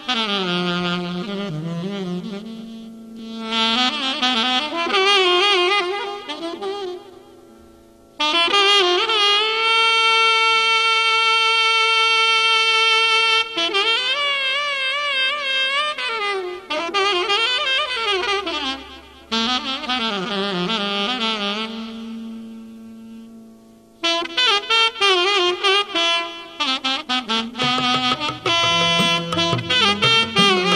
Thank you.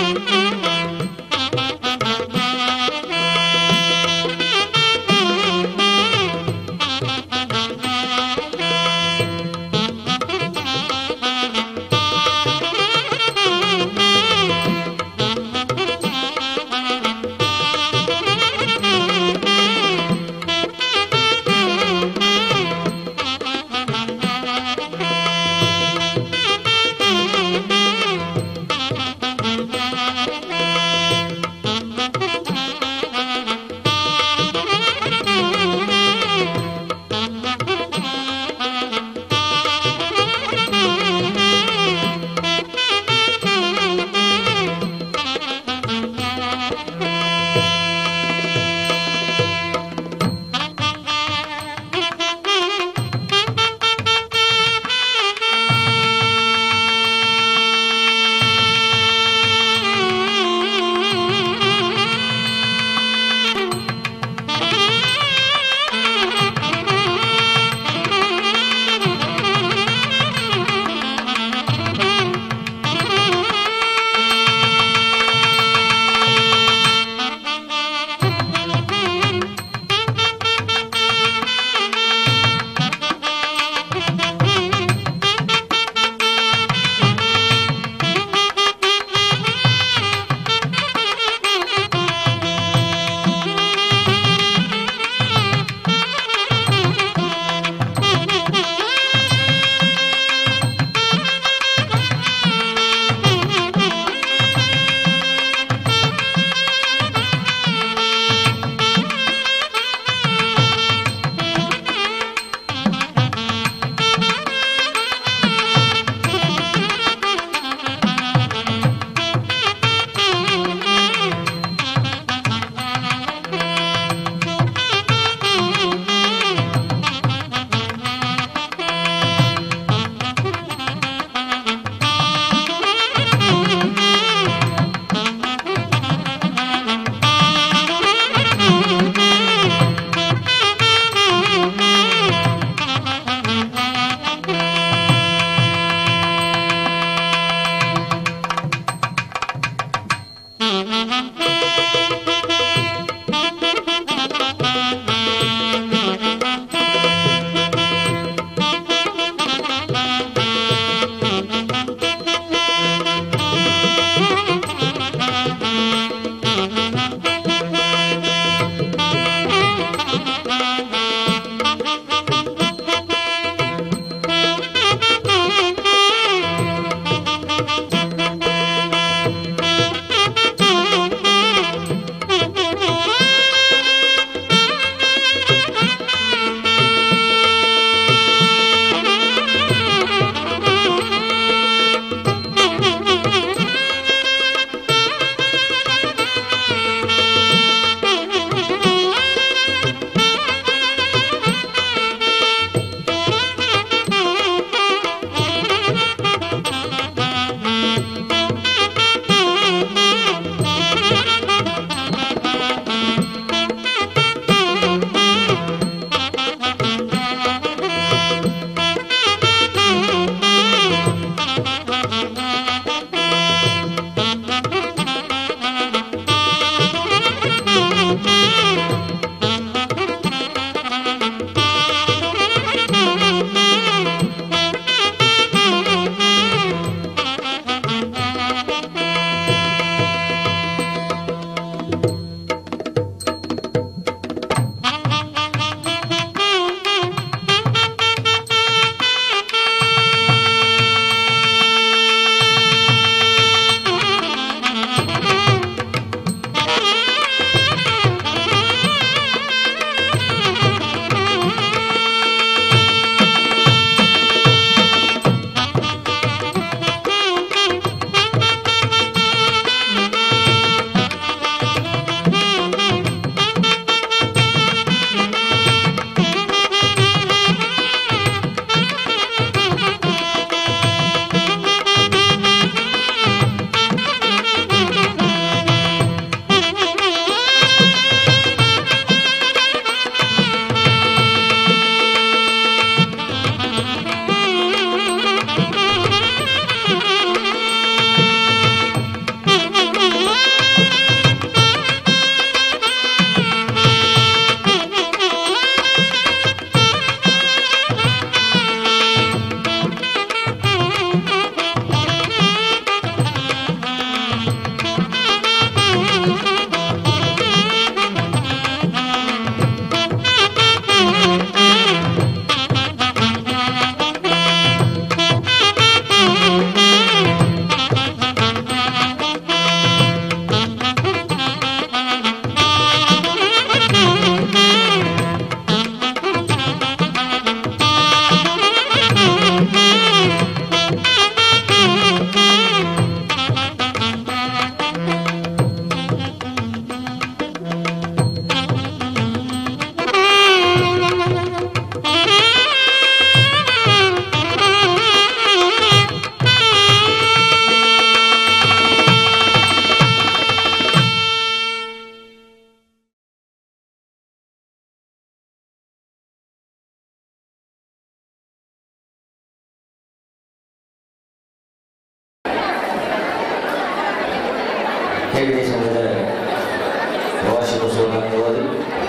Hegde ಸಂಘದ ವಾರ್ಷಿಕೋತ್ಸವ ಅಂಗವಾಗಿ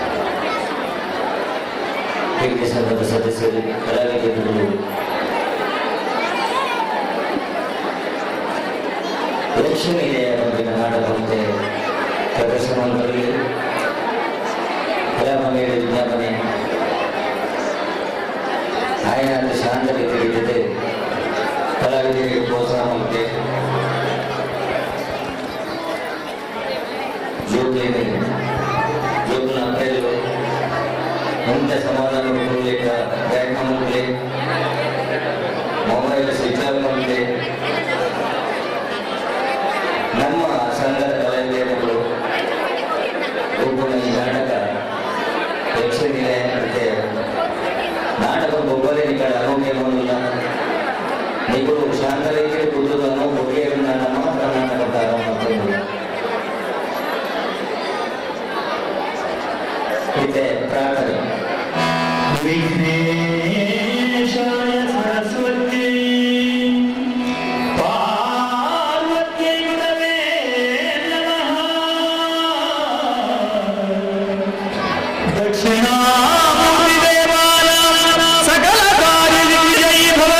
ಹೆಗ್ಡೆ ಸಂಘದ ಸದಸ್ಯರು ಕಲಾವಿದರು ಯಕ್ಷಣಿಗೆಯ ಬಗೆಗಿನ ನಾಟಕವಂತೆ ಪ್ರದರ್ಶನವನ್ನು ಬರಲಿ ಕಲಾಮಂದಿರ ವಿಜ್ಞಾಪನೆ ಆಯನ ಶಾಂತ ರೀತಿಯಲ್ಲಿದೆ ಕಲಾವಿದರಿಗೆ ಪ್ರೋತ್ಸಾಹ ಮತ್ತೆ ಜೋಗಿಯಲ್ಲಿ ಜೋಗಿನ ಅಪ್ಪೆಯಲು ಎಂಥ ಸಮಾಧಾನ ಕೊಡಲಿಕ್ಕ ಪ್ರಯತ್ನ ಮಾಡಲಿ ಮೊಬೈಲ್ ಸ್ವಿಚ್ ಆಫ್ ಮಾಡಲಿ ನಮ್ಮ ಸಂಘದ ಕಲಾವಿದರು ಒಬ್ಬನ ಈ ನಾಟಕ ಯಕ್ಷನಿಲಯ ಮತ್ತೆ ನಾಟಕ ಒಬ್ಬರೇ ಈ ಕಡೆ ಆರೋಗ್ಯ ಬಂದಿಲ್ಲ ನೀವು ಶಾಂತ ರೀತಿಯಲ್ಲಿ ಕೂತುದನ್ನು ಒಡೆಯರನ್ನ ಮಾತ್ರ ನಾಟಕ ಪ್ರಾರಂಭ ಮಾಡ್ಕೊಂಡು ಇದೆ ಪ್ರಾರ್ಥನೆ विघ्नेशाय सरस्वती पार्वत्यै गुरवे नमः दक्षिणामूर्तिदेवानां सकलकार्यविजयी भव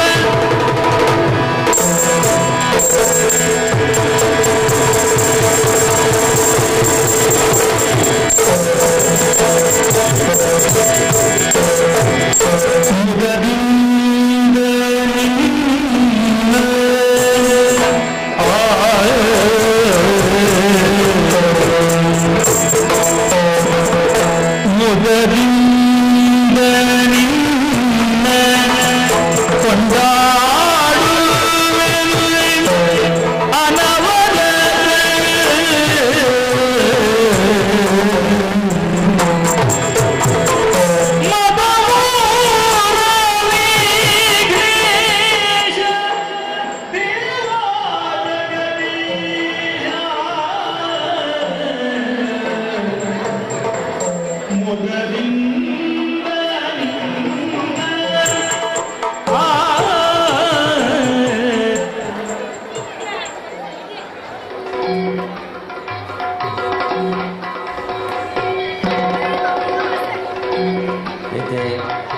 ಇದೆ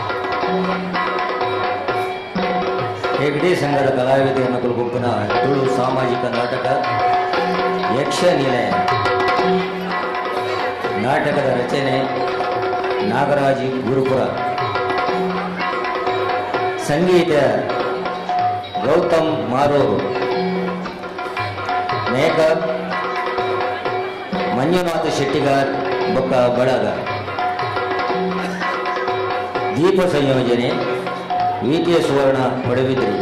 ಹೆಗ್ಡೆ ಸಂಘದ ಕಲಾವಿದೆಯನ್ನು ಗುಂಪಿನ ತುಳು ಸಾಮಾಜಿಕ ನಾಟಕ ಯಕ್ಷ ನಿಲಯ ನಾಟಕದ ರಚನೆ ನಾಗರಾಜಿ ಗುರುಪುರ ಸಂಗೀತ ಗೌತಮ್ ಮಾರೂರು ಮೇಕಪ್ ಮಂಜುನಾಥ ಶೆಟ್ಟಿಗಾರ್ ಬೊಕ್ಕ ಬಳಗ ದೀಪ ಸಂಯೋಜನೆ ವಿಟಿಯ ಸುವರ್ಣ ಪಡುಬಿದ್ರಿ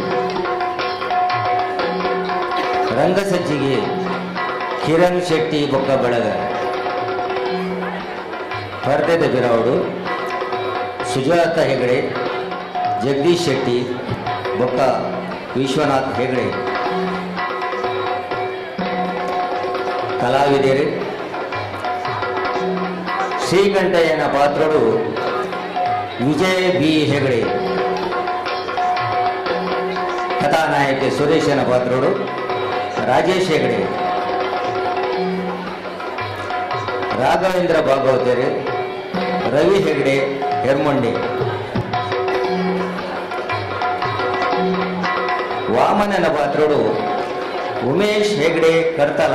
ರಂಗಸಜ್ಜಿಗೆ ಕಿರಣ್ ಶೆಟ್ಟಿ ಬೊಕ್ಕ ಬಳಗ ಪರ್ದೆದ ಬಿರಾವುಡು ಸುಜಾತ ಹೆಗಡೆ ಜಗದೀಶ್ ಶೆಟ್ಟಿ ಬೊಕ್ಕ ವಿಶ್ವನಾಥ್ ಹೆಗಡೆ ಕಲಾವಿದರು ಶ್ರೀಕಂಠಯ್ಯನ ಪಾತ್ರರು ವಿಜಯ್ ಬಿ ಹೆಗಡೆ ಕಥಾನಾಯಕಿ ಸುರೇಶನ ಪಾತ್ರರು ರಾಜೇಶ್ ಹೆಗಡೆ ರಾಘವೇಂದ್ರ ಭಾಗವತರು ರವಿ ಹೆಗಡೆ ಹೆರ್ಮೊಂಡೆ ವಾಮನನ ಪಾತ್ರರು ಉಮೇಶ್ ಹೆಗಡೆ ಕರ್ತಲ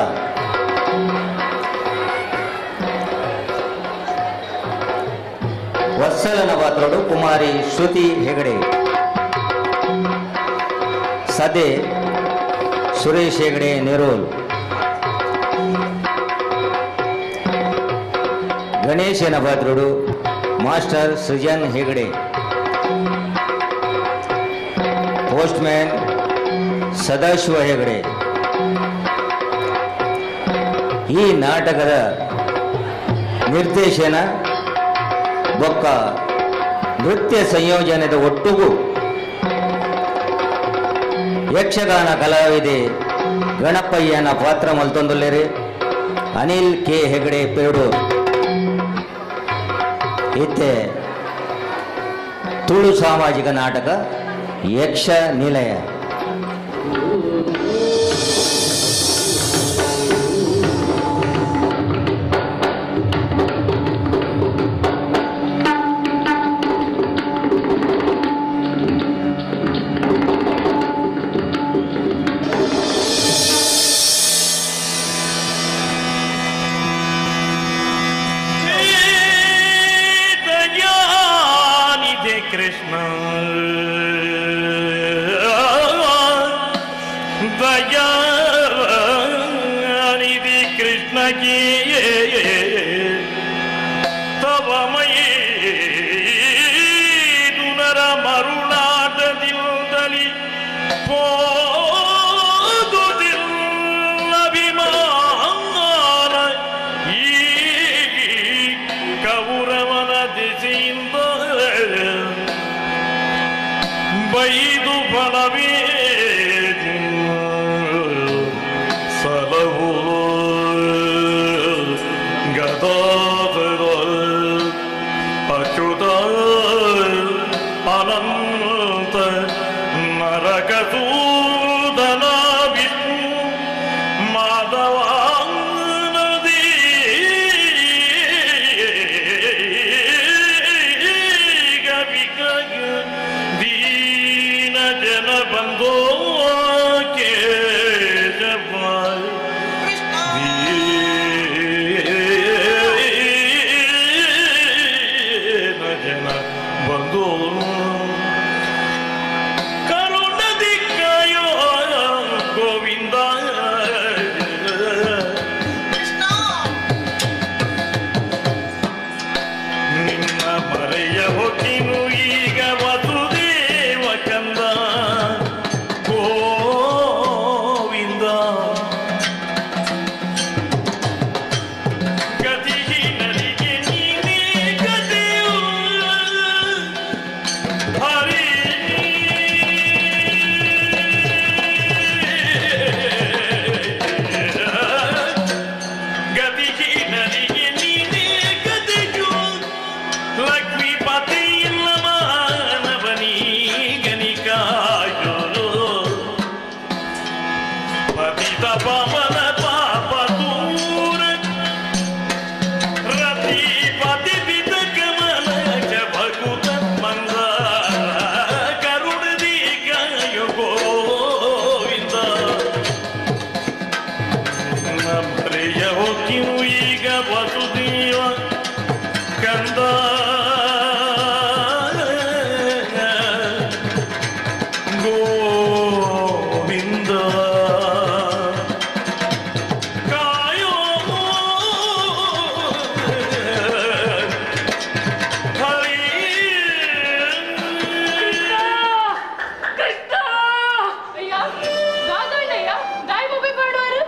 ವತ್ಸಲನ ಪಾತ್ರಡು ಕುಮಾರಿ ಶ್ರುತಿ ಹೆಗಡೆ ಸದೆ ಸುರೇಶ್ ಹೆಗಡೆ ನೆರೋಲ್ ಗಣೇಶನ ಪಾತ್ರಡು ಮಾಸ್ಟರ್ ಸೃಜನ್ ಹೆಗಡೆ ಪೋಸ್ಟ್ಮ್ಯಾನ್ ಸದಾಶಿವ ಹೆಗಡೆ ಈ ನಾಟಕದ ನಿರ್ದೇಶನ ಬೊಕ್ಕ ನೃತ್ಯ ಸಂಯೋಜನೆದ ಒಟ್ಟಿಗೂ ಯಕ್ಷಗಾನ ಕಲಾವಿದೆ ಗಣಪಯ್ಯನ ಪಾತ್ರ ಮಲ್ತೊಂದುಲ್ಲೆರೆ ಅನಿಲ್ ಕೆ ಹೆಗಡೆ ಪೇಡೂರ್ ಇತ್ತೆ ತುಳು ಸಾಮಾಜಿಕ ನಾಟಕ ಯಕ್ಷ ನಿಲಯ ಕೃಷ್ಣ ದಯಾನಿಧಿ ಕೃಷ್ಣ ಕೀ ತವಮಯೇ ದುನರ ಮರುಳಾಟದಿಂದಲಿ ಹೋಗುವುದಿಲ್ಲಭಿಮಾನ ಈ ಕೌರವನ ದಿಸೆಯಿಂದ ಬೈದು ಫಲವೇ ಸಲವು ಗದಾಧರ ಅಚ್ಯುತ ಅನಂತ ನರಕಸೂದನ ವಿಷ್ಣು ಮಾಧವಾನದಿ ಗವಿಗ ದೀನ ಜನ ಬಂದೋ ಕೇಶವ ದೀನ ಜನ ಬಂದೋ ಕರುಣದಿ ಕಾಯೋ ಗೋವಿಂದ ನಿನ್ನ ಮರೆಯ ಹೊಕ್ಕಿನು ಈಗ ವಸುದೇವ ಚಂದ ಗೋವಿಂದ ಗತಿಹೀನರಿಗೆ ನೀನೇ ಗತಿಯು ಹರಿ ಗತಿಹೀನರಿಗೆ ನೀನೇ ಗತಿಯು ಲಕ್ಷ್ಮೀಪತಿ ಇಲ್ಲ ಮಾನವನೀ ಗಣಿಕಾಯೋ ಪತಿತ ಪಾವನ ಪಾಪ ದೂರ ರತಿ ಪತಿ ಬಿದ ಕಮಲ ಭಗುತ ಮಂದ ಕರುಣದಿ ಕಾಯೋ ಗೋವಿಂದ ಪ್ರಿಯ ಹೋಗಿವು ಈಗ ವಸುದೇವ ಕಂದ ಗೋವಿಂದ ಕಾಯೋ ಹರಿ ಕೃಷ್ಣ ಅಯ್ಯ ದಾದಣ್ಣಯ್ಯ ದಾಯಿ ಮೊಬೆ ಮಾಡುವರು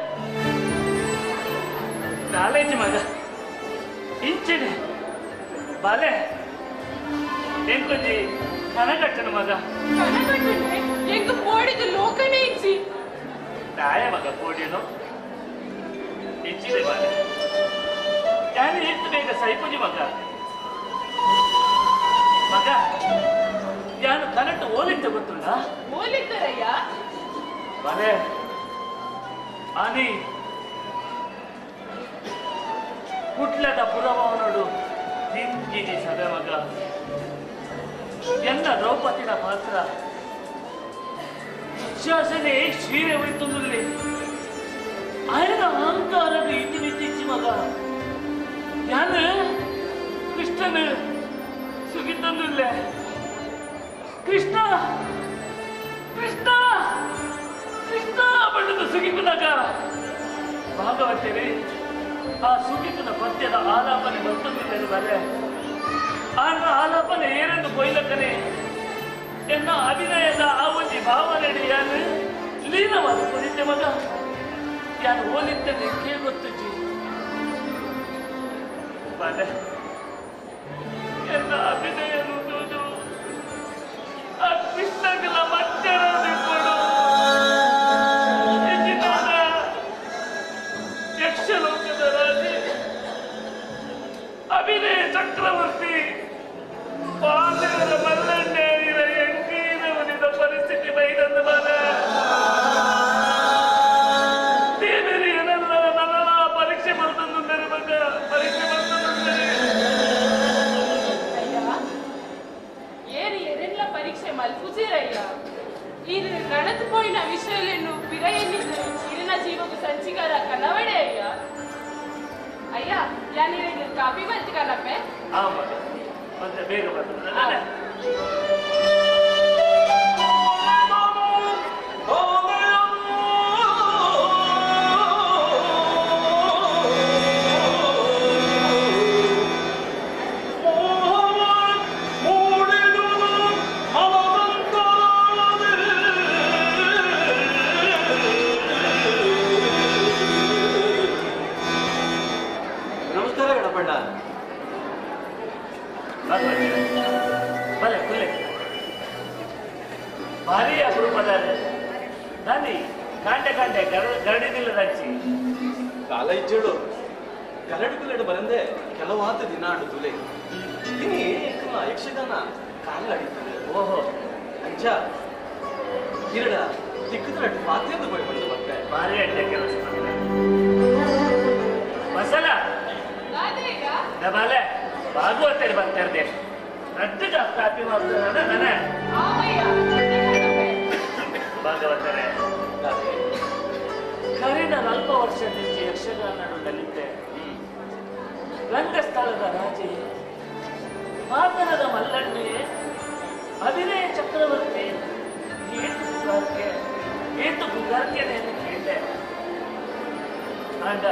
ಕಾಲೇಜ್ ಮಗ ಇಂಚಿನ ಬಾಲೆ ಎಂಕೊಂಜಿ ಕನಗಟ್ಟನ ಮಗ ಕನಗಟ್ಟುಂಡೆ ಎಂಗ ಪೋಡಿದ ಲೋಕನೇ ಇನ್ಸಿ ತಾಯ ಮಗ ಕೋಡಿಯನು ಇಂಚಿದೆ ಬಾಲೆ ಯಾರು ಎಷ್ಟು ಬೇಗ ಸೈಪುಜಿ ಮಗ ಮಗ ಯಾನು ಕನಟ್ಟು ಓಲಿಂತ ಗೊತ್ತುಂಡ ಓಲಿದ್ದರಯ್ಯ ಬಾಲೆ ಆನಿ ಕುಟ್ಲದ ಪುರವನೋಡು ದಿಂಜಿನಿ ಸದ ಮಗ ಎನ್ನ ದ್ರೌಪದಿನ ಪಾತ್ರ ಶಾಸನೆ ಕ್ಷೀರೆ ಉಳಿತುಂದುಲ್ಲಿ ఆయన అహంకారం ఇంటి నిత్యించి మగ ಯಾನು ಕೃಷ್ಣನು ಸುಗಿತಂದಿಲ್ಲ ಕೃಷ್ಣ ಕೃಷ್ಣ ಕೃಷ್ಣ ಬಣ್ಣದ ಸುಗಿಪಿದಾಗ ಭಾಗವತರಿ ಆ ಸುಗಿಪಿನ ಪದ್ಯದ ಆಲಾಪನೆ ಬರ್ತದಿಲ್ಲ ಬರೆ ಆ ಆಲಾಪನೆ ಏನೆಂದು ಕೊಯ್ಲಕ್ಕನೆ ಎನ್ನ ಅಭಿನಯದ ಆ ಒಂದು ಭಾವನೆ ಯಾನು ಲೀನವಾದ ಕುರಿತೆ ಮಗ ಯಾನು ಹೋಲಿದ್ದೇನೆ ಕೇ ಗೊತ್ತು ಜೀ ಬಾಲೆ ಎನ್ನ ಅಭಿನಯ ನುಡಿದು ಆ ಕೃಷ್ಣಗಳ ಮಚ್ಚರ ಕೊಡು ಹೆಚ್ಚಿನಾದ ಯಕ್ಷಲೋಕದ ರಾಜೆ ಅಭಿನಯ ಚಕ್ರವರ್ತಿ ಪಾಂಡವರ ಮಲ್ಲಣ್ಣೇರಿನ ಎಂಕೀನವನಿದ ಪರಿಸ್ಥಿತಿ ಬೈದಂದು ಬಾಲ ದೇವರಿ ಏನೆಲ್ಲ ನನ್ನ ಪರೀಕ್ಷೆ ಮಾಡ್ತಂದರೆ ಮಗ ಪರೀಕ್ಷೆ ಮಾಡ್ತಂದರೆ ಅಯ್ಯ ఏరి ఎరెన్ల పరీక్ష మల్పుజీరయ్య ఇది నడకపోయిన విషయాలను పిరయని ఇరిన జీవకు సంచిగార కనవడే అయ్యా అయ్యా యా ನೀನು ಕಾಫಿ ಬಂತು ಕಣಪ್ಪೆ ಆ ಮಗ ಮತ್ತೆ ಬೇಗ ಬರ್ತದೆ ಭಾರಿ ಅಪರೂಪದ ದಾನಿ ಕಾಂಟೆ ಕಾಂಟೆ ಗರ ಗರಡಿನಿಲ್ಲ ದಂಚಿ ಕಾಲ ಇಜ್ಜೇಳು ಗರಡು ಗಿರಡು ಬರಂದೆ ಕೆಲವಾದ ದಿನ ಆಡುತ್ತಲೇ ಇನ್ನೇ ಏಕಲ ಯಕ್ಷಗಾನ ಕಾಲ ಅಡಿತದೆ ಓಹೋ ಅಂಚ ಇರಡ ದಿಕ್ಕದ ಪಾತ್ಯಂದು ಬೈ ಬಂದು ಮತ್ತೆ ಭಾರಿ ಅಡ್ಡ ಕೆಲಸ ಮಾಡಿದೆ. ಮಸಾಲ ದಾದಯ್ಯ ನಮ್ಮಲೆ ಭಾಗವತರು ಬರ್ತಾರೆ ರದ್ದು ಕಾಪಿ ಮಾಡ್ತಾರೆ ನಾನೇ ಆಮಯ್ಯ ಭಾಗವತರೇ ಕರೆದ ಅಲ್ಪ ವರ್ಷದಿಂದ ಯಕ್ಷಗಾನದಲ್ಲಿದ್ದೆ ರಂಗಸ್ಥಳದ ರಾಜೆ ಮಾತನದ ಮಲ್ಲಣ್ಣೆ ಅಭಿನಯ ಚಕ್ರವರ್ತಿ ಏತು ಗುಗಾರ್ಕೆ ಏತು ಗುಗಾರ್ಕೆನೆಯನ್ನು ಕೇಳಿದೆ ಆಗ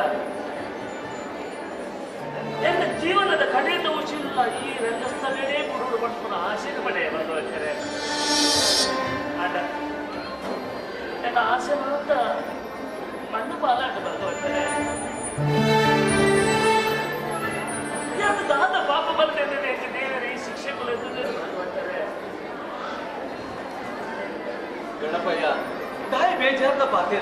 ನನ್ನ ಜೀವನದ ಕಡೆಯಿಂದ ಉಚಿಲ್ಲ ಈ ರಂಗಸ್ಥಳವೇ ಕುರುಡು ಪಡ್ಕೊಂಡು ಆಸೆ ಪಡೆ ಬಂದವರ್ತಾರೆ ಆಗ ನನ್ನ ಆಸೆ ಮಾತ್ರ ಮಣ್ಣು ಪಾಲಾಟ ಬರ್ದೋಗ್ತಾರೆ ಯಾರು ದಾದ ಪಾಪ ಬರ್ತದೆ ದೇವರೇ ಶಿಕ್ಷಕರು ಬರ್ತಾರೆ ಗಣಪಯ್ಯ ತಾಯಿ ಬೇಜಾರ್ದ ಪಾತೀರ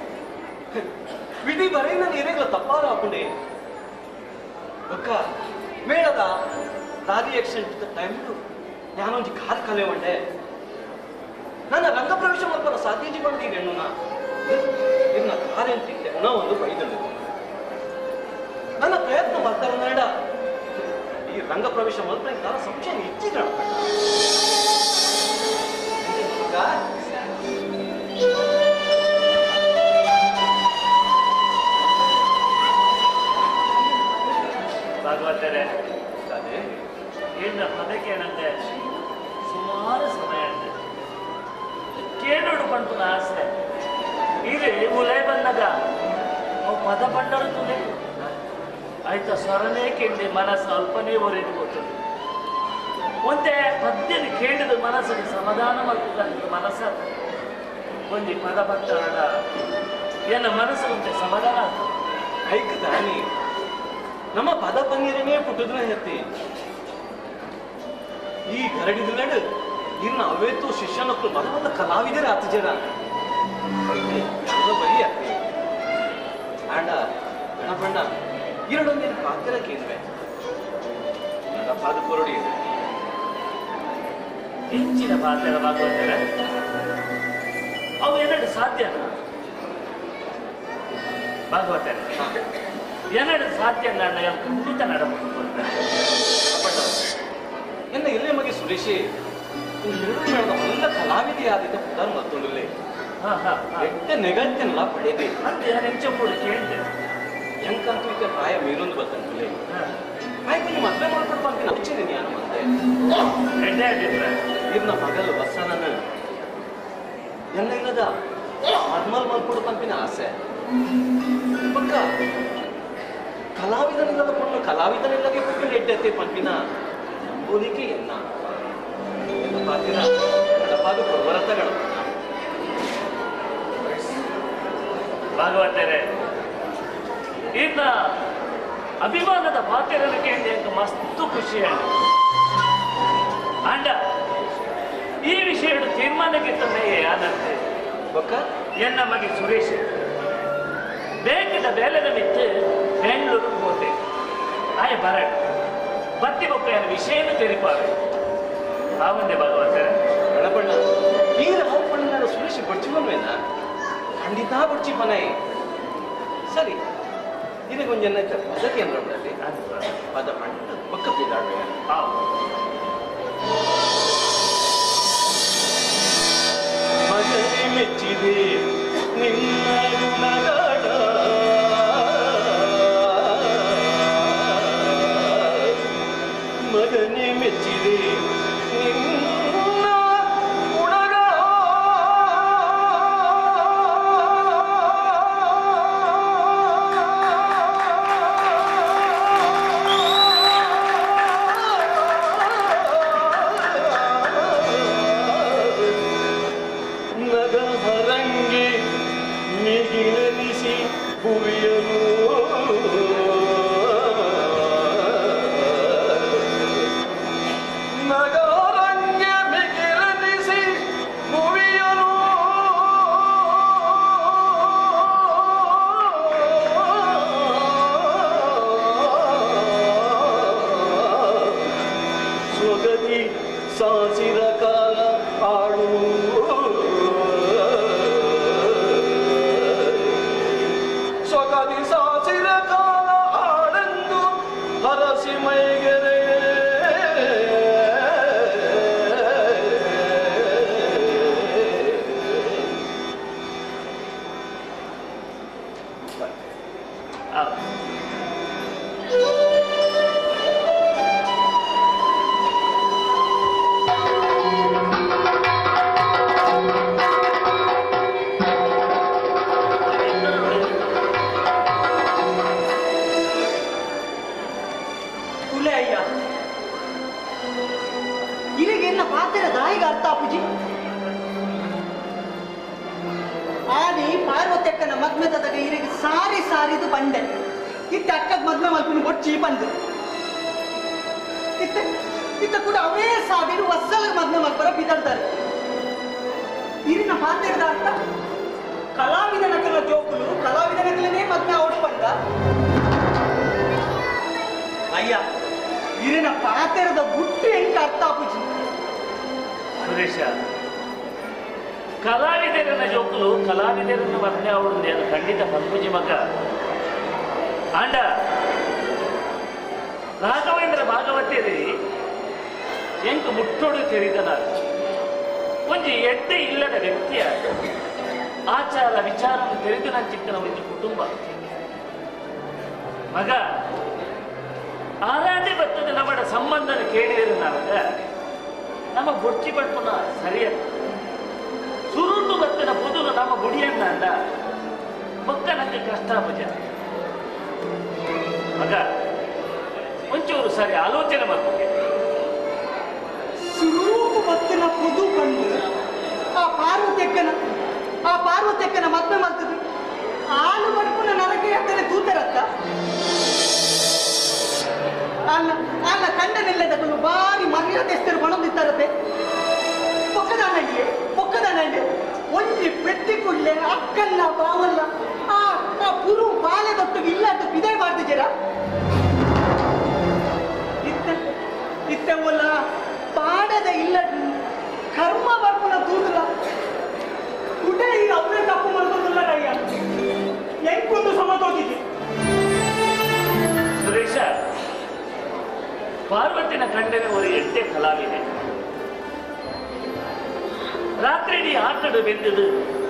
ವಿಧಿ ಬರೆಯಿಂದ ನೀರೇಗ್ಲ ತಪ್ಪಾರ ಹಾಕೊಂಡೆ ಒಕ್ಕ ಮೇಳದ ದಾದಿ ಆಕ್ಸಿಡೆಂಟ್ ಟೈಮ್ ഞാനൊഞ്ചി ಕಾಲ್ ಕಲೆ ಉಂಡೆ ನನ್ನ ರಂಗ ಪ್ರವೇಶ ಮಾಡ್ಬಾರ ಸಾಧ್ಯಜಿ ಬಂದಿದೆ ಹೆಣ್ಣುನ ಇನ್ನ ಕಾರ್ಯಂತಿದ್ದೆ ಉಣ ಒಂದು ಬೈದಳು ನನ್ನ ಪ್ರಯತ್ನ ಬರ್ತಾರ ಬೇಡ ಈ ರಂಗ ಪ್ರವೇಶ ಮಾಡ್ತಾ ಕಾಲ ಸಂಶಯ ಇಚ್ಚಿದ ಭಾಗವತರೇ ಅದೇ ಇನ್ನು ಪದಕ್ಕೆ ಏನಂದ್ರೆ ಸುಮಾರು ಸಮಯ ಅಂತೆ ಕೇಳೋಡು ಬಂತು ನಾ ಆಸೆ ಇಲ್ಲಿ ಉಲೈ ಬಂದಾಗ ಅವು ಪದ ಬಂಡರು ತುಲೆ ಆಯ್ತಾ ಸ್ವರನೇ ಕೇಳಿ ಮನಸ್ಸು ಅಲ್ಪನೇ ಒರೆದು ಗೊತ್ತದೆ ಒಂದೇ ಪದ್ಯನ ಕೇಳಿದ ಮನಸ್ಸಿಗೆ ಸಮಾಧಾನ ಮಾಡ್ತದಂತ ಮನಸ್ಸ ಒಂದು ಪದ ಬಂದಾಡ ಏನ ಮನಸ್ಸು ಒಂದೇ ಸಮಾಧಾನ ಆಗ್ತದೆ ಐಕ ದಾನಿ ನಮ್ಮ ಪದ ಪನ್ನೀರನೇ ಪುಟ್ಟದನ್ನ ಹೆತ್ತಿ ಈ ಗರಡಿದ ನಡು ಇನ್ನ ಅವೇತು ಶಿಷ್ಯನಕ್ಕಳು ಬಲವಾದ ಕಲಾವಿದರೇ ಹತ್ತು ಜನ ಐತೆ, ಎಲ್ಲ ಬರೀ ಅತ್ತಿ ಆಂಡ ಗಣಪಣ್ಣ ಎರಡೊಂದಿನ ಪಾತ್ರ ಕೇಂದ್ವೆ ನನ್ನ ಪಾದ ಕೊರಡಿ ಹೆಚ್ಚಿನ ಪಾತ್ರ ಭಾಗವತರ ಅವು ಎರಡು ಸಾಧ್ಯನಾ ಭಾಗವತರ ಎರಡು ಸಾಧ್ಯ ನನ್ನ ಖಂಡಿತ ನಡಬಹುದು ಅಪ್ಪಣ್ಣ ಎನ್ನ ಇಲ್ಲೇ ಮಗೆ ಸುರೇಶಿ ಇನ್ನು ಎರಡು ಮೇಳದ ಒಳ್ಳೆ ಕಲಾವಿದೆ ಆದಿದ್ದ ಪುಟ್ಟ ಮತ್ತೊಂದಿಲ್ಲೇ ಹಾ ಹಾ ಹಾ ಎಟ್ಟ ನೆಗಂತೆಲ್ಲ ಪಡೆದೆ ಅಂತ ನೆಂಚ ಕೂಡ ಕೇಳಿದೆ ಎಂಕಂತೂ ಈಗ ಪ್ರಾಯ ಮೀರೊಂದು ಬರ್ತಂತಲೇ ಆಯ್ತು ನೀವು ಮದುವೆ ಮಾಡ್ಕೊಂಡು ಬಂತೀನಿ ಹಚ್ಚಿದೆ ನಾನು ಮತ್ತೆ ಎಡ್ಡೆ ಅಭಿಪ್ರಾಯ ಇವ್ನ ಮಗಲು ಬಸ್ಸನನ್ನ ಎಲ್ಲ ಇಲ್ಲದ ಮರ್ಮಲ್ ಮಲ್ಕೊಡು ಪಂಪಿನ ಆಸೆ ಪಕ್ಕ ಕಲಾವಿದನಿಲ್ಲದ ಪುಣ್ಯ ಕಲಾವಿದನಿಲ್ಲದೆ ಪುಣ್ಯ ಎಡ್ಡೆತ್ತೆ ಪಂಪಿನ ನಂಬೋಲಿಕೆ ಎನ್ನ ಎನ್ನ ಪಾತಿರ ಗಣಪಾದ ಪ್ರವರತಗಳು ಭಾಗವತರೇ ಇನ್ನ ಅಭಿಮಾನದ ಪಾತ್ರರನ್ನು ಕೇಳಿ ಅಂತ ಮಸ್ತು ಖುಷಿ ಆಯ್ತು ಅಂಡ ಈ ವಿಷಯ ತೀರ್ಮಾನಕ್ಕೆ ತಂದೆಯೇ ಆದಂತೆ ಪಕ್ಕ ಎನ್ನ ಮಗೆ ಸುರೇಶ್ ಬೇಕಿದ್ದ ಬೇಲೆದ ಮಿತ್ತು ಬೆಂಗಳೂರು ಹೋದೆ ಆಯ ಬರ ಬತ್ತಿ ಬೊಕ್ಕ ವಿಷಯನ ತೆರಿಪಾವೆ ಆವಂದೆ ಭಗವಂತರೇ ಗಣಪಣ್ಣ ಈಗ ಹಾಪಣ್ಣ ನಾನು ಸುರೇಶ್ ಬಡ್ಚಿ ಬಂದ್ವೇನ ಖಂಡಿತ ಬಡ್ಚಿ ಪನೇ ಸರಿ ಇದಕ್ಕೊಂದು ಜನ ಪದ್ಧತಿ ಅಂದ್ರೆ ಉಂಟಲ್ಲಿ ಪದ ಪಂಡ ಪಕ್ಕ ಬಿದ್ದಾಡ್ಬೇಡ ಹೌದು ಮಗನೆ ಮೆಚ್ಚಿದೆ ನಿನ್ನ ಗುಣಗಾನ ಮಗನೆ ಮೆಚ್ಚಿದೆ ನಿನ್ನ ಗುಣಗಾನ ಮದ್ಮೆದಾಗ ಇರಿಗೆ ಸಾರಿ ಸಾರಿದು ಬಂಡೆ ಇತ್ತ ಅಕ್ಕದ ಮದ್ಮೆ ಮಲ್ಪಿನ ಬೊಚ್ಚಿ ಬಂದು ಇತ್ತ ಇತ್ತ ಕೂಡ ಅವೇ ಸಾವಿರು ವಸ್ಸಲ ಮದ್ಮೆ ಮಲ್ಪರ ಬಿದ್ದಾಡ್ತಾರೆ ಇರಿನ ಪಾತ್ರದ ಅರ್ಥ ಕಲಾವಿದನ ಕಲ ಜೋಕುಲು ಕಲಾವಿದನ ಕಲನೇ ಮದ್ಮೆ ಔಟ್ ಬಂದ ಅಯ್ಯ ಇರಿನ ಪಾತ್ರದ ಗುಟ್ಟು ಹೆಂಗ ಅರ್ಥ ಆಪುಜಿ ಸುರೇಶ ಕಲಾವಿದರನ್ನ ಜೋಕುಲು ಕಲಾವಿದರನ್ನ ವರ್ಣೆ ಅವರೊಂದು ಅದು ಖಂಡಿತ ಪಂಪುಜಿ ಮಗ ಆಂಡ ರಾಘವೇಂದ್ರ ಭಾಗವತೇರಿ ಎಂಕ್ ಮುಟ್ಟೋಡು ತೆರಿದನ ಒಂಜಿ ಎಡ್ಡೆ ಇಲ್ಲದ ವ್ಯಕ್ತಿಯ ಆಚಾರ ವಿಚಾರವನ್ನು ತೆರೆದು ನಂಚಿತ್ತನ ಒಂದು ಕುಟುಂಬ ಮಗ ಆರಾಧೆ ಬರ್ತದೆ ನಮ್ಮ ಸಂಬಂಧನ ಕೇಳಿದರೆ ನಾವಾಗ ನಮ್ಮ ಬೊಚ್ಚಿ ಬಡ್ಪನ ಸರಿಯಲ್ಲ ಸುರುಂಡು ಬತ್ತಿನ ಪುದುಲು ನಮ್ಮ ಗುಡಿಯನ್ನ ಅಂದ ಮಕ್ಕ ನಂಗೆ ಕಷ್ಟ ಭುಜ ಮಗ ಒಂಚೂರು ಸರಿ ಆಲೋಚನೆ ಮಾಡ್ಬೇಕು ಸುರೂಪು ಭಕ್ತನ ಪುದು ಬಂದು ಆ ಪಾರ್ವತಿಯಕ್ಕನ ಆ ಪಾರ್ವತಿಯಕ್ಕನ ಮದ್ಮೆ ಮಲ್ತದು ಆಲು ಬಡ್ಪುನ ನರಕೆ ಹತ್ತನೆ ತೂತರತ್ತ ಅಲ್ಲ ಅಲ್ಲ ಕಂಡನಿಲ್ಲದಕ್ಕೂ ಬಾರಿ ಮರ್ಯಾದೆ ಎಸ್ತರು ಬಣದಿತ್ತಾರತೆ ಪೊಕ್ಕದಾನಂಗೆ ಪೊಕ್ಕದಾನಂಗೆ ಒಂಜಿ ಪೆಟ್ಟಿ ಕುಳ್ಳೆ ಅಕ್ಕಲ್ಲ ಬಾವಲ್ಲ ಆ ಆ ಪುರು ಬಾಲೆದೊಟ್ಟಿಗೆ ಇಲ್ಲದ್ದು ಪಿದೆ ಮಾಡ್ತಿದ್ದೀರ ಇತ್ತ ಇತ್ತ ಒಲ್ಲ ಪಾಡದ ಇಲ್ಲ ಕರ್ಮ ಬರ್ಪುನ ತೂದಲ ಕುಟೆ ಈಗ ಅವರೇ ತಪ್ಪು ಮಾಡ್ಕೊಂಡಲ್ಲ ಅಯ್ಯ ಎಂಕೊಂದು ಸಮತೋದಿದೆ ಸುರೇಶ ಪಾರ್ವತಿನ ಕಂಡನೆ ಒಂದು ಎಡ್ಡೆ ಕಲಾವಿದೆ ರಾತ್ರಿ ಇಡೀ ಆಟಡು ಬೆಂದದು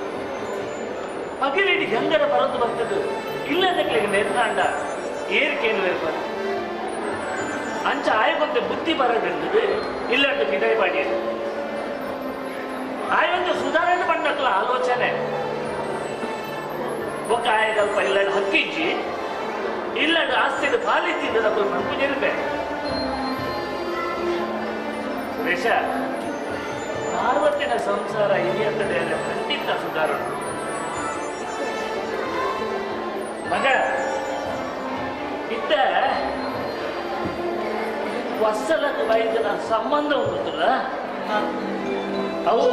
ಪಗಲಿಡಿ ಗಂಗಡ ಬರದು ಬರ್ತದು ಇಲ್ಲದಕ್ಕೆ ನೆರ್ನಾಂಡ ಏರಿಕೆಯನ್ನು ವೇರ್ಬಾರ್ದು ಅಂಚ ಆಯಗೊಂದು ಬುದ್ಧಿ ಬರದೆಂದು ಇಲ್ಲಂದು ಪಿದೈ ಪಾಡಿಯದು ಆಯೊಂದು ಸುಧಾರಣೆ ಬಂಡಕ್ಲ ಆಲೋಚನೆ ಒಕ್ಕ ಆಯದಲ್ಪ ಇಲ್ಲದ ಹಕ್ಕಿಜ್ಜಿ ಇಲ್ಲದ ಆಸ್ತಿದ ಪಾಲಿತ್ತಿದ್ದ ನಮ್ಮ ಮಂಕುಜಿರುವೆ ಸುರೇಶ ಪಾರ್ವತಿನ ಸಂಸಾರ ಇದೆಯಂತದೆ ಅಂದ್ರೆ ಖಂಡಿತ ಸುಧಾರಣೆ ಮಗ ಇತ್ತ ವತ್ಸಲದ ವೈದ್ಯನ ಸಂಬಂಧ ಉಂಟಲ್ಲ ಅವು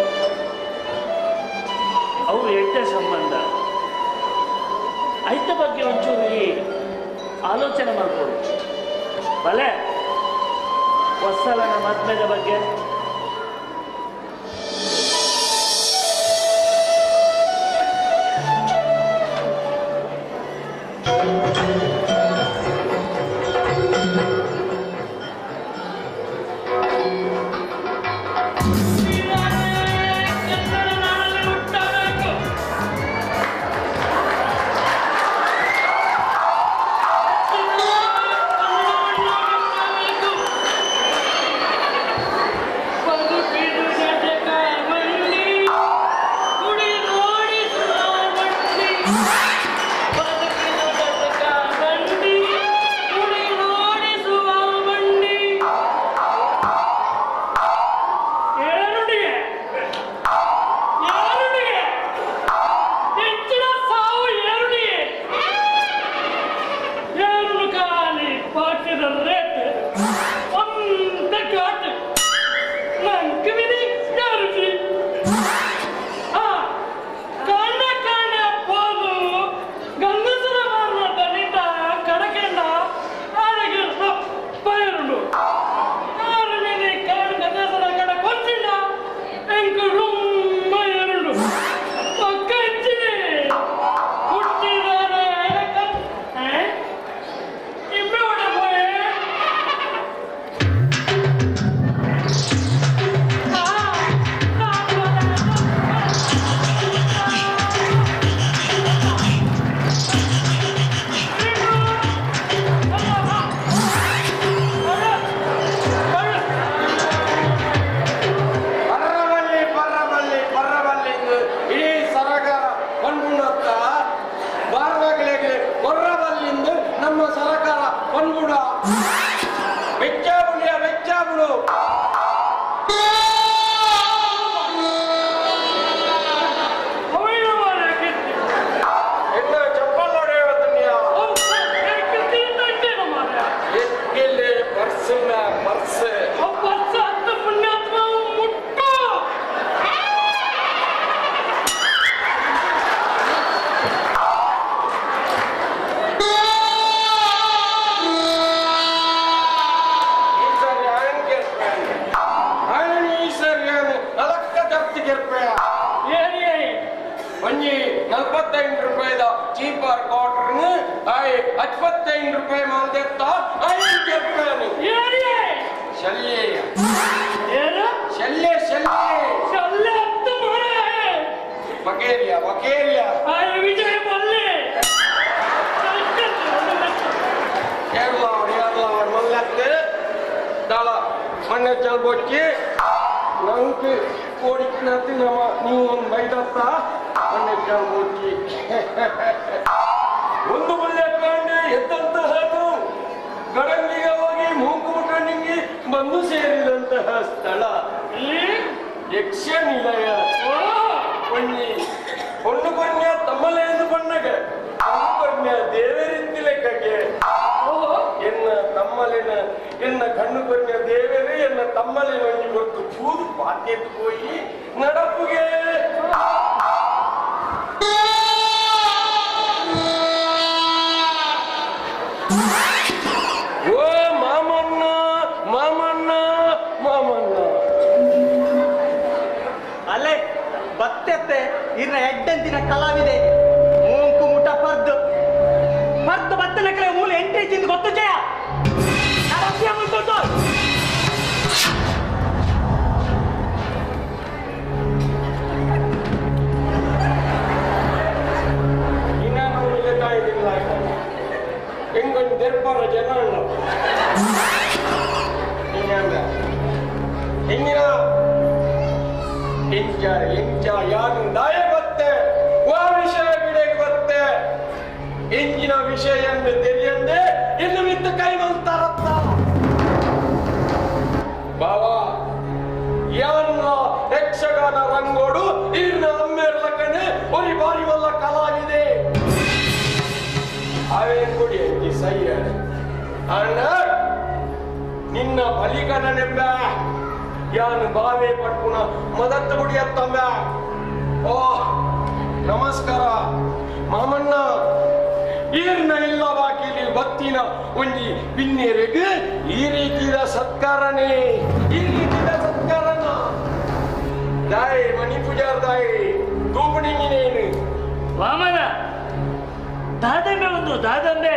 ಅವು ಎಡ್ಡ ಸಂಬಂಧ ಐತ ಬಗ್ಗೆ ಒಂಚೂರು ಈ ಆಲೋಚನೆ ಮಾಡ್ಬೋದು ಬಲೆ ವತ್ಸಲನ ಮದ್ಮೆದ ಬಗ್ಗೆ ಐದು ರೂಪಾಯಿ ಏರಿ ಒಂಜಿ ನಲ್ವತ್ತೈದು ರೂಪಾಯಿದ ಚೀಪರ್ ಕ್ವಾರ್ಟರ್ನು ಐ ಹತ್ಪತ್ತೈದು ರೂಪಾಯಿ ಮಾಲ್ದೆತ್ತ ಐದು ರೂಪಾಯಿ ಏರಿ ಶಲ್ಯ ಏನು ಶಲ್ಯ ಶಲ್ಯ ಸೊಳ್ಳೆ ಹತ್ತು ಮಾರೆ ವಕೇರಿಯ ವಕೇರಿಯ ಆಯ ವಿಜಯ ಬಲ್ಲೆ ಕೇರಳ ಕೇರಳ ಮಲ್ಲಕ್ಕೆ ದಾಳ ಮಣ್ಣೆ ಚಲ್ಬೊಚ್ಚಿ ನಂಗೆ ಕೋಡಿಕ್ನಂತ ನಮ್ಮ ನೀವು ಒಂದು ಬೈದತ್ತ ಮಣ್ಣೆ ಚಲ್ಬೊಚ್ಚಿ ಒಂದು ಒಳ್ಳೆ ಕಾಂಡೆ ಎದ್ದಂತಹ ನಾವು ಗಡಂಗಿಗೆ ಹೋಗಿ ಮೂಕು ಮುಖಂಡಿಗೆ ಬಂದು ಸೇರಿದಂತಹ ಸ್ಥಳ ಯಕ್ಷ ನಿಲಯ ಪೊಣ್ಣಿ பொண்ணு கொன்னியா தம்மலேந்து பண்ணக பொண்ணு கொன்னியா தேவரிந்தி ಲೆಕ್ಕಕ್ಕೆ ಎನ್ನ ತಮ್ಮಲಿನ ಎನ್ನ ಕಣ್ಣು ಕೊನ್ನಿಯ ದೇವರೇ ಎನ್ನ ತಮ್ಮಲಿನ ಒಂಜಿ ಗೊತ್ತು ಕೂದು ಪಾತ್ಯದ್ದು ಹೋಯಿ ನಡಪುಗೆ ಓ ಮಾಮಣ್ಣ ಮಾಮಣ್ಣ ಮಾಮಣ್ಣ ಅಲ್ಲೇ ಬತ್ತೆತ್ತೆ ಇನ್ನ ಎಡ್ಡಂತಿನ ಕಲಾವಿದೆ ಮೂಂಕು ಮುಟ ಪರ್ದು ಪರ್ದು ಬತ್ತನ ಕಡೆ ಮೂಲ ಎಂಟ್ರಿ ಚಿಂದ ಗೊತ್ತು ಜಯ ನರಸಿಂಹ ಮುಂದುಂಟು. ಇನ್ನೇನು ಉಳಿತಾ ಇದ್ದಿಲ್ಲ ಹೆಂಗೊಂದು ದೆರ್ಪಾರ ಜನ ಅಲ್ಲ ಹಿಂಗಂದ ಹೆಂಗಿನ ಎಂಚ ಎಂಚ ಯಾರು ದಾಯ ಬತ್ತೆ ವಾ ವಿಷಯ ಬಿಡೆಗೆ ಬತ್ತೆ ಎಂಚಿನ ವಿಷಯ ಎಂದು ತಿಳಿಯಂದೆ ಇನ್ನು ಮಿತ್ತ ಕೈ ಮಂತಾರತ್ತ ಬಾವಾ ಯಾನ್ನ ಯಕ್ಷಗಾನ ರಂಗೋಡು ಇರ್ನ ಅಮ್ಮೆರ್ಲ ಕಣೆ ಒರಿ ಬಾರಿ ವಲ್ಲ ಕಲಾವಿದೆ ಅವೇನ್ ಕೊಡಿ ಅಂತಿ ಸಯ್ಯ ಅಣ್ಣ ನಿನ್ನ ಬಲಿಗಣನೆಂಬ ಯಾನು ಬಾವೆ ಪಟ್ಪುಣ ಮದತ್ತ ಮುಡಿಯತ್ತಂಬ ಓ ನಮಸ್ಕಾರ ಮಾಮಣ್ಣ ಈರ್ನ ಇಲ್ಲ ಬಾಕಿಲಿ ಬತ್ತಿನ ಒಂಜಿ ಪಿನ್ನೆರೆಗೆ ಈ ರೀತಿಯ ಸತ್ಕಾರನೇ ಈ ರೀತಿಯ ಸತ್ಕಾರನ ದಾಯ್ ಮಣಿ ಪೂಜಾರ್ ದಾಯ್ ತೂಪಣಿಂಗಿನೇನು ವಾಮನ ದಾದಂಬೆ ಒಂದು ದಾದಂಬೆ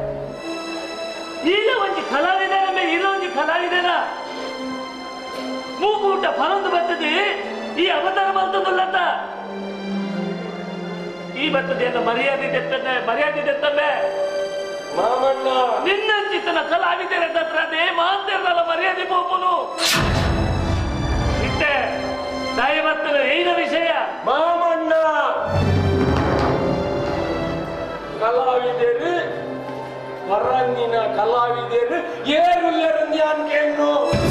ಇಲ್ಲ ಒಂಜಿ ಕಲಾವಿದನ ಇಲ್ಲ ಒಂಜಿ ಕಲಾವಿದನ ಮೂಗೂಟ ಫಲೊಂದು ಬರ್ತದೆ ಈ ಅವತಾರ ಬರ್ತದಲ್ಲತ್ತ ಈ ಬರ್ತದೆ ಮರ್ಯಾದೆ ತೆತ್ತನೆ ಮರ್ಯಾದೆ ತೆತ್ತಂಬೆ ಮಾಮಣ್ಣ ನಿನ್ನ ಚಿತ್ತನ ಕಲಾವಿದರ ಹತ್ರ ಅದೇ ಮಾತಿರಲ್ಲ ಮರ್ಯಾದೆ ಪೋಪುನು ಇತ್ತೆ ತಾಯಿ ಬರ್ತದೆ ಏನ ವಿಷಯ ಮಾಮಣ್ಣ ಕಲಾವಿದರು ಹೊರಂಗಿನ ಕಲಾವಿದರು ಏರುಲ್ಲರಂದಿ ಅನ್ಕೆಣ್ಣು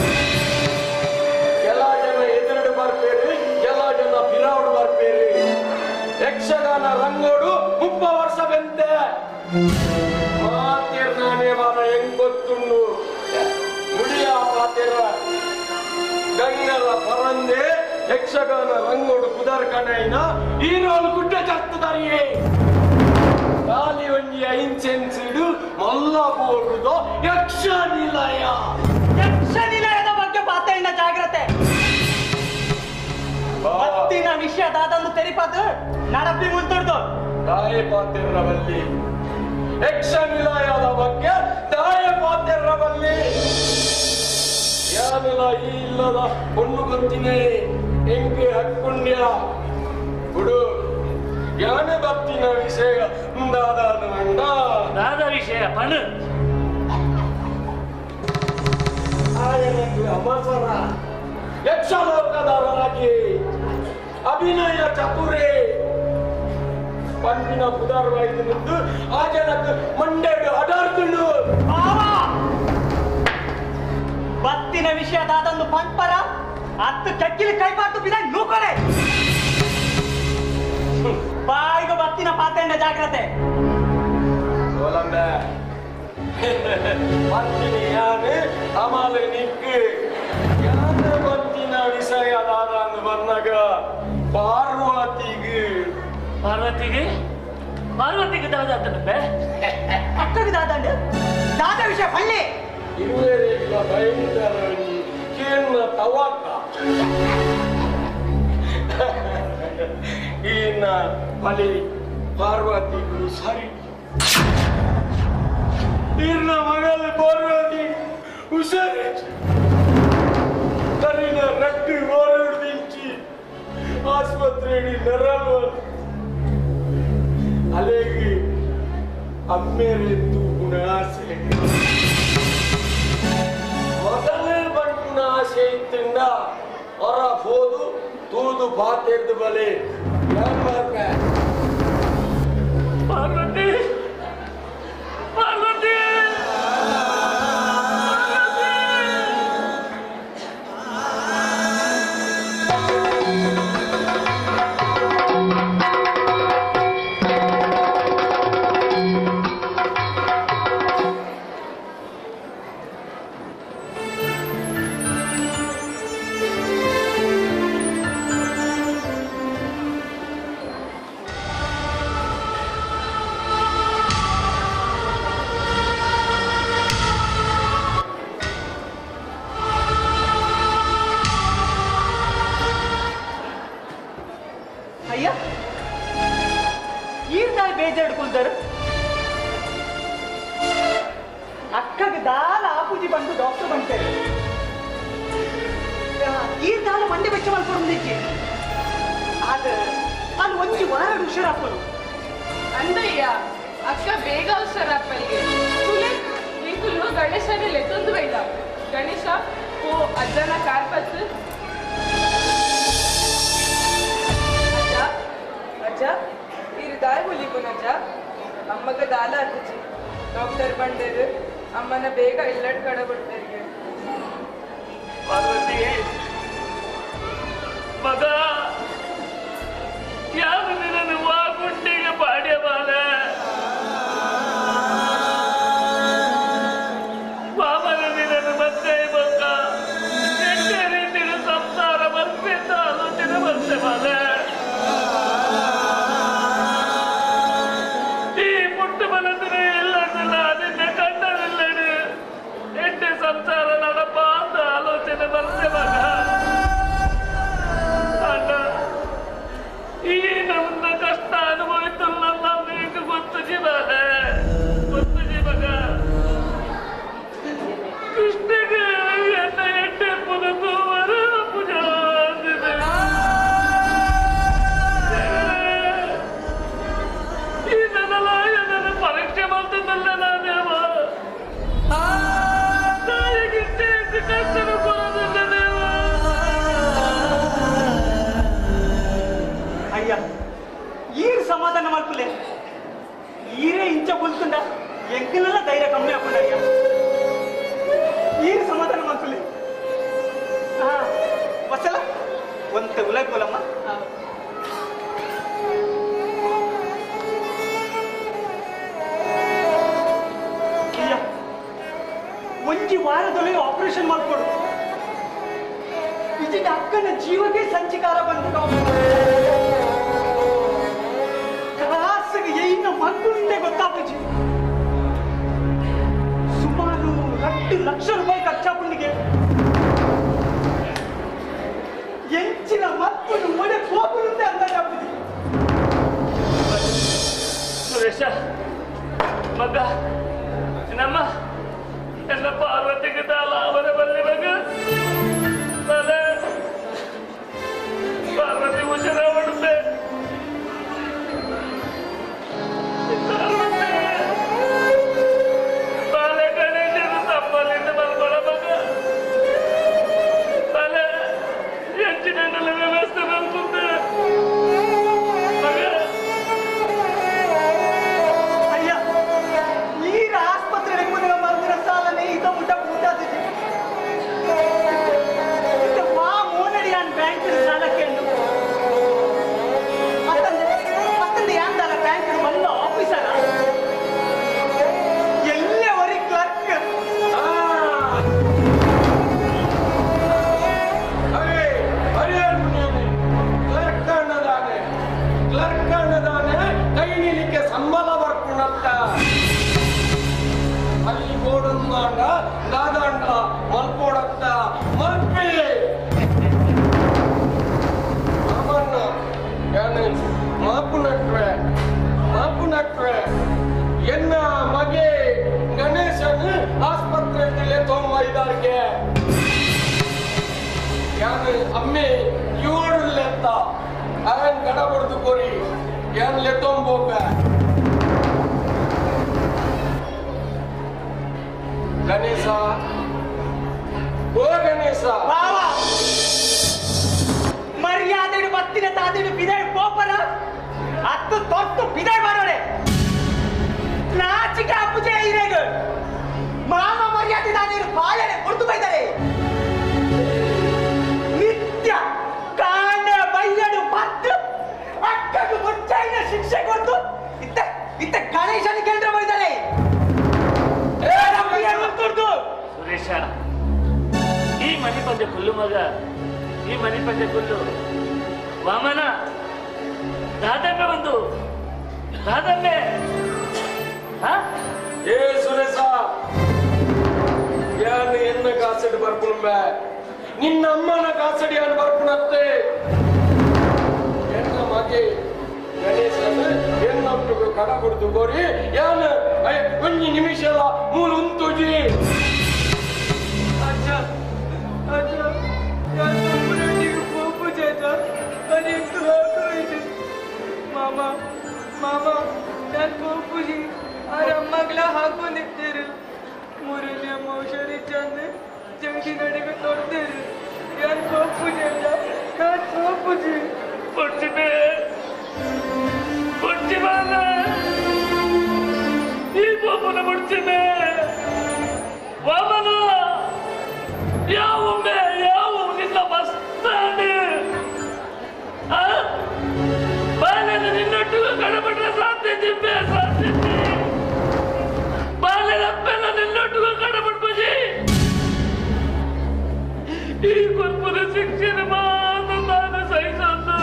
ಕೆಲ ಜನ ಎದುರುಡು ಬರ್ಪೇರಿ ಕೆಲ ಜನ ಪಿರಾವುಡು ಬರ್ಪೇರಿ ಯಕ್ಷಗಾನ ರಂಗೋಡು ಮುಪ್ಪ ವರ್ಷ ಬೆಂತೆ ಮಾತಿರ್ ನಾನೇ ವಾರ ಹೆಂಗ್ ಗೊತ್ತುಂಡು ಮುಡಿಯ ಪಾತಿರ ಗಂಗಲ ಪರಂದೆ ಯಕ್ಷಗಾನ ರಂಗೋಡು ಕುದರ್ ಕಣೈನ ಈ ರೋಲ್ ಗುಡ್ಡ ಚರ್ತದಾರಿಯೇ ಗಾಲಿ ಒಂಜಿ ಐನ್ಸೆನ್ಸಿಡು ಮಲ್ಲ ಬೋಡುದು ಯಕ್ಷ ನಿಲಯ ಯಕ್ಷ ನಿಲಯದ ಬಗ್ಗೆ ಪಾತೆಯಿಂದ ಜಾಗ್ರತೆ ಬತ್ತಿನ ವಿಷಯ ದಾದಂದು ತೆರಿಪದು ನಡಪಿ ಮುಂದುಡ್ದು ದಾಯ ಪಾತಿರವಲ್ಲಿ ಯಕ್ಷ ನಿಲಯದ ಬಗ್ಗೆ ದಾಯ ಪಾತಿರವಲ್ಲಿ ಯಾನೆಲ್ಲ ಈ ಇಲ್ಲದ பொண்ணு ಗೊತ್ತಿನೇ ಹೆಂಗೆ ಹಕ್ಕೊಂಡ್ಯ ಬಿಡು ಯಾನೆ ಬತ್ತಿನ ವಿಷಯ ಮುಂದಾದ ಅಂಡ ದಾದ ವಿಷಯ ಪಣ ಆಯನಕ್ಕೆ ಅಮಸರ ಯಕ್ಷಲೋಕದವರಾಗಿ ಅಭಿನಯ ಚತುರೇ ಪಂಪಿನ ಪುದರ್ವಾಯ್ದು ಮುಂದು ಆ ಜನಕ್ಕೆ ಮಂಡೆಡು ಅಡಾರ್ದುಂಡು ಬತ್ತಿನ ವಿಷಯ ದಾದಂದು ಪಂಪರ ಹತ್ತು ಕಕ್ಕಿಲಿ ಕೈಪಾತು ಬಿದ ನೂಕೊರೆ ಬಾಯಿಗೆ ಬತ್ತಿನ ಪಾತೆಯಿಂದ ಜಾಗ್ರತೆ ಸೋಲಂಬೆ ಪಂಪಿನ ಯಾನೆ ಅಮಲೆ ನಿಕ್ಕು ಯಾನೆ ಪಂಪಿನ ವಿಷಯದಾದ ಅಂದು ಬಂದಾಗ ಪಾರ್ವತಿಗೆ ಪಾರ್ವತಿಗೆ ಪಾರ್ವತಿಗೆ ದಾದ ಅಂತನಪ್ಪೆ ಅಕ್ಕಗೆ ದಾದಂಡು ದಾದ ವಿಷಯ ಪಳ್ಳಿ ಇರುವೆರೆಲ್ಲ ಭಯಂಕರ ಕೇನ್ನ ತವಾಕ ನಿನ್ನ ಬಲಿ ಪಾರ್ವತಿಗಳು ಸರಿ ನಿನ್ನ ಮಗಳು ಪಾರ್ವತಿ ಹುಷಾರಿ ತನ್ನ ನಟ್ಟು ಓಡೋಡಿಂಚಿ ಆಸ್ಪತ್ರೆಯಲ್ಲಿ ನರಲ್ವಲ್ ಅಲೆಗೆ ಅಮ್ಮೆರೆಂದು ಗುಣಾಸೆ ಮೊದಲೇ ಬಂಟುನ ಆಸೆ ಇತ್ತಿಂದ ಹೊರ ಹೋದು ತೂದು ಪಾತೆರ್ದು ಬಲೆ ಏನ್ ಮಾಡ್ದೆ? ಪಾರ್ವತಿ ಪಾರ್ವತಿ ಅಯ್ಯ ಈರ್ದಾಯ್ ಬೇಜಾಡ್ಕೊಳ್ತಾರ ಅಕ್ಕಗೆ ದಾಲ ಆಪೂಜಿ ಬಂದು ಡಾಕ್ಟರ್ ಬಂತಾರೆ ಈ ದಾಲ ಮಂಡೆ ಬೆಚ್ಚ ಮಲ್ಕೊಂಡಿದ್ದೆ ಆದ ಅಲ್ಲಿ ಒಂಜಿ ವಾರ ಹುಷಾರಾಪರು ಅಂದಯ್ಯ ಅಕ್ಕ ಬೇಗ ಹುಷಾರಪ್ಪಲ್ಗೆ ತುಲೆ ನೀಕುಲು ಗಣೇಶನಲ್ಲಿ ಎತ್ತೊಂದು ಬೈದ ಗಣೇಶ ಓ ಅಜ್ಜನ ಕಾರ್ಪತ್ ಅಜ್ಜ ಅಜ್ಜ ಇರು ದಾಯ್ ಹುಲಿಗುನಜ್ಜ ಅಮ್ಮಗ ದಾಲ ಅಜ್ಜಿ ಡಾಕ್ಟರ್ ಬಂಡೇರು ಅಮ್ಮನ ಬೇಗ ಇಲ್ಲಟ್ ಕಡ ಬಿಡ್ತಾರೆ ಪಾರ್ವತಿ ಮಗ ಯಾರು ನಿನ್ನನ್ನು ವಾಗುಂಡಿಗೆ ಪಾಡ್ಯ ಬಾಲ ಮಾಮನ ನಿನ್ನನ್ನು ಮತ್ತೆ ಮಗ ಎಷ್ಟೇ ರೀತಿಯ ಸಂಸಾರ ಬರ್ಬೇಕ ಆಲೋಚನೆ ಬರ್ತೆ ಬಾಲ ಈ ಪುಟ್ಟು ಬಲದ್ರೆ ಇಲ್ಲದಲ್ಲ ನಿನ್ನೆ ಕಂಡರಿಲ್ಲಡು ಎಣ್ಣೆ ಸಂಸಾರ ನಡಪ ಅಂತ ಆಲೋಚನೆ ಬರ್ತೆ ಮಗ ಅಣ್ಣ ಈ ನಮ್ಮ ಕಷ್ಟ ಅನುಭವಿಸಲ್ಲ ನಮಗೆ ಗೊತ್ತು ಜೀವನ ಗೊತ್ತು ಜೀವನ ಕೃಷ್ಣಗೆ ಎನ್ನ ಎಣ್ಣೆ ಪುನಃ ವರ ಪೂಜಾ ಅಂದಿದೆ. ಈ ನನ್ನ ಲಾಯನನ್ನು ಪರೀಕ್ಷೆ ಮಾಡ್ತದಲ್ಲ ನಾನೇವ ತಾಯಿಗಿಂತ ಹೆಚ್ಚು ಕಷ್ಟನ ಕೊಡೋದಿಲ್ಲ ದೇವ ಅಯ್ಯ ಈರ್ ಸಮಾಧಾನ ಮಾಡ್ಕೊಲೆ ಈರೇ ಇಂಚ ಬುಲ್ತುಂಡ ಎಂಕಲೆಲ್ಲ ಧೈರ್ಯ ಕಮ್ಮಿ ಹಾಕೊಂಡ ಅಯ್ಯ ಈರ್ ಸಮಾಧಾನ ಮಾಡ್ಕೊಲೆ ಹಾ ವಸಲ ಒಂತ ಉಲಕೋಲಮ್ಮ ಅಯ್ಯ ಒಂಜಿ ವಾರದೊಳಗೆ ಆಪರೇಷನ್ ಮಾಡ್ಕೊಡು ಇದೀಗ ಅಕ್ಕನ ಜೀವಕ್ಕೆ ಸಂಚಿಕಾರ ಬಂದು ಕಾಸಿಗೆ ಏನ ಮಕ್ಕಳಿಂದ ಗೊತ್ತಾಪುಜಿ ಸುಮಾರು ಹತ್ತು ಲಕ್ಷ ರೂಪಾಯಿ ಖರ್ಚಾಪುಂಡಿಗೆ ಎಂಚಿನ ಮಕ್ಕಳು ಒಡೆ ಹೋಗುವಂತೆ ಅಂದಾಜಾಪುಜಿ ಸುರೇಶ ಮಗ ನಮ್ಮ ಎಲ್ಲ ಪಾರ್ವತಿಗೆ ತಾಲ ಅವರ ಬಲ್ಲಿ ಮಗ ತಲೆ ಪಾರ್ವತಿ ಹುಷಾರ ಮಾಡುತ್ತೆ ಬಾಲೆ ಗಣೇಶನ ತಪ್ಪಲಿಂದ ಮಲ್ಕೊಳ ಮಗ ತಲೆ ಹೆಚ್ಚಿನ ವ್ಯವಸ್ಥೆ ಮಲ್ಕೊಂಡೆ ಮಗ ಅಯ್ಯ ಈರ ಆಸ್ಪತ್ರೆಗೆ ಮುಂದೆ ಬಂದಿರ ಸಾಲನೆ ಇದ ಮುಟ್ಟ ಮುಟ್ಟಾದಿ지 ಇದು ವಾ ಮೋನಡಿ ಆನ್ ಬ್ಯಾಂಕ್ ಸಾಲ ಕೇಳು ಅತ್ತಂದೆ ಅತ್ತಂದೆ ಯಾಂದಲ್ಲ ಬ್ಯಾಂಕ್ ಮಲ್ಲ ಆಫೀಸರ ಎಲ್ಲೇ ವರಿ ಕ್ಲರ್ಕ್ ಆ! ಅರೇ, ಹರಿಹರ ಮುನಿಯನೇ, ಕ್ಲರ್ಕ್ ಅನ್ನದಾನೆ ಕ್ಲರ್ಕ್ ಅನ್ನದಾನೆ ಕೈ ನಿಲಿಕ್ಕೆ ಸಂಬಳ ಬರ್ಕೊಂಡತ್ತ ಅಲ್ಲಿ ಗೋಡಂದಾಂಡ ದಾದಾಂಡ ಮಲ್ಪೋಡತ್ತ ಮಲ್ಪೆ ಕಡಬಡ್ದು ಕೊರಿ ಎನ್ಲೆ ತೊಂಬೋಕ ಗಣೇಶ ಓ ಗಣೇಶ ಬಾವ ಮರ್ಯಾದೆಡು ಬತ್ತಿನ ತಾದಿಡು ಬಿದಾಯ್ ಪೋಪರ ಹತ್ತು ತೊಟ್ಟು ಬಿದಾಯ್ ಮಾಡೋಳೆ ನಾಚಿಕೆ ಅಪ್ಪುಜೆ ಇರೇಗ ಮಾಮ ಮರ್ಯಾದೆ ತಾದಿಡು ಬಾಳೆನೆ ಕೊಡ್ತು ಬೈದರೆ ನಿತ್ಯ ಕಾಂಡ ಬೈಯಡು ಪತ್ತು ಅಕ್ಕಗೆ ಮುಚ್ಚಾಯಿನ ಶಿಕ್ಷೆ ಕೊಡ್ತು ಇತ್ತ ಇತ್ತ ಗಣೇಶನ ಕೇಂದ್ರ ಬೈದರೆ ಏ ನಮಗೆ ಗೊತ್ತುಂಟು ಸುರೇಶ ಈ ಮನೆ ಪಂಚ ಕುಲ್ಲು ಮಗ ಈ ಮನೆ ಪಂಚ ಕುಲ್ಲು ವಾಮನ ದಾದಮ್ಮೆ ಒಂದು ದಾದಮ್ಮೆ ಹಾ ಏ ಸುರೇಶ ಯಾನು ಎನ್ನ ಕಾಸಡಿ ಬರ್ಪುಣ್ಬೆ ನಿನ್ನ ಅಮ್ಮನ ಕಾಸಡಿ ಯಾನು ಬರ್ಪುಣತ್ತೆ ಎನ್ನ ಮಗೆ ಗಣೇಶನ ಎನ್ನೊಟ್ಟಿಗೆ ಕಡ ಕೊಡ್ದು ಗೋರಿ ಯಾನು ಐ, ಒಂಜಿ ನಿಮಿಷಲ ಮೂಲ ಉಂತುಜಿ ಅಜ್ಜ ಅಜ್ಜ ನಾನು ಒಬ್ಬರೊಟ್ಟಿಗೆ ಹೋಗು ಜೇಜ ಅದೆಂದು ಹಾಕೋಯ್ತು ಮಾಮ ಮಾಮ ನಾನು ಹೋಗುಜಿ ಆ ರಮ್ಮಗ್ಲ ಹಾಕೊಂಡಿದ್ದೀರು ಮೂರನೇ ಅಮ್ಮ ಹುಷಾರಿಚ್ಚಂದೆ ಜಂಗಿ ನಡಿಗೆ ತೊಡ್ದೇರು ಯಾನ್ ಹೋಗು ಜೇಜ ನಾನು ಹೋಗುಜಿ പൊട്ടിമേ പൊട്ടിമാല ഈ പോപ്പന പൊട്ടിമേ വാമന ಯಾവുಮ್ಮೆ ಯಾವು ನಿನ್ನ ಮಸ್ತಾನೆ ಆ ಬಾಲ್ಯದ ನಿನ್ನೊಟ್ಟಿಗೆ ಕಡಪಟ್ರೆ ಸಾಧ್ಯತೆ ಸಾಧ್ಯತೆ ಬಾಲ್ಯದ ಅಪ್ಪೆಲ್ಲ ನಿನ್ನೊಟ್ಟಿಗೆ ಕಡಪಟ್ಬಜಿ ಈ ಕೊರ್ಪುರ ಶಿಕ್ಷಣ ಮಾತ್ರ ತಾನು ಸಹಿಸೋದು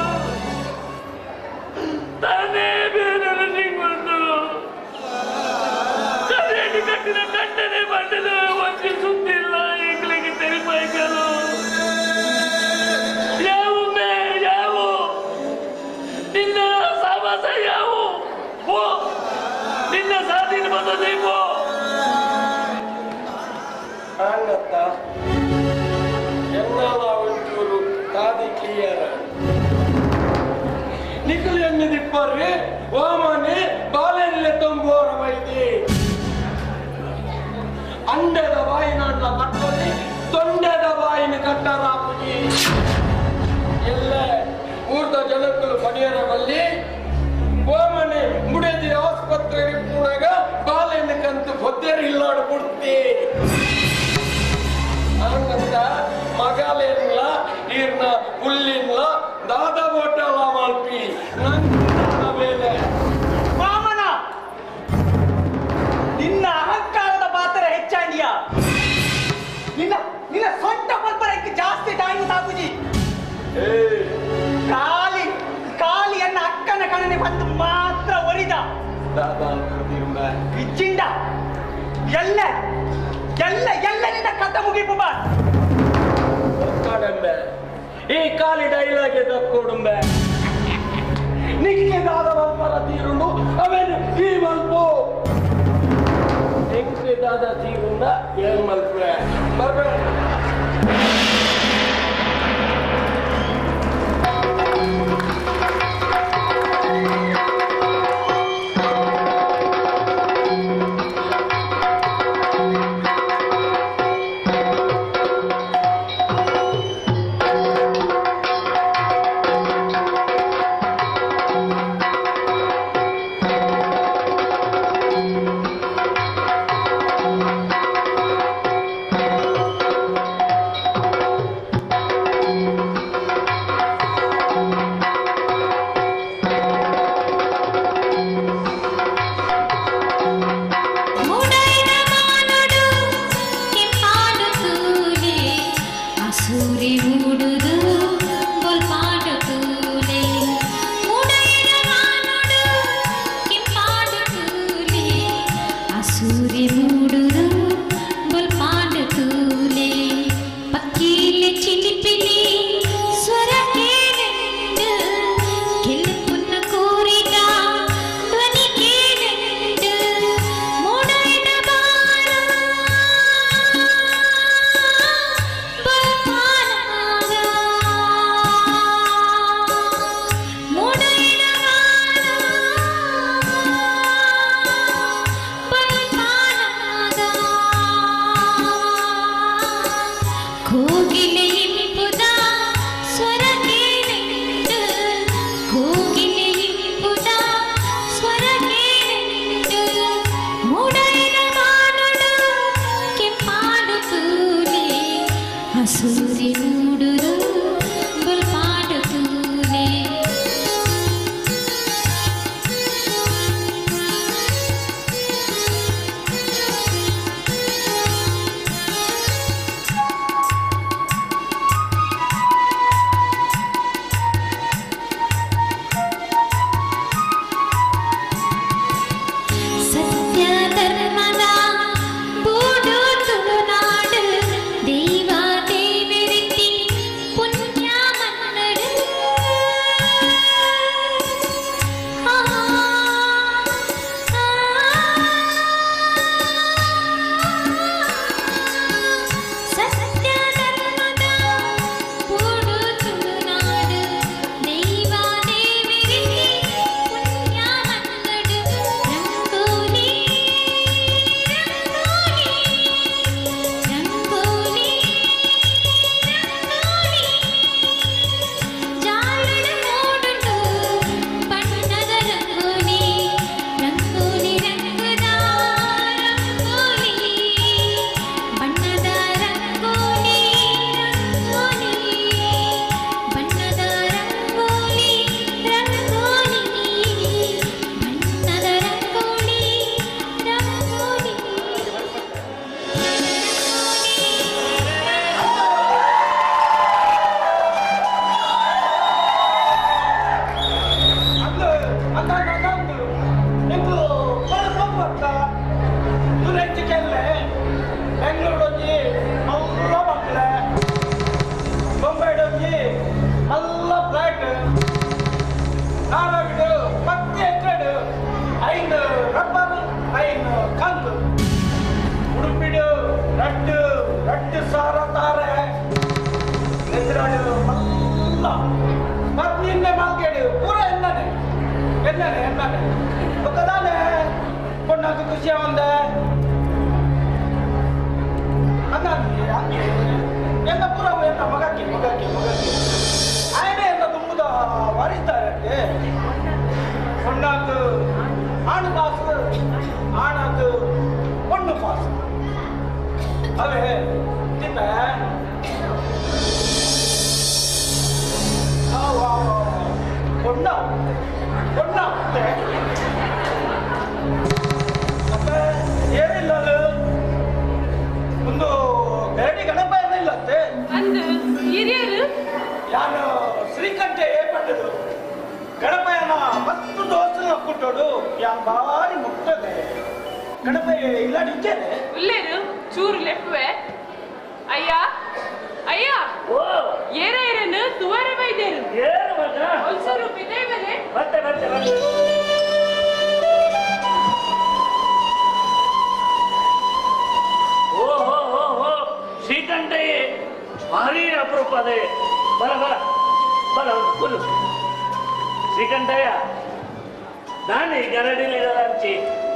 ತಾನೇ ಬೇರೆ ನಿಂಗೊಂದು ಕರೆಯಡಿ ಕಟ್ಟಿನ ಕಟ್ಟನೆ ಬಂಡಲು ಒಂದು ಸುತ್ತಿಲ್ಲ ಈಗಲಿಗೆ ತೆರಿಪೈಕಲು ಯಾವು ಮೇ ಯಾವು ನಿನ್ನ ಸಾವಾಸ ಯಾವು ಓ ನಿನ್ನ ಸಾಧಿನ ಬಂದ ನೀವು ಹಂಗತ್ತ ಎನ್ನಲ ಒಂಚೂರು ಕಾದಿ ಕ್ಲಿಯರ್ ನಿಖಲ್ ಎಣ್ಣೆ ದಿಪ್ಪರ್ರಿ ಓಮನೆ ಬಾಲೆಲ್ಲೆ ತಂಬೋರ ವೈದಿ ಅಂಡದ ಬಾಯಿನ ಕಟ್ಟೋದಿ ತೊಂಡೆದ ಬಾಯಿನ ಕಟ್ಟರಾಪುಜಿ ಎಲ್ಲ ಊರ್ದ ಜನಕ್ಕಳು ಪಡೆಯರ ಬಲ್ಲಿ ಓಮನೆ ಮುಡದಿ ಆಸ್ಪತ್ರೆಗೆ ಕೂಡಾಗ ಬಾಲೆನ ಕಂತು ಹೊದ್ದೆರಿ ಇಲ್ಲಾಡು ಬಿಡ್ತಿ ಹಂಗಂತ ಮಗಾಲೇನ್ಲ ಈರ್ನ ಹುಲ್ಲಿನ್ಲ ದಾದ ಬೋಟಲ ಮಲ್ಪಿ ನಂತರ ಮೇಲೆ ವಾಮನ ನಿನ್ನ ಅಹಂಕಾರದ ಪಾತ್ರ ಹೆಚ್ಚಾಂಡಿಯ ನಿನ್ನ ನಿನ್ನ ಸೊಂಟ ಪಲ್ಪರಕ್ಕೆ ಜಾಸ್ತಿ ಟೈಮ್ ಸಾಗುಜಿ ಏ ಕಾಲಿ ಕಾಲಿಯನ್ನ ಅಕ್ಕನ ಕಣನೆ ಬಂದು ಮಾತ್ರ ಒರಿದ ದಾದ ಪ್ರತಿಂಬ ಬಿಚ್ಚಿಂಡ ಎಲ್ಲ ಎಲ್ಲ ಎಲ್ಲ ನಿನ್ನ ಕಥ ಮುಗಿಪು ಬಾ ಕಡಂಬೆ ಈ ಕಾಲಿ ಡೈಲಾಗೆ ತಕ್ಕೊಡುಂಬೆ ನಿಕ್ಕೆ ದಾದ ಮಲ್ಪರ ತೀರುಂಡು ಅವೇನು ಈ ಮಲ್ಪು ಹೆಂಗೆ ದಾದ ತೀರುಂಡ ಏನ್ ಮಲ್ಪೆ ಬರ್ಬೇಡ ಅಜ್ಜ ಎನ್ನೋಡು ಮಲ್ಲ ಮತ್ ನಿನ್ನೆ ಮಾಲ್ಕೇಡು ಪೂರ ಎನ್ನನೆ ಎನ್ನನೆ ಎನ್ನನೆ ಒಕ್ಕದಾನೆ ಕೊಣ್ಣಾಕು ಖುಷಿ ಒಂದೆ ಅನ್ನಿ ಹಂಗೆ ಎನ್ನ ಪೂರ ಎನ್ನ ಮಗಕ್ಕೆ ಮಗಕ್ಕೆ ಮಗಕ್ಕೆ ಆಯ್ನೆ ಎನ್ನ ತುಂಬುದ ವರಿತಾರೆ பொண்ணாக்கு ஆணு பாசு ஆணாக்கு பொண்ணு பாசு அவே இப்ப பொண்ணா பொண்ணா ಅಪ್ಪ ಏನಿಲ್ಲ ಒಂದು ಗರಡಿ ಗಣಪ ಏನಿಲ್ಲತ್ತೆ ಅಂದು ಹಿರಿಯರು ಯಾನು ಶ್ರೀಕಂಠ ಏರ್ಪಟ್ಟದು ಗಣಪಯ್ಯನ ಮಸ್ತು ದೋಸ್ತನ ಕೊಟ್ಟೋಡು ಯಾನ್ ಭಾರಿ ಮುಕ್ತದೆ ಗಣಪಯ್ಯ ಇಲ್ಲ ನಿಂತೇನೆ ಉಲ್ಲೇರು ಚೂರು ಲೆಪ್ಪುವೆ ಅಯ್ಯ ಅಯ್ಯ ಓ ಏರ ಏರನ್ನು ತುವರ ಬೈದೇರು ಏನು ಮಗ ಹೊಲ್ಸೂರು ಬಿದ್ದೆ ಮೇಲೆ ಮತ್ತೆ ಮತ್ತೆ ಮತ್ತೆ ಓ ಹೋ ಹೋ ಹೋ ಶ್ರೀಕಂಠಯ್ಯ ಭಾರಿ ಅಪರೂಪದೆ ಬರ ಬರ ಬರ ಕುಲ್ಲು ಶ್ರೀಕಂಠಯ್ಯ ನಾನು ಈ ಗರಡಿಲಿ ಹಂಚಿ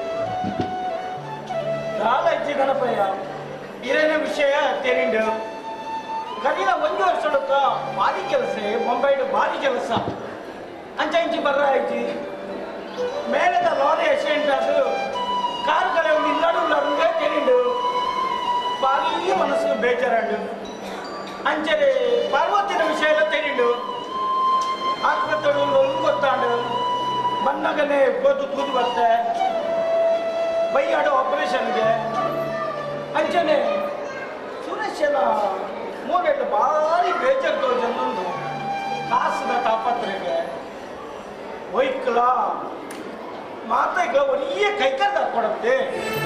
ನಾಲಜ್ಜಿ ಗಣಪಯ್ಯ ಇರೇನ ವಿಷಯ ತೇರಿಂಡು ಕಡಿನ ಒಂದು ವರ್ಷಕ್ಕ ಭಾರಿ ಕೆಲಸ ಮುಂಬೈಡು ಭಾರಿ ಕೆಲಸ ಅಂಚ ಇಂಚಿ ಬರ್ರ ಆಯ್ತು ಮೇಲದ ಲಾರಿ ಆಕ್ಸಿಡೆಂಟ್ ಅದು ಕಾರು ಕಲೆ ಒಂದು ಇಲ್ಲಾಡು ಇಲ್ಲಾಡುಗೆ ತೇರಿಂಡು ಭಾರಿ ಮನಸ್ಸು ಬೇಜಾರಂಡು ಅಂಚನೆ ಪಾರ್ವತಿನ ವಿಷಯ ಎಲ್ಲ ತೇರಿಂಡು ಆಸ್ಪತ್ರೆ ಒಂದು ಗೊತ್ತಾಂಡು ಬನ್ನಗನೆ ಗೋದು ತೂದು ಬರ್ತೆ ಬೈಯಾಡೋ ಆಪರೇಷನ್ಗೆ ಅಂಚನೆ ಸುರೇಶನ ಮೂರೆಟ್ಟು ಭಾರಿ ಬೇಜಾರು ಜನಂದು ಕಾಸಿನ ತಾಪತ್ರೆಗೆ ಒಯ್ಕಲ ಮಾತೆಗಳ ಒಳ್ಳೆಯ ಕೈಕಂದ ಕೊಡುತ್ತೆ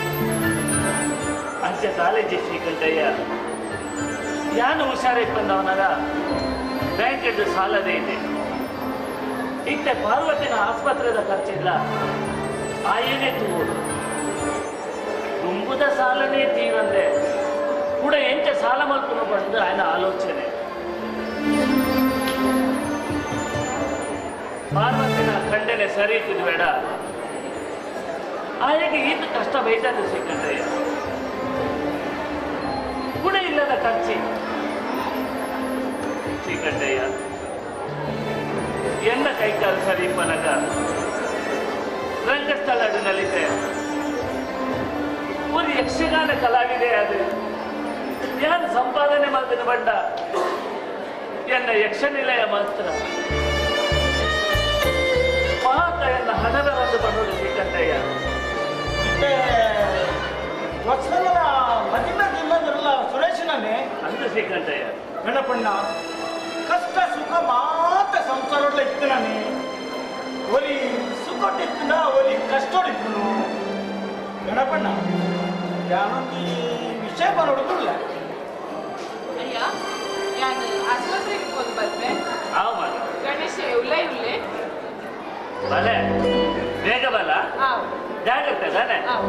ಅಂಚೆ ಕಾಲೇಜಿ ಶ್ರೀಕಂಠಯ್ಯ ಯಾನು ಹುಷಾರಿಗೆ ಬಂದವನಾಗ ಬ್ಯಾಂಕೆಡ್ ಸಾಲದೇ ಇದೆ ಇತ್ತೆ ಪಾರ್ವತಿನ ಆಸ್ಪತ್ರೆದ ಖರ್ಚಿಲ್ಲ ಆಯನೇ ತೂರು ತುಂಬುದ ಸಾಲನೇ ತೀರಂದೆ ಕೂಡ ಎಂಚ ಸಾಲ ಮಲ್ಕೊಂಡು ಬಂದು ఆయన ಆಲೋಚನೆ ಪಾರ್ವತಿನ ಖಂಡನೆ ಸರಿ ಬೇಡ ಆಯಗೆ ಈತ ಕಷ್ಟ ಬೈತಾನೆ ಶ್ರೀಕಂಠಯ್ಯ ಕೂಡ ಇಲ್ಲದ ಖರ್ಚಿ ಶ್ರೀಕಂಠಯ್ಯ ಎನ್ನ ಕೈಕಾಲು ಸರಿ ಪನಕ ರಂಗಸ್ಥಳಡಿನಲ್ಲಿದೆ ಒಂದು ಯಕ್ಷಗಾನ ಕಲಾವಿದೆ ಅದು ಯಾರು ಸಂಪಾದನೆ ಮಾಡಿದ ಬಂಡ ಎನ್ನ ಯಕ್ಷನಿಲಯ ಮಾತ್ರ ಮಾತ ಎನ್ನ ಹಣದ ಒಂದು ಬಂದು ಶ್ರೀಕಂಠಯ್ಯ ಮತ್ತೆ ವರ್ಷಗಳ ಮದಿನ ಇಲ್ಲದಿರಲ್ಲ ಸುರೇಶನೇ ಅಂದು ಶ್ರೀಕಂಠಯ್ಯ ಗಣಪಣ್ಣ ಕಷ್ಟ ಸುಖ ಮಾತ್ರ ಸಂಸಾರದಲ್ಲಿ ಇತ್ತನೇ ಒಲಿ ಸುಖಟ್ಟಿತ್ತನ ಒಲಿ ಕಷ್ಟೋಡಿತ್ತು ಗಣಪಣ್ಣ ಯಾನೊಂದು ವಿಷಯ ಬರೋಡಿಲ್ಲ ಅಯ್ಯ ನಾನು ಆಸ್ಪತ್ರೆಗೆ ಹೋಗಿ ಬರ್ಬೆ ಆವ್ ಮಗ ಗಣೇಶ ಉಲ್ಲೈ ಉಲ್ಲೆ ಬಲೆ ಬೇಗ ಬಲ ಆವ್ ಜಾಗ್ರತೆ ತಾನೆ ಆವ್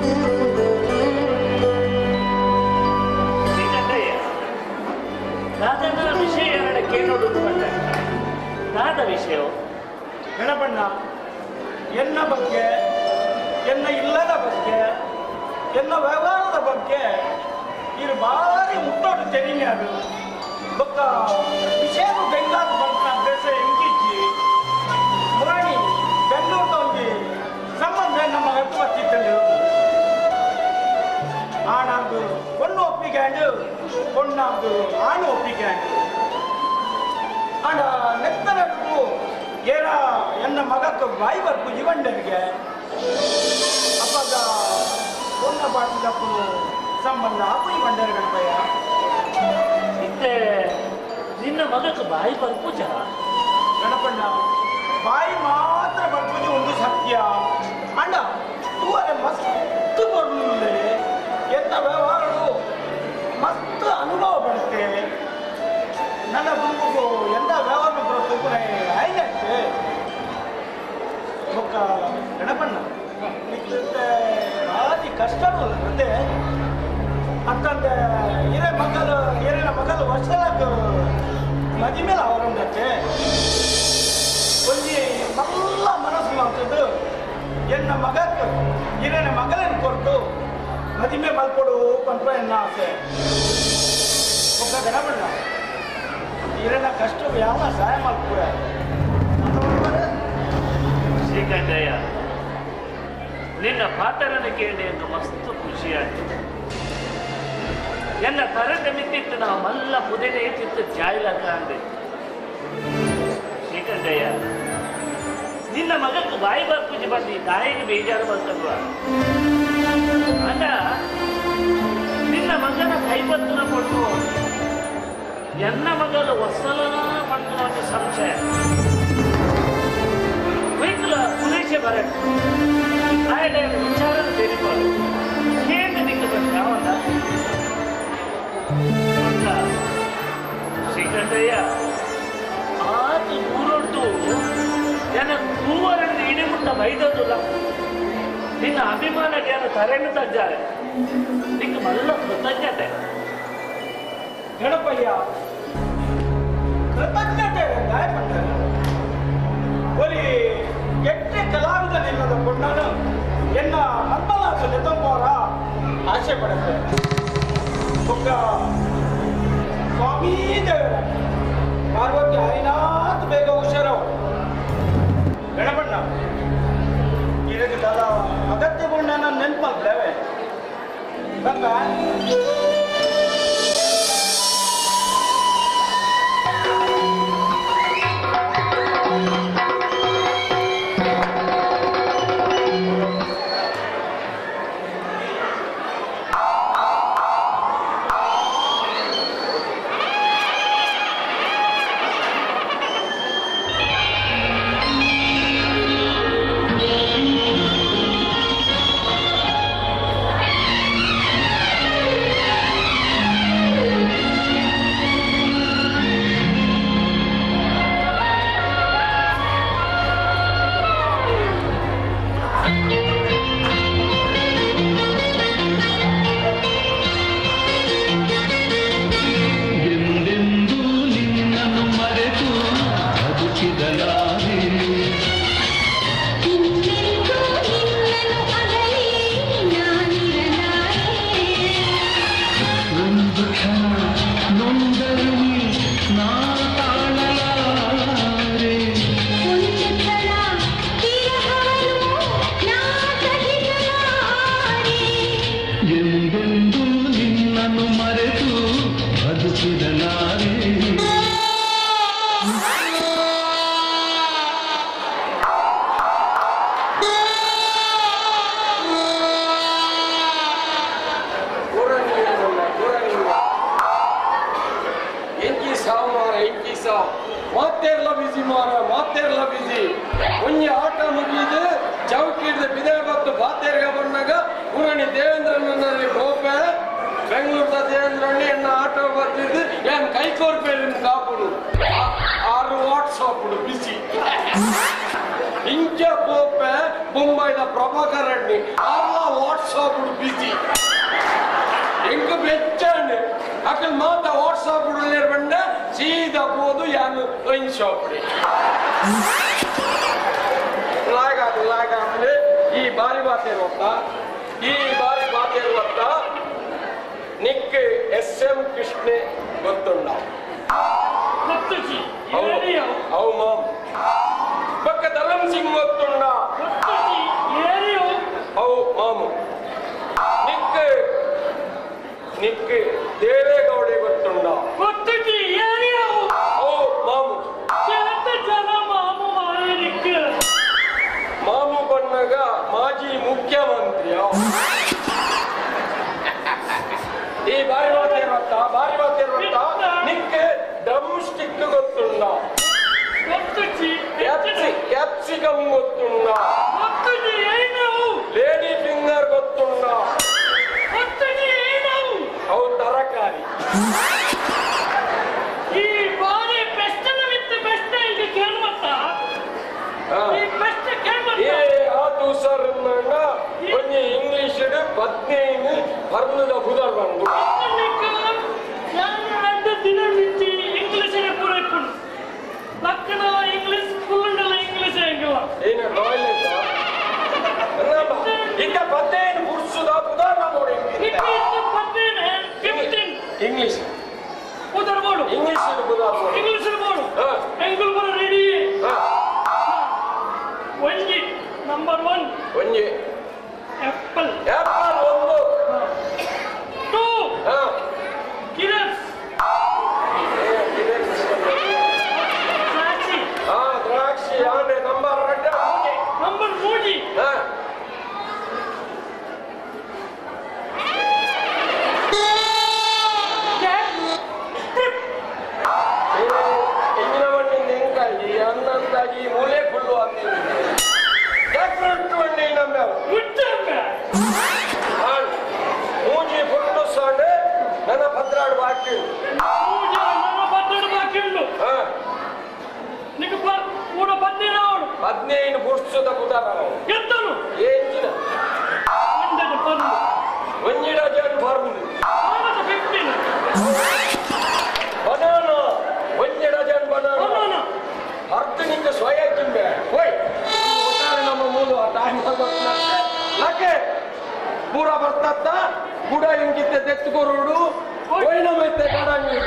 ಶ್ರೀಕಂಠಯ್ಯ ನಾದನ ವಿಷಯ ಎರಡು ಕೇಳೋಡು ಬಂದೆ ನಾದ ವಿಷಯವು ಗಣಪಣ್ಣ ಎನ್ನ ಬಗ್ಗೆ ಎನ್ನ ಇಲ್ಲದ ಬಗ್ಗೆ ಎನ್ನ ವ್ಯವಹಾರದ ಬಗ್ಗೆ ಇದು ಭಾರಿ ಮುಟ್ಟೋಡು ತೆರಿನೇ ಅದು ಬೊಕ್ಕ ವಿಷಯ ಬೆಂಗಾದ ಬಂತ ಅಭ್ಯಾಸ ಎಂಗಿಚ್ಚಿ ಮುರಾಣಿ ಬೆಂಗಳೂರು ಒಂದು ಸಂಬಂಧ ನಮ್ಮ ಹತ್ತು ಬರ್ತಿದ್ದಳು ಆಣಾಗು பொண்ணு ஒப்பிக்காண்டு பொண்ணாகு ஆண் ஒப்பிக்காண்டு ಆಂಡ ನೆತ್ತನಕ್ಕೂ ಏನ ಎನ್ನ ಮಗಕ್ಕೆ ಬಾಯಿ ಬರ್ಕು ಇವಂಡರಿಗೆ ಅಪ್ಪಾಗ பொண்ண ಬಾಟಿದಪ್ಪು ಸಂಬಂಧ ಅಪ್ಪು ಇವಂಡರ್ ಗಣಪಯ್ಯ ಇತ್ತೆ ನಿನ್ನ ಮಗಕ್ಕೆ ಬಾಯಿ ಬರ್ಪೂಜ ಗಣಪಣ್ಣ ಬಾಯಿ ಮಾತ್ರ ಬರ್ಪುಜಿ ಒಂದು ಸತ್ಯ ಅಂಡ ತೂವರೆ ಮಸ್ತ್ ಬರ್ಲಿಲ್ಲ ಎಂತ ವ್ಯವಹಾರಗಳು ಮಸ್ತ್ ಅನುಭವ ಬರುತ್ತೆ ನನ್ನ ಗುಂಪು ಎಂತ ವ್ಯವಹಾರ ಬರುತ್ತೆ ಆಯ್ತು ಬೊಕ್ಕ ಗಣಪಣ್ಣ ಇತ್ತೆ ಭಾರಿ ಕಷ್ಟನೂ ಮತ್ತೆ ಅಂತಂದ ಹಿರೇ ಮಗಲು ಹಿರಿಯ ಮಗಲು ವರ್ಷಲಾಗ ಪ್ರತಿಮೆ ಮಲ್ಕೊಡು ಪಂಪ ಎನ್ನ ಆಸೆ ಒಬ್ಬ ಗಣಬಣ್ಣ ಇರನ್ನ ಕಷ್ಟವು ಯಾವ ಸಹಾಯ ಮಲ್ಪುರ ಶ್ರೀಕಂಠಯ್ಯ ನಿನ್ನ ಪಾತ್ರನ ಕೇಳಿ ಎಂದು ಮಸ್ತ್ ಖುಷಿಯಾಯ್ತು ಎನ್ನ ಕರೆಂಟ್ ಮಿತ್ತಿತ್ತು ನಾವು ಮಲ್ಲ ಪುದಿನ ಏತಿತ್ತು ಜಾಯಿಲ ಕಾಂಡೆ ಶ್ರೀಕಂಠಯ್ಯ ನಿನ್ನ ಮಗಕ್ಕೆ ಬಾಯಿ ಬರ್ಪುಜಿ ಬಂದು ತಾಯಿಗೆ ಬೇಜಾರು ಬರ್ತಲ್ವ ಅಂದ ನಿನ್ನ ಮಗನ ಕೈಬತ್ತನ ಕೊಟ್ಟು ಎನ್ನ ಮಗಲು ಒස්සಲನ ಪಂಕುವ ಸಂಶಯ ವೈಕುಲ ಸುರೇಶ ಬರಟ್ ಆಯ್ಡ ವಿಚಾರ ತಿಳಿಬೋದು ಹೇಗೆ ನಿಂಗೆ ಬಂದ ಯಾವಲ್ಲ ಅಂತ ಶ್ರೀಕಂಠಯ್ಯ ಆತು ದೂರೊಟ್ಟು ಜನ ತೂವರನ್ನು ಇಡಿಮುಟ್ಟ ಬೈದದ್ದುಲ್ಲ ನಿನ್ನ ಅಭಿಮಾನ ಜನ ತರೆಯನ್ನು ತಜ್ಜಾರೆ ನಿಂಗೆ ಮಲ್ಲ ಕೃತಜ್ಞತೆ ಗಣಪಯ್ಯ ಕೃತಜ್ಞತೆ ಗಾಯಪಟ್ಟ ಒಲಿ ಕೆಟ್ಟ ಕಲಾವಿದನಿಲ್ಲದ ಕೊಂಡನು ಎನ್ನ ಹಂಬಲಾಸ ನೆತಂಬೋರ ಆಸೆ ಪಡುತ್ತೆ ಒಬ್ಬ ಸ್ವಾಮೀ ದೇವರ ಪಾರ್ವತಿ ಹರಿನಾಥ್ ಬೇಗ ಹುಷಾರು ಗಣಪಣ್ಣ ಇದಕ್ಕೆ ದಾದ ಅಗತ್ಯಗೊಂಡ ನಾನು ನೆನಪಲ್ಲೇವೆ ಬಂದ ಎಂದೆಂದೂ ನಿನ್ನನ್ನು ಮರೆತು ಬದುಕಿದಲಾರೆ ಇನ್ನೆಂದೂ ನಿನ್ನನ್ನು ಅಗಲಿ ನಾನಿರಲಾರೆ ಒಂದು ಕ್ಷಣ ನೊಂದರು ನಾ ತಾಳಲಾರೆ ಒಂದು ಕ್ಷಣ ವಿರಹವನ್ನು ನಾ ಸಹಿಸಲಾರೆ ಎಂದೆಂದೂ ನಿನ್ನನ್ನು ಮರೆತು ಬದುಕಿದಲಾರೆ ಕೂರಂಗಿಲ್ಲ ಕೂರಂಗಿಲ್ಲ ಎಂಕಿ ಸಾವು ಮಾರ ಎಂಕಿ ಸಾವು ಮಾತೇರ್ಲ ಬಿಸಿ ಮಾರ ಮಾತೇರ್ಲ ಬಿಸಿ ಒಂಜಿ ಆಟ ಮುಗಿದು ಚೌಕಿಡ್ದು ಬಿದೆ ಬತ್ತು ಬಾತೇರ್ಗ ಬಂದಾಗ ಪುರಾಣಿ ದೇವೇಂದ್ರನಲ್ಲಿ ಗೋಪೆ ಬೆಂಗಳೂರದ ದೇವೇಂದ್ರಣ್ಣಿ ಎನ್ನ ಆಟ ಬರ್ತಿದ್ದು ಏನ್ ಕೈ ಕೋರ್ಪೇಲಿನ ಕಾಪುಡು ಆ- ಆರು ವಾಟ್ಸಾಪುಡು ಬಿಸಿ ಇಂಚ ಗೋಪೆ ಮುಂಬೈದ ಪ್ರಭಾಕರ್ ರೆಡ್ಡಿ ಆರ್ಲ ವಾಟ್ಸಾಪುಡು ಬಿಸಿ ಎಂಕ ಬೆಚ್ಚಂಡು ಅಕಲ್ ಮಾತ ವಾಟ್ಸಾಪ್ ಉಡಲೇರ್ ಬಂಡ ಸೀದಾ పోదు ಯಾನು ವೈನ್ ಶಾಪ್ లాగాదు లాగాదు ఈ బారి బాతేరు వద్ద ఈ బారి బాతేరు వద్ద ನಿಕ್ ಎಸ್ ಎಂ ಕೃಷ್ಣೆ ಗೊತ್ತುಂಡ ಗೊತ್ತುಜಿ ಅವು ಏರಿಯೋ ಅವು ಮಾಮ್ ಪಕ್ಕ ಧರಂ ಸಿಂಗ್ ಗೊತ್ತುಂಡ ಗೊತ್ತುಜಿ ಏರಿಯೋ ಅವು ಮಾಮು ನಿಕ್ ನಿಕ್ ದೇವೇಗೌಡೆ ಗೊತ್ತುಂಡ ಗೊತ್ತುಜಿ ಏರಿಯೋ ಅವು ಮಾಮು ಎಂತ ಜನ ಮಾಮು ಮಾಯನಿಕ್ಕೆ ಮಾಮು ಬಣ್ಣಗ ಮಾಜಿ ಮುಖ್ಯಮಂತ್ರಿ ಅವ. ಈ ಬಾರಿ ಮಾತಿರುವತ್ತ ಬಾರಿ ಮಾತಿರುವತ್ತ ನಿಕ್ಕೆ ಡ್ರಮ್ ಸ್ಟಿಕ್ ಗೊತ್ತುಂಡ ಗೊತ್ತುಜಿ ಕ್ಯಾಪ್ಸಿ ಕ್ಯಾಪ್ಸಿಕಮ್ ಗೊತ್ತುಂಡ ಗೊತ್ತುಜಿ ಏನು ಲೇಡಿ ಫಿಂಗರ್ ಗೊತ್ತುಂಡ ಗೊತ್ತುಜಿ ಏನು ಅವು ತರಕಾರಿ ಈ ಬಾರಿ ಬೆಸ್ಟನ ವಿತ್ ಬೆಸ್ಟ್ ಇಲ್ಲಿ ಕೇಳ್ಮತ್ತ ಹಾ. ಈ ಬೆಸ್ಟ್ ಏ ಕೇಳ್ಮತ್ತ ಆತು ಸರ್ ಒಂಜಿ ಇಂಗ್ಲಿಷ್ ಹದಿನೈದು ಬರ್ನದ ಬುಧರ್ ಬಂದು ನಾನು രണ്ട് ദിനം മിഞ്ചി ഇംഗ്ലീഷിനെ കുറയ്ക്കുന്നു ലക്കണല ഇംഗ്ലീഷ് ഫുള്ളുണ്ടല്ല ഇംഗ്ലീഷ് എങ്കില ಏನು ಟಾಯ್ಲೆಟ್ ಇಂದ ಹದಿನೈದು ಬುರ್ಸುದ ಬುಧರ್ ನೋಡಿ ಆಗಿ ಮೂಲೆ ಫುಲ್ಲು ಅಂದಿವಿ ಯಾಕೆ ನಮ್ಮೆವು ಹಾಳು. ಮೂಜಿ ಫುಲ್ಲು ಸೊಂಡೆ ನನ್ನ ಭದ್ರಾಡು ಬಾಕಿ ಹಾ నీకు కూడా పన్నీరు ಹದಿನೈದು ಬುಡ್ಸದ ಕುದಾರ ఎంతను ಏಂಜಿನ వందకు పన్ను ಒಂಜಿ ಡಜನ್ ಬರ್ಮುಂಡು ఆమెకు ఫిఫ్టీన్ ಬನಾನ ಒಂಜಿ ಡಜನ್ ಬನಾನ బనానా ಅರ್ಧ ನಿಂಗೆ ಸ್ವಯ ತಿಂಬೆ ಹೋಯ್ ಒಟ್ಟಾರೆ ನಮ್ಮ ಮೂಲು ಆ ಟೈಮ್ ಲಕ್ಕೆ ಪೂರ ಬರ್ತತ್ತ ಬುಡ ಹಿಂಗಿತ್ತೆ ತೆತ್ತುಕೊರುಡು ಹೋಯ್ ನಮ್ಮ ಎತ್ತೆ ಕಡಂಗಿ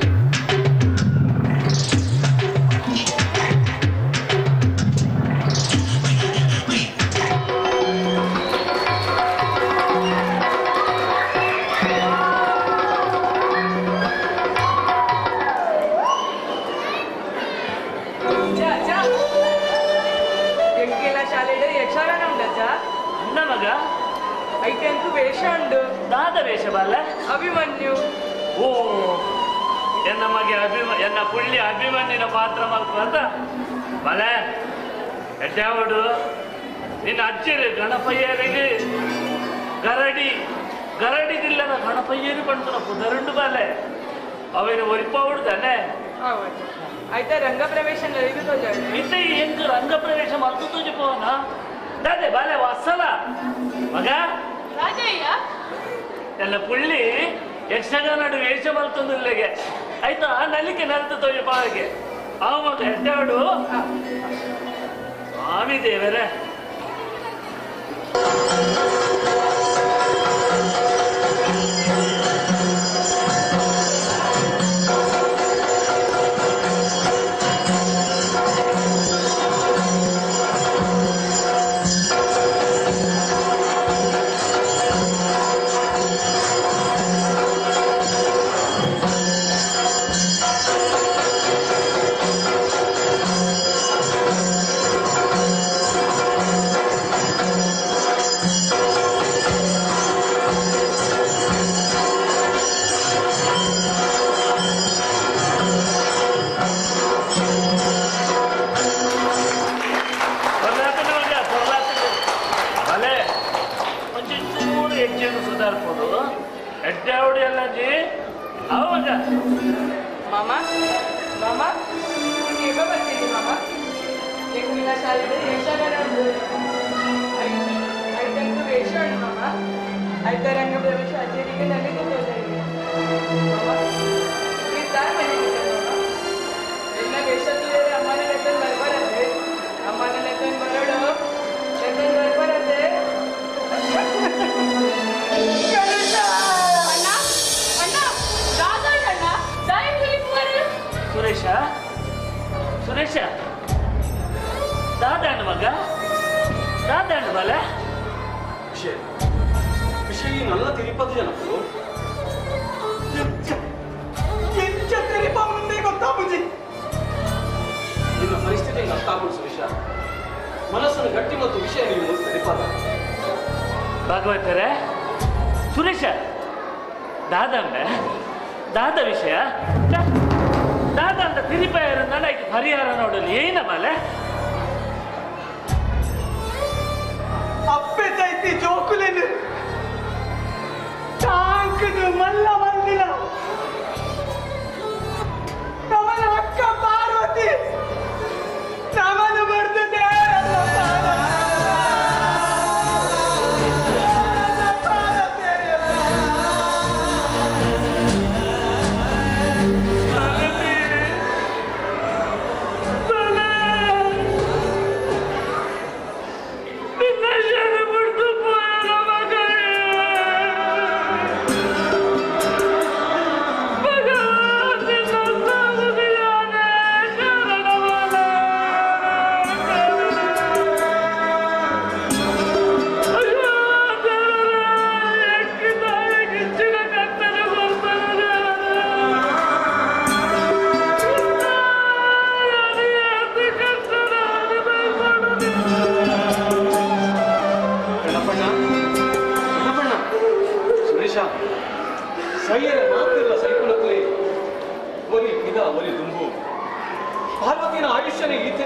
ಎಂಕೆಲ್ಲ ಶಾಲೆയുടെ ಯಕ್ಷಗಾನ ಉಂಟಜ್ಜ అన్నమగ ಐತೆ ಅಂತೂ ವೇಷ ಉಂಡು దాద వేష బాల ಅಭಿಮನ್ಯು ಓ ಎನ್ನ ಮಗೆ ಅಭಿಮ ಎನ್ನ ಪುಳ್ಳಿ ಅಭಿಮನ್ಯನ ಪಾತ್ರ ಮಲ್ಪಂತ ಬಲ ಎಡ್ಡಾವಡು ನಿನ್ನ ಅಜ್ಜರು ಗಣಪಯ್ಯರಿಗೆ ಗರಡಿ ಗರಡಿದಿಲ್ಲದ ಗಣಪಯ್ಯರು ಬಂತು ಪುದರುಂಡು ಬಾಲೆ ಅವನು ಒರಿಪವುಡು ತಾನೆ ಹೌದು ಆಯ್ತಾ ರಂಗ ಪ್ರವೇಶ ನಡೆಯುತ್ತೋ ಜಾಗ ಇತ್ತೆ ಹೆಂಗ್ ರಂಗ ಪ್ರವೇಶ ಮಲ್ತು ತುಜಿ ಪೋನ ದಾದೆ ಬಾಲೆ ವಸಲ ಮಗ ರಾಜಯ್ಯ ಎಲ್ಲ ಪುಳ್ಳಿ ಯಕ್ಷಗಾನಡು ವೇಷ ಮಲ್ತೊಂದು ಇಲ್ಲಿಗೆ ಆಯ್ತಾ ನಲಿಕೆ ನಲ್ತು ತೊಯ್ಯ ಪಾಗೆ ಅವ ಮಗ ಎಡ್ಡಾಡು ಸ್ವಾಮಿ ದೇವರೇ పొరలాటనే మಗ పొరలాటనే భలే కొంచెం చూడు ఎగ్జామ్ సుధారిపోదు ఎడ్డావుడు ಎಲ್ಲಜಿ ಅವ ಮಗ ಮಾಮ ಮಾಮ ಈಗ ಬರ್ತೀನಿ ಮಾಮ ಎಂಕಿನ ಶಾಲೆയുടെ ಯಕ್ಷಗಾನ ಉಂಡು ಐತೆ ಅಂತೂ ವೇಷ ಉಂಡು ಮಾಮ ಆಯ್ತಾ ರಂಗ ಪ್ರವೇಶ ಅಜ್ಜರಿಗೆ ನಡೆಯುತ್ತೋ ಜಾಗ ಮಾಮ ನೀವು ತಾನು ಬಂದಿದ್ದೀರ ಮಾಮ ಎಲ್ಲ ವೇಷದಲ್ಲಿ ಅಮ್ಮನ ಲೆಕ್ಕನ್ ಬರ್ಬಾರದೆ ಅಮ್ಮನ ಲೆಕ್ಕನ್ ಬರೋಡು ಲೆಕ್ಕನ್ ಬರ್ಬಾರದೆ ಅಣ್ಣ ಅಣ್ಣ ರಾಜಣ್ಣ ದಯ ಕುಲಿಪುವರು ಸುರೇಶ ಸುರೇಶ ದಾದಾಂಡ್ ಮಗ ದಾದಾಂಡ್ ಬಲ ವಿಷಯ ವಿಷಯ ನಲ್ಲ ತಿರುಪತಿ ಜನಕ್ಕೂ ಎಂಚ ತೆರಿಪ ಮುಂದೆ ಗೊತ್ತಾ ಬುಜಿ ನಿನ್ನ ಪರಿಸ್ಥಿತಿ ಅರ್ಥ ಆಗ್ಬಿಡು ಸುರೇಶ ಮನಸ್ಸನ್ನು ಗಟ್ಟಿ ಮತ್ತು ವಿಷಯ ನೀವು ತಿರುಪದ ಭಾಗವತರೇ ಸುರೇಶ ದಾದಂಬೆ ದಾದ ವಿಷಯ ದ- ದಾದ ಅಂತ ತಿರಿಪಾಯರ ನನಗೆ ಪರಿಹಾರ ನೋಡಲು ಏನ ಬಲೆ ಅಪ್ಪೆ ತೈತಿ ಜೋಕುಲೆನು ಟಾಂಕದು ಮಲ್ಲ ಮಂದಿನ ನಮನ ಅಕ್ಕ ಪಾರ್ವತಿ ನಮನ ಬರ್ದದೆ ನಿನ್ನ ಶರಣ ಬಿಡ್ತು ಪೋಯನ ಮಗನೇ. ಮಗ, ನಿನ್ನ ಸಾವುದಿಯಾನೆ ಶರಣ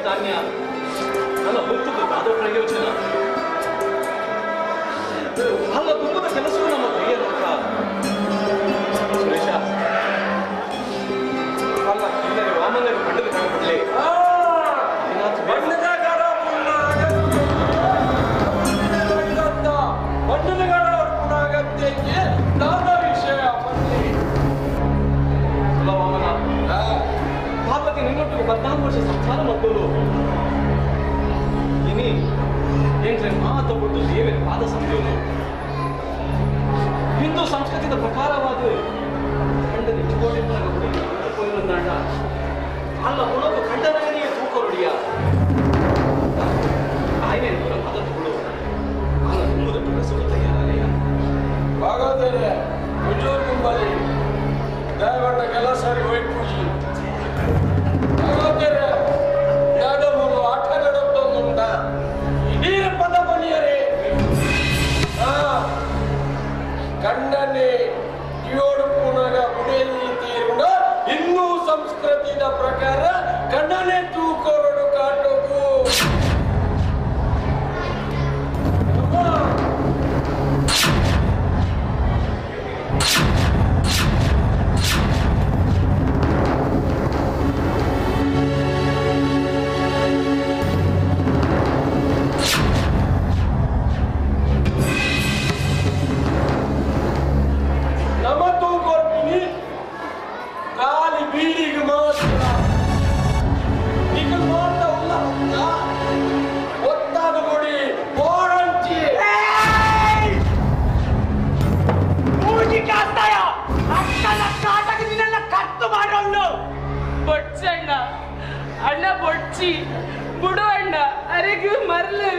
ಕಾರ್ಯ ನನ್ನ ಹೊತ್ತುದು ಅದು ಪ್ರಯೋಜನ ಅಲ್ಲ ದುಃಖದ ಕೆಲಸವು ನಮ್ಮ ಕೈಯಲ್ಲಕ್ಕ ಸುರೇಶ ಅಲ್ಲ ಹಿಂದೆ ವಾಮನರು ಕಂಡದ ಕಾಣಬಿಡ್ಲಿ ಬಣ್ಣದಗರ ಪುನಃ ಬಣ್ಣದಗರ ಪುನಃಗತ್ಯಕ್ಕೆ ನಾನಾ ವಿಷಯ ಬಂದಿ ಅಲ್ಲ ವಾಮನ ಪಾರ್ವತಿ ನಿನ್ನೊಟ್ಟಿಗೆ ಹದಿನಾಲ್ಕು ವರ್ಷ ಸಂಸಾರ ಮಕ್ಕಳು ಇನಿ ಏನ್ರೆ ಮಾತು ಬಿಟ್ಟು ದೇವರ ಪಾದ ಸಂದೇವನು ಹಿಂದೂ ಸಂಸ್ಕೃತಿಯ ಪ್ರಕಾರವಾದ ಖಂಡನೆ ಚಿಕೋಟಿ ದಂಡ ಅಲ್ಲ ಉಣಕು ಖಂಡನೆಯ ತೂಕ ಹೊಡಿಯ ಆಯ್ನೆ ಪದಗಳು ಅಲ್ಲ ತುಂಬದ ಬೆಳೆಸಲು ತಯಾರಯ್ಯ ಹಾಗಾದರೆ ಹುಜೂರ್ ನಿಮ್ಮಲ್ಲಿ ದಯವಿಟ್ಟು ಕೆಲಸ ಹೋಯ್ಪುಜಿ ಹಾಗಾದರೆ ನಡಮುಲು ಆಟ ನಡುತ್ತೊಂದುಂಟ ಇಡೀ ಪದ ಬಲಿಯರೇ ಆ ಕಣ್ಣನೆ ಕಿಯೋಡು ಪುನಗ ಬುಡೆಯಲ್ಲಿ ತೀರುಣ ಹಿಂದೂ ಸಂಸ್ಕೃತಿಯ ಪ್ರಕಾರ ಕಣ್ಣನೆ ತೂಕೋರಡು ಕಾಟೋಗು ನಮ್ಮ ತೂಕೊರ್ಪಿನಿ ಖಾಲಿ ಬೀಡಿಗೆ ಮಾತ್ರ ಈಗ ಮಾತ್ರ ಉಲ್ಲ ಒತ್ತಾದ ಕೊಡಿ ಬೋರಂಚಿ ಬೊಡ್ಸಣ್ಣ ಅಣ್ಣ ಬೊಡ್ಚಿ ಬುಡು ಅಣ್ಣ ಅರೆಗೂ ಮರಳು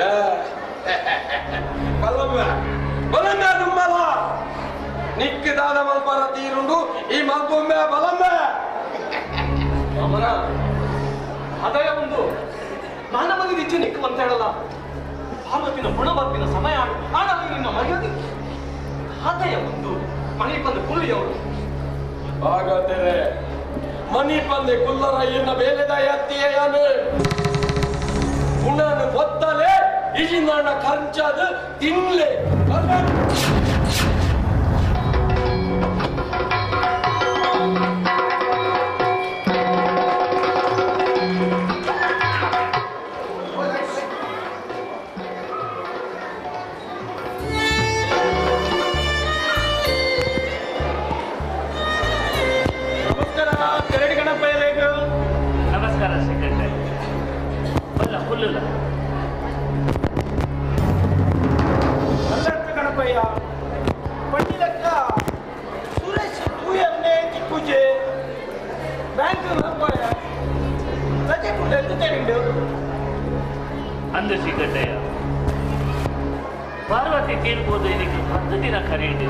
ಬಲಮ್ಮ ಬಲಮ್ಮ ದುಮ್ಮಲ ನಿಕ್ಕಿದಾದ ಮಲ್ಪರ ತೀರುಂಡು ಈ ಮಲ್ಪೊಮ್ಮೆ ಬಲಮ್ಮ ಅಮರ ಆದಾಯ ಒಂದು ಮಾನವನಿಗೆ ನಿಚ್ಚು ನಿಕ್ಕು ಅಂತ ಹೇಳಲ್ಲ ಪಾರ್ವತಿನ ಗುಣವರ್ತಿನ ಸಮಯ ಆಡಲು ನಿನ್ನ ಮರ್ಯಾದೆ ಆದಾಯ ಒಂದು ಮನೆ ಬಂದು ಕುಳ್ಳಿಯವರು ಹಾಗಾದರೆ ಮನಿ ಪಂದೆ ಕುಲ್ಲರಯ್ಯನ ಬೇಲೆದ ಎತ್ತಿಯಾನು ಉಣನು ಒತ್ತಲೆ ಇಜಿನಾಣ ಖರ್ಚಾದ ತಿನ್ಲೆ ನಮಸ್ಕಾರ ಕರಡಿ ಗಣಪ ಎಲೆಗೂ ನಮಸ್ಕಾರ ಸೆಕ್ರೆಟರಿ ಬಲ್ಲ ಹುಲ್ಲುಲ ಅಲ್ಲತ್ತ ಗಣಪಯ್ಯ ಪಂಡಿಲಕ್ಕ ಸುರೇಶ್ ತೂಯನ್ನೇ ದಿಕ್ಕುಜೆ ಬ್ಯಾಂಕ್ ನಂಬರ್ ರಜೆ ಕೂಡ ಎತ್ತುತ್ತೇನೆ ಅಂದು ಸಿಗಟ್ಟಯ್ಯ ಪಾರ್ವತಿ ತೀರ್ಬೋದು ಇದಕ್ಕೆ ಹತ್ತು ದಿನ ಕರೆಯಿದೆ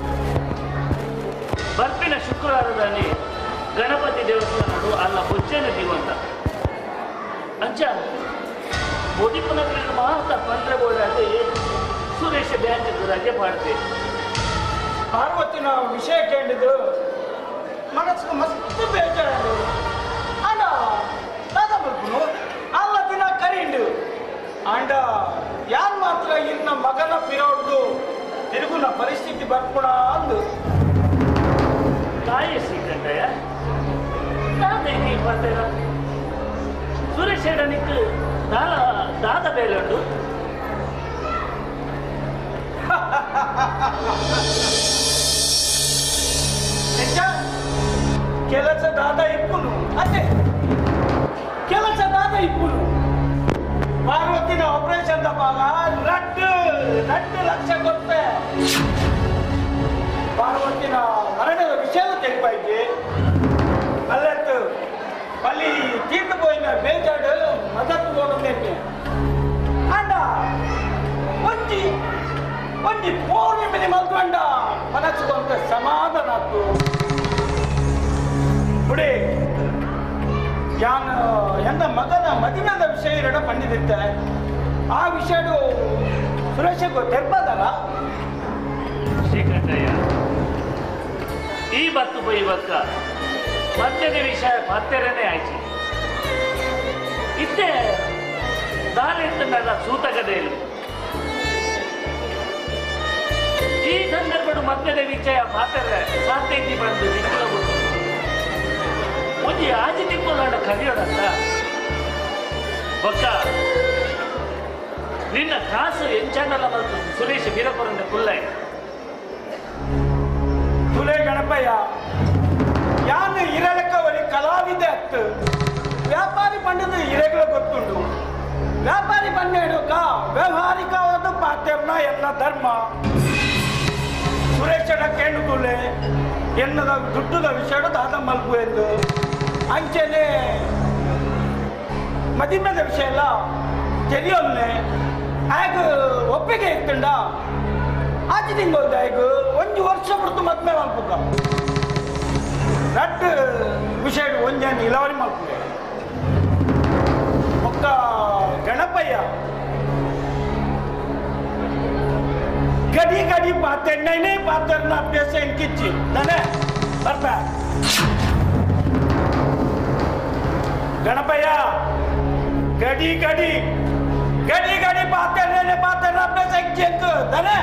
ಬರ್ಪಿನ ಶುಕ್ರವಾರದಲ್ಲಿ ಗಣಪತಿ ದೇವಸ್ಥಾನಡು ಅಲ್ಲ ಬೊಚ್ಚನ ಜೀವಂತ ಅಂಚ ಒಡಿಪುನ ಮಾತ್ರ ಪಂದ್ರೆ ಬೋಡಾಗಿ ಸುರೇಶ ಬ್ಯಾಂಕ್ ರಜೆ ಪಾಡ್ತೆ ಪಾರ್ವತಿನ ವಿಷಯ ಕೇಳಿದ್ದು ಮನಸ್ಸಿಗೆ ಮಸ್ತ್ ಬೇಜಾರು ಅಂಡ ದಾದ ಬರ್ಪುನು ಅಲ್ಲ ದಿನ ಕರೀಂಡು ಅಂಡ ಯಾನ್ ಮಾತ್ರ ಇನ್ನ ಮಗನ ಪಿರೋಡ್ದು ತಿರುಗುನ ಪರಿಸ್ಥಿತಿ ಬರ್ಪುಣ ಅಂದು ಕಾಯ ಸಿಗಟ್ಟಯ್ಯ ನಾನೇನು ಬರ್ತೀರ ಸುರೇಶ್ ಹೇಳನಿಕ್ಕೆ ದಾಲ ದಾದ ಬೇಲೆ ಉಂಟು ನಿಜ ಕೆಲಸದಾದ ಇಪ್ಪುನು ಅದೇ ಕೆಲಸದಾದ ಇಪ್ಪುನು ಪಾರ್ವತಿನ ಆಪರೇಷನ್ ಭಾಗ ನಟ್ಟು ನಟ್ಟು ಲಕ್ಷ ಕೊಟ್ಟೆ ಪಾರ್ವತಿನ ಮರಣದ ವಿಷಯ ತಿಳಿಪಾಯ್ತು ಅಲ್ಲತ್ತು ಅಲ್ಲಿ ತೀರ್ತು పోయిన ಬೇಜಾಡು ಮದತ್ತು ಹೋಗಬೇಕು ಅಂಡ ಒಂಜಿ ಒಂಜಿ ಪೌರ್ಣಿಮೆని ಮಲ್ಕೊಂಡ ಮನಸ್ಸು ಕೊಂತ ಸಮಾಧಾನ ಆತು ಬಿಡಿ ಯಾನ್ ಎಂದ ಮಗನ ಮದುವೆದ ವಿಷಯ ಎರಡ ಪಂಡಿದಿತ್ತೆ ಆ ವಿಷಯಡು ಸುರೇಶಕ್ಕೆ ತೆರ್ಬದಲ್ಲ ಶ್ರೀಕಂಠಯ್ಯ ಈ ಬತ್ತು ಬೈ ಬಕ್ಕ ಮಧ್ಯದ ವಿಷಯ ಪತ್ತೆರನೇ ಆಯ್ತು ಇತ್ತೆ ದಾಲಿತ್ತಂಡ ಸೂತಕದಲ್ಲಿ ಈ ಸಂದರ್ಭಡು ಮಧ್ಯದ ವಿಷಯ ಪಾತ್ರ ಸಾಧ್ಯತೆ ಬಂದು ನಿಂತಿರಬಹುದು ಒಂದು ಆಜಿ ತಿಂಗಳಾಡ ಕಲಿಯೋಡಂತ ಒಕ್ಕ ನಿನ್ನ ಕಾಸು ಎಂಚಾಂಡಲ ಮತ್ತು ಸುರೇಶ್ ವೀರಪುರಂದ ಕುಲ್ಲೈ ತುಲೆ ಗಣಪಯ್ಯ ಯಾನು ಇರಲಕ್ಕ ಒಲಿ ಕಲಾವಿದೆ ಅತ್ತು ವ್ಯಾಪಾರಿ ಪಂಡದ ಇರೆಗಳ ಗೊತ್ತುಂಡು ವ್ಯಾಪಾರಿ ಪಂಡೇಡುಕ ವ್ಯಾವಹಾರಿಕವಾದ ಪಾತ್ಯರ್ನ ಎಲ್ಲ ಧರ್ಮ ಸುರೇಶನ ಕೇಳು ತುಲೆ ಎನ್ನದ ದುಡ್ಡುದ ವಿಷಯಡು ದಾದ ಮಲ್ಪು ಎಂದು ಅಂಚೆನೆ ಮದಿಮೆದ ವಿಷಯ ಎಲ್ಲ ತೆರಿಯೋಲ್ನೆ ಆಗ ಒಪ್ಪಿಗೆ ಇತ್ತುಂಡ ಆಚೆ ತಿಂಗೋದು ಆಗ ಒಂದು ವರ್ಷ ಬಿಡ್ತು ಮದ್ಮೆ ಮಲ್ಪುಕ ರಟ್ ವಿಷಯ ಒಂಜಾನ್ ಇಲವರಿ ಮಲ್ಪುಗೆ ಒಕ್ಕ ಗಣಪಯ್ಯ ಗಡಿ ಗಡಿ ಪಾತೆಣ್ಣೆ ಪಾತ್ರನ ಅಭ್ಯಾಸ ಎಂಕಿಚ್ಚಿ ನಾನೇ ಬರ್ತ ಗಣಪಯ್ಯ ಗಡಿ ಗಡಿ ಗಡಿ ಗಡಿ ಪಾತೆಣ್ಣೆ ಪಾತ್ರನ ಅಭ್ಯಾಸ ಎಂಕಿ ಎಂಕು ನಾನೇ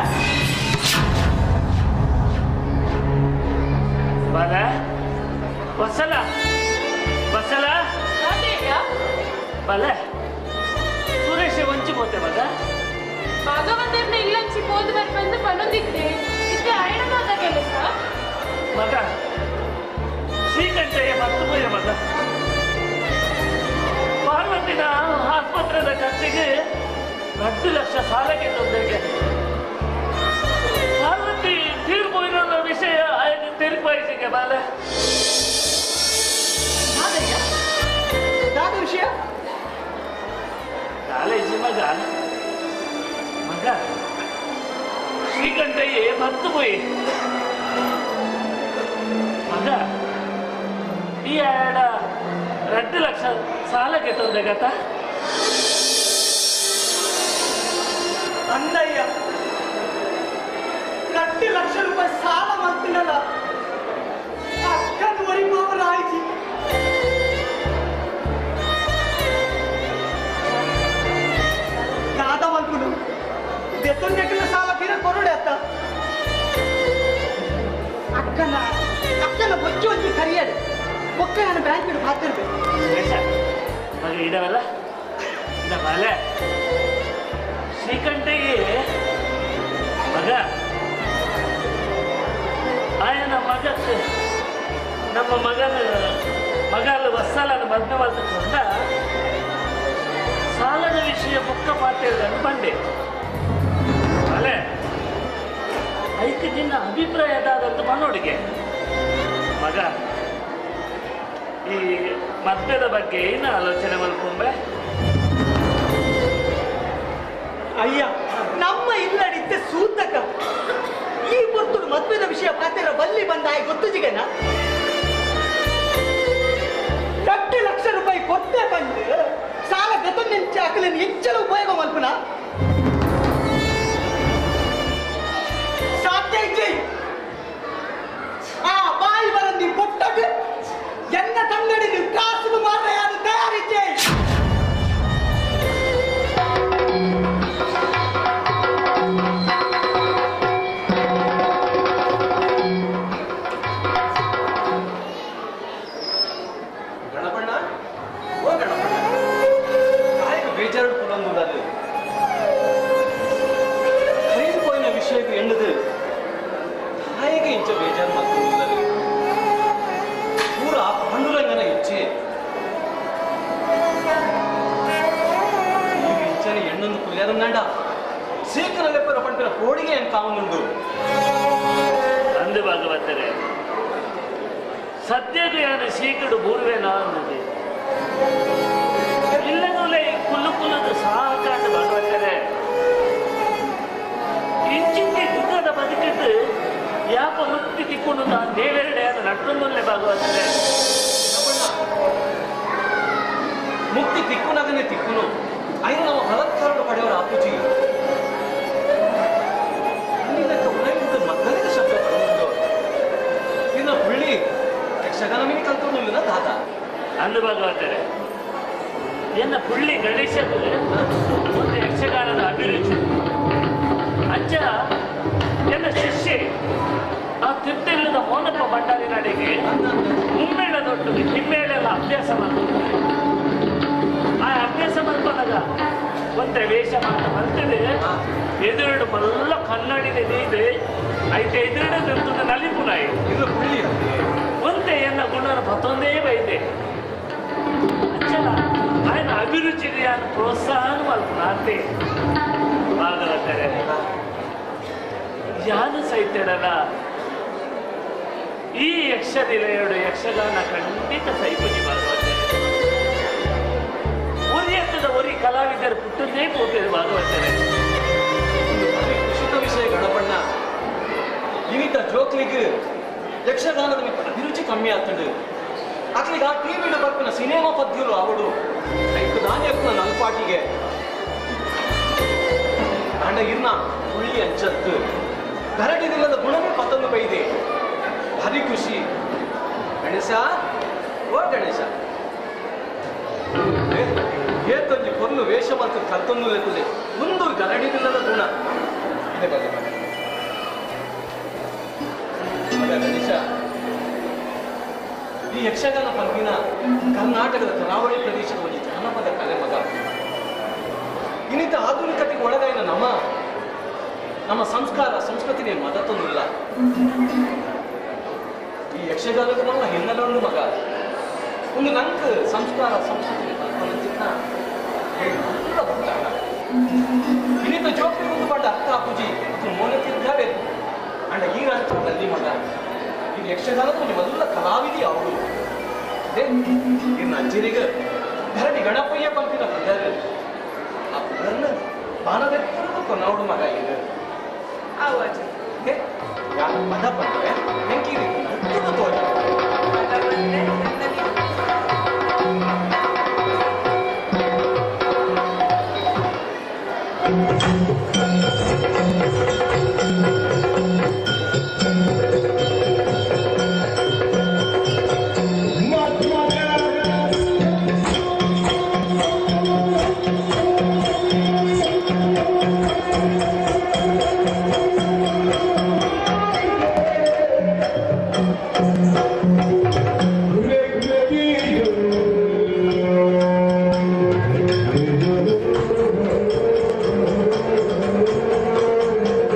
ಬಲ ಬಸಲ ಬಸಲ ಅದೇಯ ಬಲ ಸುರೇಶ್ ವಂಚಿ ಪೋತೆ ಮಗ ಭಾಗವತರ್ನ ಇಲ್ಲಂಚಿ ಹೋದ್ ಬರ್ಬಂದು ಪನ್ನೊಂದಿದ್ದೆ ಇತ್ತೆ ಅಯ್ಯನ ಮಾತ ಕೆಲಸ ಮಗ ಶ್ರೀಕಂಠಯ್ಯ ಮತ್ತು ಹೋಯ ಮಗ ಪಾರ್ವತಿನ ಆಸ್ಪತ್ರೆದ ಖರ್ಚಿಗೆ ಹತ್ತು ಲಕ್ಷ ಸಾಲಕ್ಕೆ ತಂದೆಗೆ ಪಾರ್ವತಿ ತೀರ್ಪೋಯಿನ ವಿಷಯ ಆಯ್ತು ತೀರ್ಪಾಯಿಸಿಗೆ ಬಾಲ ದಾದಯ್ಯ ದಾದ ವಿಷಯ ಕಾಲೇಜಿ ಮಗ ಮಗ ಶ್ರೀಕಂಠಯ್ಯ ಮತ್ತು ಹೋಯಿ ಮಗ ಈ ಆಡ ಎರಡು ಲಕ್ಷ ಸಾಲಕ್ಕೆ ತಂದೆ ಗತ ಅಂದಯ್ಯ ರಟ್ಟಿ ಲಕ್ಷ ರೂಪಾಯಿ ಸಾಲ ಮಾಡ್ತೀನಲ್ಲ ಅಕ್ಕನ ವರಿಮಾವರ ಆಯ್ತು ದಾದ ಮಲ್ಪುನು ಬೆತ್ತೊಂದೆಕ್ಕಿನ ಸಾಲ ತೀರ ಕೊರಡೆ ಅತ್ತ ಅಕ್ಕನ ಅಕ್ಕನ ಬೊಚ್ಚು ಒಂಜಿ ಕರಿಯಡೆ ಒಕ್ಕ ನಾನು ಬ್ಯಾಂಕ್ ಇಡು ಹಾತಿರ್ಬೇಕು ಸುರೇಶ ಮಗ ಇಡವಲ್ಲ ಇದ ಬಾಲ ಶ್ರೀಕಂಠಯ್ಯ ಮಗ ಆಯನ ಮಗಕ್ಕೆ ನಮ್ಮ ಮಗನ ಮಗಲ್ಲ ವತ್ಸಲನ ಮದ್ವೆ ಮಾಡ್ಕೊಂಡ ಸಾಲದ ವಿಷಯ ಬುಕ್ಕ ಮಾತಾಡಿದ ಬಂದೆ ಅಲೆ ಐದು ದಿನ ಅಭಿಪ್ರಾಯ ಅದಾದಂತ ಮನೋಡಿಗೆ ಮಗ ಈ ಮದ್ವೆದ ಬಗ್ಗೆ ಏನು ಆಲೋಚನೆ ಮಲ್ಕೊಂಬೆ ಅಯ್ಯ ನಮ್ಮ ಇಲ್ಲಡಿದ್ದೆ ಸೂತಕ ಈ ಹೊತ್ತು ಮದ್ವೆದ ವಿಷಯ ಪಾತ್ರ ಬಲ್ಲಿ ಬಂದ ಆಯ್ ಗೊತ್ತು ಜಿಗನ ಎಟ್ಟು ಲಕ್ಷ ರೂಪಾಯಿ ಕೊಟ್ಟೆ ಬಂದು ಸಾಲ ಬೆತ್ತೊಂದಿಂಚ ಅಕಲಿನ ಹೆಚ್ಚಳ ಉಪಯೋಗ ಮಲ್ಪನ ಸಾಧ್ಯ ಇಜ್ಜಿ ಆ ಬಾಯಿ ಬರಂದಿ ಕೊಟ್ಟಗೆ ಎನ್ನ ತಂಗಡಿ ನೀವು ಕಾಸು ಮಾರ ಯಾರು ತಯಾರಿಜ್ಜೆ ಗಣಪಣ್ಣ ಓ ಗಣಪಣ್ಣ ಕಾಯಕ ಬೇಜಾರು ಪುಲಂದುಂಡದು ಖರೀದುಕೋಯಿನ ವಿಷಯಕ್ಕೆ ಎಣ್ಣದು ತಾಯಿಗೆ ಇಂಚ ಬೇಜಾರು ಮಲ್ಕೊಂಡುಂಡದು ಪೂರ ಪಾಂಡುರಂಗನ ಇಚ್ಛೆ ಈಗ ಇಂಚನ ಎಣ್ಣೊಂದು ಕುಲ್ಯಾರನ್ನಾಂಡ ಸೀಕನಲ್ಲೆಪ್ಪರ ಪಂಪಿನ ಕೋಡಿಗೆ ಏನು ಕಾವನುಂಡು ಅಂದು ಭಾಗವತರೆ ಸದ್ಯದ ಯಾರು ಶೀಕಡು ಬೂರುವೆನ ಅನ್ನದೆ ಇಲ್ಲದೂಲೆ ಕುಲ್ಲು ಕುಲ್ಲದು ಸಾಕಾಂಡ ಭಗವತರೆ ಇಂಚಿಂಚಿ ದುಃಖದ ಬದುಕಿದ್ದು ಯಾಪ ಮುಕ್ತಿ ತಿಕ್ಕೊಂಡು ನಾನು ದೇವೆರಡೆ ಅದು ನಟ್ಟೊಂದೊಲ್ಲೆ ಭಾಗವತರೆ ಮುಕ್ತಿ ತಿಕ್ಕುನಾಗನೆ ತಿಕ್ಕುನು ಐದು ನಾವು ಬಲತ್ಕಾರಗಳು ಪಡೆಯವರ ಆಪುಜಿ ನಿನ್ನಕ್ಕೆ ಉಲಗಿದ ಮಕ್ಕಳಿಗೆ ಶಬ್ದ ಪಡೆಯುವುದು ನಿನ್ನ ಹುಳ್ಳಿ ಯಕ್ಷಗಾನ ಮಿನಿ ಕಲ್ತ್ಕೊಂಡಿಲ್ಲ ದಾದ ಅಂದು ಭಾಗವತರೆ ಎನ್ನ ಪುಳ್ಳಿ ಗಣೇಶದು ಒಂದು ಯಕ್ಷಗಾನದ ಅಭಿರುಚಿ ಅಂಚ ಎನ್ನ ಶಿಷ್ಯೆ ಆ ತಿರ್ತಿಲ್ಲದ ಮೋನಪ್ಪ ಭಂಡಾರಿ ನಡಿಗೆ ಮುಮ್ಮೇಳದೊಟ್ಟಿಗೆ ಹಿಮ್ಮೇಳೆಲ್ಲ ಅಭ್ಯಾಸ ಮಾಡ್ತಾರೆ ಆ ಅಭ್ಯಾಸ ಮಾಡ್ಕೊಂಡಾಗ ಒಂದೇ ವೇಷ ಮಾಡ ಬರ್ತದೆ ಎದುರುಡು ಮಲ್ಲ ಕನ್ನಡಿದೆ ನೀದೆ ಐತೆ ಎದುರುಡು ನಿರ್ತದೆ ನಲಿಪುನಾಯಿ ಇದು ಹುಳ್ಳಿ ಒಂದೇ ಎನ್ನ ಗುಣನ ಮತ್ತೊಂದೇ ಬೈದೆ ಅಂಚಲ ఆయన ಅಭಿರುಚಿಗೆ ఆయన ಪ್ರೋತ್ಸಾಹ ಮಲ್ಪನ ಅಂತೆ ಭಾಗವತರೆ ಯಾನು ಸೈತಡಲ್ಲ ಈ ಯಕ್ಷನಿಲೆಯೋಡು ಯಕ್ಷಗಾನ ಖಂಡಿತ ಸೈಪುಜಿ ಭಾಗವತರೆ ಉರಿ ಎತ್ತದ ಉರಿ ಕಲಾವಿದರು ಪುಟ್ಟದೇ ಹೋಗ್ತದೆ ಭಾಗವತರೆ ಅದೇ ಕೃಷಿಕ ವಿಷಯ ಗಣಪಣ್ಣ ಇನ್ನಿತ ಜೋಕ್ಲಿಗೆ ಯಕ್ಷಗಾನದ ಮಿತ್ತ ಅಭಿರುಚಿ ಕಮ್ಮಿ ಆಗ್ತದೆ ಅಕ್ಲಿಗೆ ಆ ಟಿವಿನ ಬರ್ಪಿನ ಸಿನಿಮಾ ಪದ್ಯರು ಅವಡು ಐದು ದಾನ್ಯಪ್ಪನ ನಲ್ಪಾಟಿಗೆ ಅಂಡ ಇರ್ನ ಹುಳ್ಳಿ ಅಂಚತ್ತು ಗರಡಿದಿಲ್ಲದ ಗುಣವೇ ಪತ್ತೊಂದು ಬೈದೆ ಭಾರಿ ಖುಷಿ ಗಣೇಶ ಓ ಗಣೇಶ ಏತೊಂಜಿ ಕೊಲ್ಲು ವೇಷ ಮತ್ತು ಕಲ್ತೊಂದು ಲೆಕ್ಕದೆ ಒಂದು ಗರಡಿದಿಲ್ಲದ ಗುಣ ಇದೆ ಬಗೆ ಮಗ. ಮಗ ಗಣೇಶ ಈ ಯಕ್ಷಗಾನ ಪಂಪಿನ ಕರ್ನಾಟಕದ ಕರಾವಳಿ ಪ್ರದೇಶದ ಒಂದು ಜಾನಪದ ಕಲೆ ಮಗ ಇನ್ನಿತ ಆಧುನಿಕತೆಗೆ ಒಳಗಾಯಿನ ನಮ್ಮ ನಮ್ಮ ಸಂಸ್ಕಾರ ಸಂಸ್ಕೃತಿಗೆ ಮದತ್ತೊಂದಿಲ್ಲ ಈ ಯಕ್ಷಗಾನದ ನಮ್ಮ ಹಿನ್ನೆಲೆ ಮಗ ಒಂದು ನಂಗೆ ಸಂಸ್ಕಾರ ಸಂಸ್ಕೃತಿ ಕಲ್ಪನಂಚಿನ ಇನ್ನಿತ ಜೋಕ್ರಿ ಒಂದು ಪಡ್ಡ ಅಕ್ಕ ಅಪ್ಪುಜಿ ಇದು ಮೋನತಿದ್ದಾವೆ ಅಂಡ ಈ ರಾಷ್ಟ್ರದಲ್ಲಿ ಮಗ ಇದು ಯಕ್ಷಗಾನದ ಒಂದು ಮೊದಲ ಕಲಾವಿದಿ ಅವಳು ಅದೇ ಇನ್ನು ಅಜ್ಜಿರಿಗೆ ಧರಣಿ ಗಣಪಯ್ಯ ಪಂಪಿನ ಪುದರ್ ಆ ಪುದರ್ನ ಬಾಣವೆತ್ತರದ ಕೊನವಡು ಮಗ ಇದು ಅವು ಅಜ್ಜಿ ಏ, ಯಾರ ಪದ ಬಂದ್ರೆ ಹೆಂಗಿರಿ ತೋಟ ಅದ ಬಂದ್ರೆ ನನ್ನಲ್ಲಿ Thank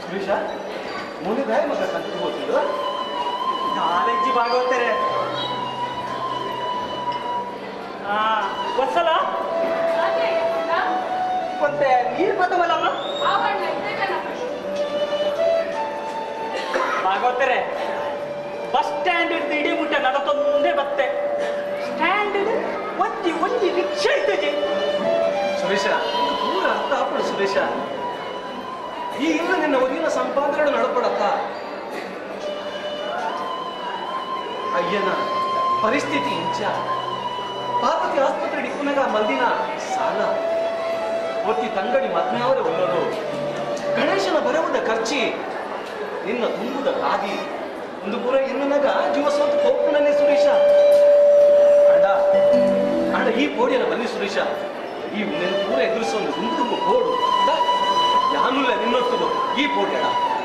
ಸುರೇಶ ಮೊನ್ನೆ ಗಾಯ ಮಗ ಕಂತು ಹೋಗ್ತಿದ್ದು ನಾಲೆಜ್ಜಿ ಭಾಗವತರೆ ಆ ಗೊತ್ತಲ್ಲ ಅದೇ ಅಲ್ಲ? ಮತ್ತೆ ನೀರು ಬತ್ತವಲ್ಲಮ್ಮ ಆ ಬಣ್ಣ ಇದೇ ಕಣಪ್ಪ. ಭಾಗವತರೆ ಬಸ್ ಸ್ಟ್ಯಾಂಡ್ ಹಿಡಿದು ಇಡೀ ಮುಟ್ಟ ನಡತೊಂದೇ ಬತ್ತೆ ಸ್ಟ್ಯಾಂಡ್ ಹಿಡಿದು ಒಂಜಿ ಒಂಜಿ ರಿಕ್ಷಾ ಇದ್ದಜಿ ಸುರೇಶ ಪೂರ ಅರ್ಥ ಆಪಡು ಸುರೇಶ ಈ ಇಲ್ಲ ನಿನ್ನ ಒದಿನ ಸಂಪಾದನೆ ನಡಪಡತ್ತ ಅಯ್ಯನ ಪರಿಸ್ಥಿತಿ ಇಂಚ ಪಾರ್ವತಿ ಆಸ್ಪತ್ರೆ ಇಕ್ಕುನಾಗ ಮಲ್ದಿನ ಸಾಲ ಒತ್ತಿ ತಂಗಡಿ ಮದ್ಮೆಯವರೇ ಒಲ್ಲೋದು ಗಣೇಶನ ಬರವುದ ಖರ್ಚಿ ನಿನ್ನ ತುಂಬುದ ಗಾದಿ ಒಂದು ಪೂರ ಇನ್ನನಾಗ ಜೀವ ಸೋತು ಹೋಗ್ತಾನೆ ಸುರೇಶ ಅಣ್ಣ ಅಣ್ಣ ಈ ಪೋಡಿಯನ ಬನ್ನಿ ಸುರೇಶ ಈ ನಿನ್ನ ಪೂರ ಎದುರಿಸೋದು ದುಂಬುದುಂಬು ಪೋಡು ಯಾನುಲ್ಲ ನಿನ್ನೊತ್ತದು ಈ ಪೋಡ್ಯಣ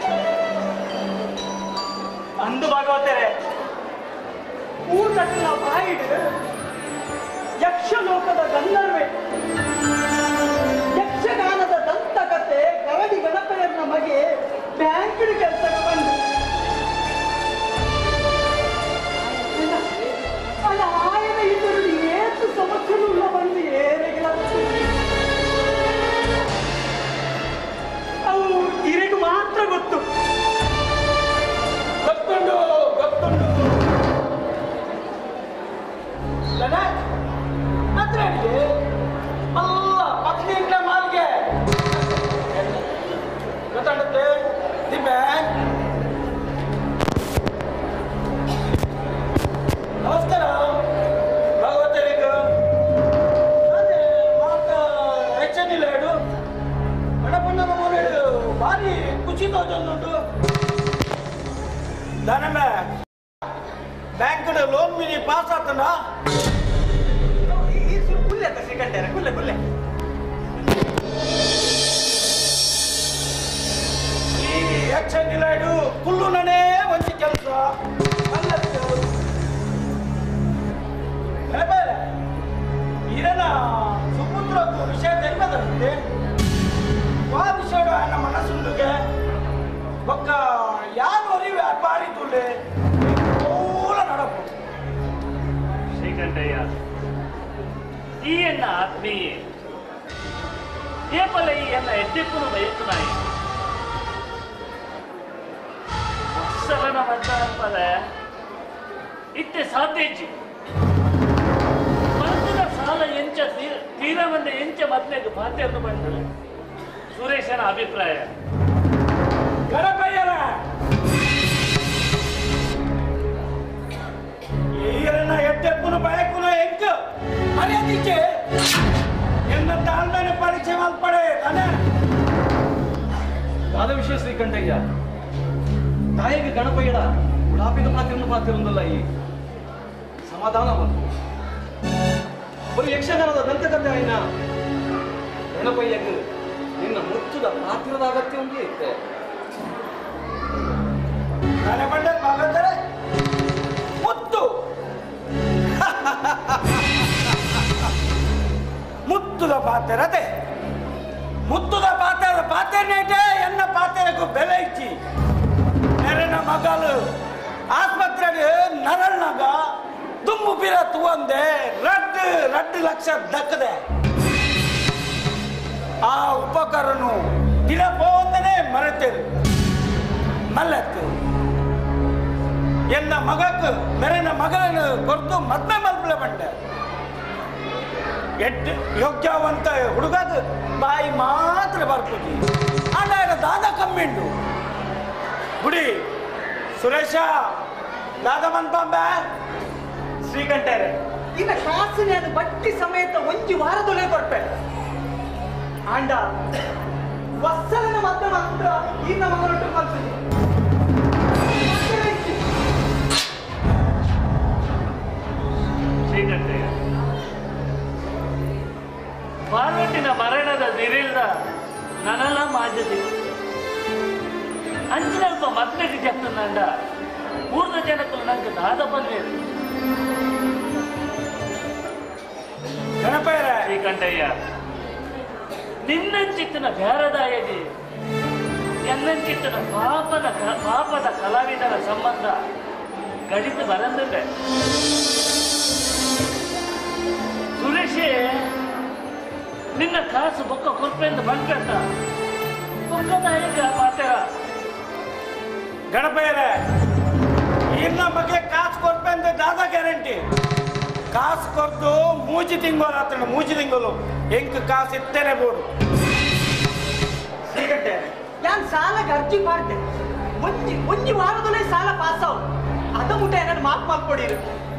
ಅಂದು ಭಾಗವತರೆ ಊಟಕ್ಕಿನ ಬಾಯಿಡು ಯಕ್ಷಲೋಕದ ಗಂಧರ್ವೆ ಯಕ್ಷಗಾನದ ದಂತಕತೆ ಗರಡಿ ಗಣಪಯ್ಯನ ಮಗೆ ಬ್ಯಾಂಕಿನ ಕೆಲಸಕ್ಕೆ ಬಂದು ಅಲ್ಲ ಆಯನ ಇದ್ದರು ಏತು ಸಮಸ್ಯೆಗಳು ಬಂದು ಏರೆಗಿಲ್ಲ ಅವು ಇರೆಗೂ ಮಾತ್ರ ಗೊತ್ತು ಗೊತ್ತುಂಡು ಗೊತ್ತುಂಡು ಲನ ಅದ್ರಲ್ಲಿ ಅಲ್ಲ ಪತ್ನಿಂದ ಮಾಲ್ಗೆ ಗೊತ್ತಾಗುತ್ತೆ ದಿಬ್ಬೆ ನಮಸ್ಕಾರ ಭಾಗವತರಿಗ ಅದೇ ಮಾತ ಹೆಚ್ಚನಿಲ್ಲ ಹೇಳು ಗಣಪಣ್ಣನ ಮನೆಡು ಭಾರಿ ಖುಷಿ ತೋಜೊಂದುಂಟು ದಾನಮ್ಮ ಬ್ಯಾಂಕ್ ಲೋನ್ ಮಿನಿ ಪಾಸ್ ಆತನ ಕುಲ್ಲೆ ಅಂತ ಸಿಕ್ಕಂಡಾರೆ ಕುಲ್ಲೆ ಕುಲ್ಲೆ ಈ ಯಕ್ಷನಿಲ್ಲ ಹೇಳು ಕುಲ್ಲು ನನೇ ಒಂಜಿ ಕೆಲಸ ಇರನ ಸುಪುತ್ರದ್ದು ವಿಷಯ ತೆರೆದಂತೆ ಆ ವಿಷಯ ನನ್ನ ಮನಸ್ಸುಂಡುಗೆ ಒಕ್ಕ ಯಾರು ವ್ಯಾಪಾರಿ ತುಳ್ಳೆ ಮೂಲ ನಡಪು ಶ್ರೀಕಂಠಯ್ಯ ಈ ಎನ್ನ ಆತ್ಮೀಯ ಏಪಲ ಈ ಎನ್ನ ಎದ್ದೆಪ್ಪುನು ಬಯಸುನಾಯಿ ವತ್ಸಲನ ಮದ್ದಾರ್ಪದ ಇತ್ತೆ ಸಾಧ್ಯಜಿ ಮರುದಿನ ಸಾಲ ಎಂಚ ತೀರ ತೀರವಂದ ಎಂಚ ಮದ್ನೆಗೆ ಬಾಧ್ಯವನ್ನು ಬಂದು ಸುರೇಶನ ಅಭಿಪ್ರಾಯ ಗಣಪಯ್ಯನ ಈರನ ಎಟ್ಟೆಪ್ಪುನು ಬಯಕುನು ಎಂಕ ಮರ್ಯಾದಿಚ್ಚೆ ಎನ್ನ ತಾಳ್ಮೆನೆ ಪರಿಚಯ ಮಲ್ಪಡೆ ತಾನೆ ಆದ ವಿಷಯ ಶ್ರೀಕಂಠಯ್ಯ ತಾಯಿಗೆ ಗಣಪಯ್ಯಡ ಉಡಾಪಿನ ಮಾತಿನ ಮಾತಿರುವುದಲ್ಲ ಈ ಸಮಾಧಾನ ಬಂತು ಬರೀ ಯಕ್ಷಗಾನದ ದಂತಕತೆ ಆಯ್ನ ಗಣಪಯ್ಯಗೆ ನಿನ್ನ ಮುಚ್ಚುದ ಪಾತ್ರದ ಅಗತ್ಯ ಒಂದೇ ಇತ್ತೆ ತಾನೆ ಬಂಡ ಮಗಂದರೆ ಮುತ್ತು ಮುತ್ತುದ ಪಾತೆರದೆ ಮುತ್ತುದ ಪಾತೆರ ಪಾತೆರ್ನೇಟೆ ಎನ್ನ ಪಾತೆರಕ್ಕೂ ಬೆಲೆ ಇಚ್ಚಿ ನೆರನ ಮಗಲು ಆಸ್ಪತ್ರೆಗೆ ನರಳ್ನಾಗ ದುಂಬು ಬಿರ ತುವಂದೆ ರಡ್ ರಡ್ ಲಕ್ಷ ದಕ್ಕದೆ ಆ ಉಪಕರನು ದಿನ ಪೋಂದನೆ ಮರೆತೇರು ಮಲ್ಲತ್ತು ಎನ್ನ ಮಗಕ್ಕೆ ಮೆರೆನ ಮಗಳನ್ನು ಕೊರ್ದು ಮದ್ಮೆ ಮಲ್ಪಲೆ ಬಂಡ ಎಟ್ ಯೋಗ್ಯವಂತ ಹುಡುಗದು ಬಾಯಿ ಮಾತ್ರ ಬರ್ಪುಜಿ ಆಂಡ ದಾದ ಕಮ್ಮಿಂಡು ಗುಡಿ ಸುರೇಶ ದಾದ ಮನ್ಪಂಬ ಶ್ರೀಕಂಠರೆ ಇನ್ನ ಕಾಸಿನ ಅದು ಬಟ್ಟಿ ಸಮೇತ ಒಂಜಿ ವಾರದೊಳಗೆ ಕೊಡ್ಪೆ ಆಂಡ ವತ್ಸಲನ ಮದ್ದ ಮಾತ್ರ ಇನ್ನ ಮಗನೊಟ್ಟು ಮಲ್ಪುಜಿ ಶ್ರೀಕಂಠಯ್ಯ ಪಾರ್ವತಿನ ಮರಣದ ದಿರಿಲ್ದ ನನೆಲ್ಲ ಮಾಜದಿ ಅಂಚಿನಲ್ಪ ಮದ್ನೆಗೆ ಜಪ್ತನಂಡ ಮೂರ್ದ ಜನಕ್ಕಲು ನಂಗೆ ದಾದ ಬಂದೇರು ಗಣಪಯ್ಯರ ಶ್ರೀಕಂಠಯ್ಯ ನಿನ್ನಂಚಿತ್ತಿನ ಬ್ಯಾರದಾಯದಿ ಎನ್ನ ಎನ್ನಂಚಿತ್ತನ ಪಾಪದ ಕ- ಪಾಪದ ಕಲಾವಿದರ ಸಂಬಂಧ ಗಡಿತು ಬರಂದಿಲ್ಲ ಸುರೇಶೇ ನಿನ್ನ ಕಾಸು ಬೊಕ್ಕ ಕೊರ್ಪೆಂದು ಬಂಕಂತ ಬೊಕ್ಕದ ಈಗ ಮಾತೇರ ಗಣಪಯ್ಯರೇ ಇನ್ನ ಬಗ್ಗೆ ಕಾಸು ಕೊಡ್ಪೆ ಅಂತ ದಾದಾ ಗ್ಯಾರಂಟಿ ಕಾಸು ಕೊಟ್ಟು ಮೂಜಿ ತಿಂಗೋಲು ಆತಣ ಮೂಜಿ ತಿಂಗೋಲು ಎಂಕ್ ಕಾಸು ಇತ್ತೇನೆ ಬೋಡು ಶ್ರೀಕಂಠೆ ನಾನು ಸಾಲಕ್ಕೆ ಅರ್ಜಿ ಮಾಡ್ತೆ ಒಂಜಿ ಒಂಜಿ ವಾರದಲ್ಲೇ ಸಾಲ ಪಾಸ್ ಆವು ಅದ ಮುಟ್ಟ ಏನಾದ್ರು ಮಾಫ್ ಮಾಡ್ಕೊಡಿರು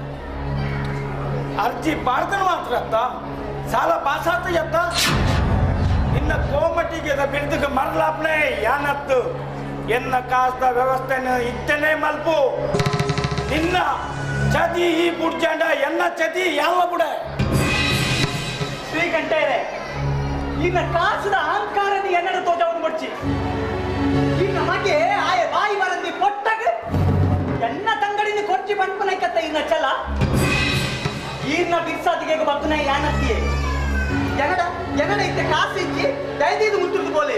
ಅರ್ಜಿ ಪಾಡ್ತಾನೆ ಮಾತ್ರ ಅತ್ತ ಸಾಲ ಪಾಸ್ ಆತ ಎತ್ತ ಇನ್ನ ಕೋಮಟಿಗೆ ಬಿಡ್ದಕ್ಕೆ ಮರಲಾಪ್ನೆ ಯಾನತ್ತು ಎನ್ನ ಕಾಸ್ದ ವ್ಯವಸ್ಥೆನ ಇತ್ತನೆ ಮಲ್ಪು ನಿನ್ನ ಚದಿ ಈ ಬುಡ್ಜಾಂಡ ಎನ್ನ ಚದಿ ಯಾವ ಬುಡ ಶ್ರೀಕಂಠೇರೆ ಇನ್ನ ಕಾಸದ ಅಹಂಕಾರದ ಎನ್ನಡ ತೋಜವನ್ನು ಮಡ್ಚಿ ಇನ್ನ ಮಗೆ ಆಯ ಬಾಯಿ ಬರಂದಿ ಕೊಟ್ಟಾಗ ಎನ್ನ ತಂಗಡಿನ ಕೊರ್ಚಿ ಬಂಡ್ಪನೈಕತ್ತ ಇನ್ನ ಚಲ ಈರ್ನ ಬಿರ್ಸಾದಿಗೆ ಬಗ್ಗುನ ಯಾನತ್ತಿಯೇ ಎನಡ ಎನಡ ಇತ್ತೆ ಕಾಸು ಇಚ್ಚಿ ದಯದೀದು ಮುತ್ತುರ್ದು ಬೋಲೆ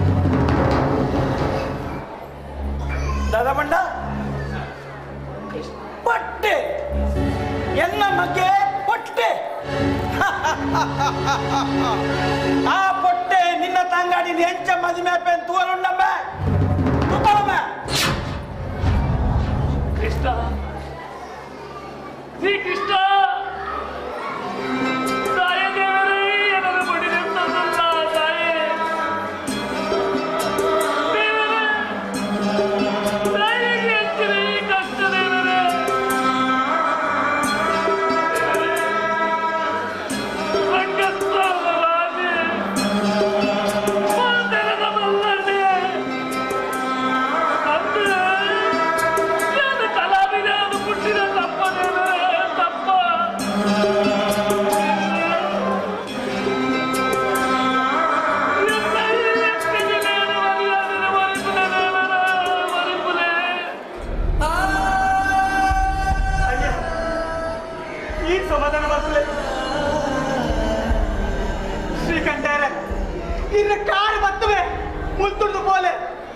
ದಾದಾ ಬಂಡ ಪಟ್ಟೆ ಎನ್ನ ಮಗೆ ಪೊಟ್ಟೆ ಆ ಪೊಟ್ಟೆ ನಿನ್ನ ತಂಗಾಡಿ ಎಂಚ ಮದಿಮೆ ಪೆನ್ ತೂರುಂಡಮ್ಮೆ ತುತ್ತಳಮ್ಮೆ ಕೃಷ್ಣ ಶ್ರೀ ಕೃಷ್ಣ ತಾಯಿ ದೇವರೇ ಎನಗೆ ಬಡಿದಂತಲ್ಲ ತಾಯಿ ದೇವರೇ ತಾಯಿಗೆ ಹೆಚ್ಚಿನ ಈ ಕಷ್ಟ ದೇವರೇ ರಂಗಸ್ಥಳರಾಜೆ ಮಾತೆರದ ಮಲ್ಲನೆ ಅಂದು ನಾನು ಕಲಾವಿದ ಅದು ಹುಟ್ಟಿದ ತಪ್ಪನೇನೆ ತಪ್ಪ ಈ ಸಮಾಧಾನ ಬರ್ತಲೆ ಶ್ರೀಕಂಠೇರೆ ಇನ್ನ ಕಾರು ಬರ್ತವೆ ಮುಲ್ತುಂಡು ಬೋಲೆ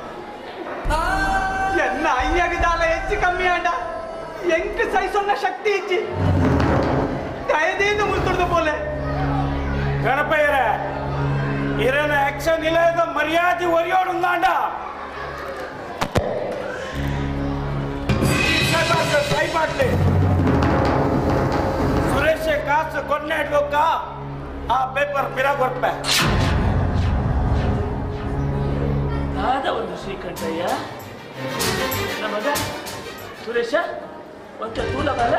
ಎನ್ನ ಅಯ್ಯಗಿದಾಲ ಹೆಚ್ಚು ಕಮ್ಮಿ ಆಂಡ ಎಂಕ್ ಸಹಿಸೊನ್ನ ಶಕ್ತಿ ಇಚ್ಚಿ ದಯದಿಂದ ಮುಲ್ತುಂಡು ಬೋಲೆ ಗಣಪಯ್ಯರ ಇರನ ಆಕ್ಷನ್ ಇಲ್ಲದ ಮರ್ಯಾದೆ ಒರಿಯೋಡುಂದಾಂಡ ಟ್ರೈ ಮಾಡ್ಲಿ ಸುರೇಶ್ ಕಾಸು ಕೊನ್ನೆ ಇಡ್ಬೇಕ ಆ ಪೇಪರ್ ಬಿರ ಕೊಡ್ಪೆ ಆದ ಒಂದು ಶ್ರೀಕಂಠಯ್ಯ ನಮಗ ಸುರೇಶ ಒಂಚ ತೂಲ ಬರ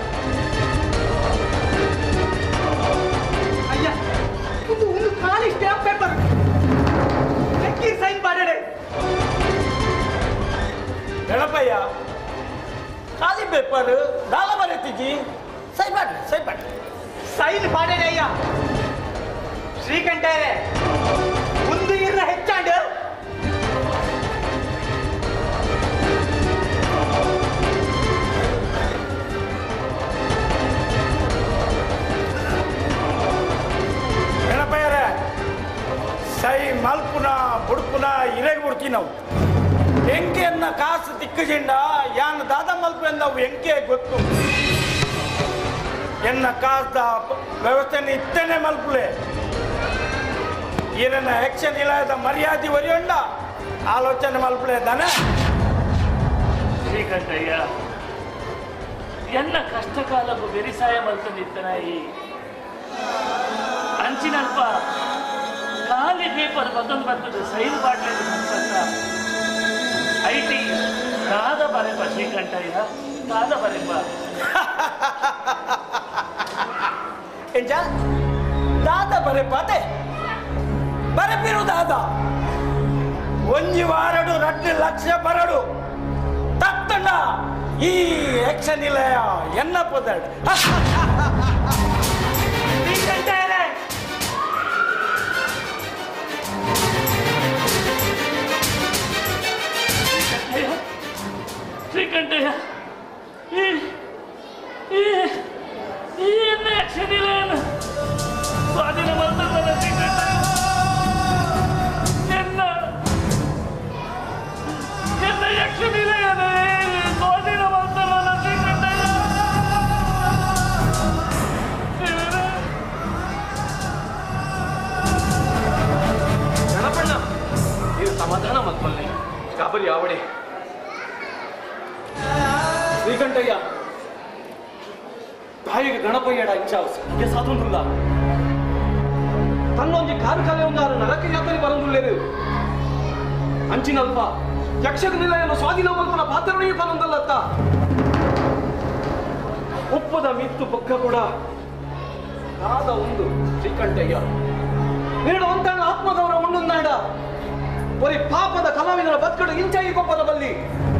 ಅಯ್ಯ ಇದು ಒಂದು ಖಾಲಿ ಸ್ಟ್ಯಾಂಪ್ ಪೇಪರ್ ಎಕ್ಕಿ ಸೈನ್ ಮಾಡಡೆ ಗಣಪಯ್ಯ ಖಾಲಿ ಪೇಪರ್ ದಾಲ ಬರೀತಿಜಿ ಸೈ ಮಾಡ್ಲಿ ಸೈ ಮಾಡ್ಲಿ ಸೈನ್ ಮಾಡಡೆ ಅಯ್ಯ ಶ್ರೀಕಂಠೇರೆ ಒಂದು ಇರ್ನ ಹೆಚ್ಚಾಂಡು ಗಣಪಯ್ಯರ ಸೈ ಮಲ್ಪುನ ಬುಡ್ಪುನ ಇರೆಗ್ ಬಿಡ್ತೀವಿ ನಾವು ಎಂಕೆಯನ್ನ ಕಾಸು ತಿಕ್ಕಜಿಂಡ ಯಾನ್ ದಾದ ಮಲ್ಪೆ ನಾವು ಎಂಕೆ ಗೊತ್ತು ಎನ್ನ ಕಾಸ್ದ ವ್ಯವಸ್ಥೆನ ಇತ್ತೇನೆ ಮಲ್ಪುಲೆ ಈರನ್ನ ಆಕ್ಷನ್ ಇಲ್ಲದ ಮರ್ಯಾದೆ ಒರಿಯೊಂಡ ಆಲೋಚನೆ ಮಲ್ಪುಲೆ ದನ ಶ್ರೀಕಂಠಯ್ಯ ಎನ್ನ ಕಷ್ಟಕಾಲಕ್ಕೂ ಬೆರಿಸಾಯ ಮಲ್ತಂದಿತ್ತನ ಈ ಅಂಚಿನಲ್ಪ ಖಾಲಿ ಪೇಪರ್ ಬದಲು ಬರ್ತದೆ ಸೈನ್ ಮಾಡಲಿಲ್ಲ ಐ ಟಿ ದಾದ ಬರೆಪ ಶ್ರೀಕಂಠಯ್ಯ ದಾದ ಬರೆಪ ಎಂಜ ದಾದ ಬರೆ ಪಾತೆ ಬರಪಿರು ದಾದ ಒಂಜಿ ವಾರಡು ರಡ್ಡು ಲಕ್ಷ ಬರಡು ತತ್ತಣ್ಣ ಈ ಆಕ್ಷನ್ ಇಲ್ಲ ಎನ್ನ ಪದಡ್ ಶ್ರೀಕಂಠೇರೆ ಶ್ರೀಕಂಠಯ್ಯ ಶ್ರೀಕಂಠಯ್ಯ ಈ ಈ ಈ ಎನ್ನ ಅಕ್ಷರಿಲ್ಲ ಏನು ಸ್ವಾಧೀನ ಬಂದಲ್ಲ ಶ್ರೀಕಂಠಯ್ಯ ಎನ್ನ ಸಮಾಧಾನ ಮಲ್ಪಲ್ಲೆ ಗಾಬರಿ ಆವಡೆ ಶ್ರೀಕಂಠಯ್ಯ ತಾಯಿಗೆ ಗಣಪಯ್ಯಡ ಇಚ್ಛಾವಸೆ ಹೀಗೆ ಸಾಧುಂದಿಲ್ಲ ತನ್ನೊಂದು ಕಾರು ಕಾಲೆ ಒಂದು ಆರು ನರಕ ಯಾತ್ರೆ ಬರಂದುಳ್ಳೇರು ಅಂಚಿನಲ್ಪ ಯಕ್ಷಕ ನಿಲಯನ ಸ್ವಾಧೀನ ಮಲ್ಪನ ಪಾತ್ರವೇ ಬರಂದಲ್ಲತ್ತ ಉಪ್ಪದ ಮಿತ್ತು ಪಕ್ಕ ಕೂಡ ಆದ ಒಂದು ಶ್ರೀಕಂಠಯ್ಯ ನೀಡು ಒಂತಾಣ ಆತ್ಮದವರ ಉಣ್ಣುನ್ನಾಡ ಒರಿ ಪಾಪದ ಕಲಾವಿದರ ಬದುಕಡು ಇಂಚಾಗಿ ಕೊಪ್ಪದ ಬಲ್ಲಿ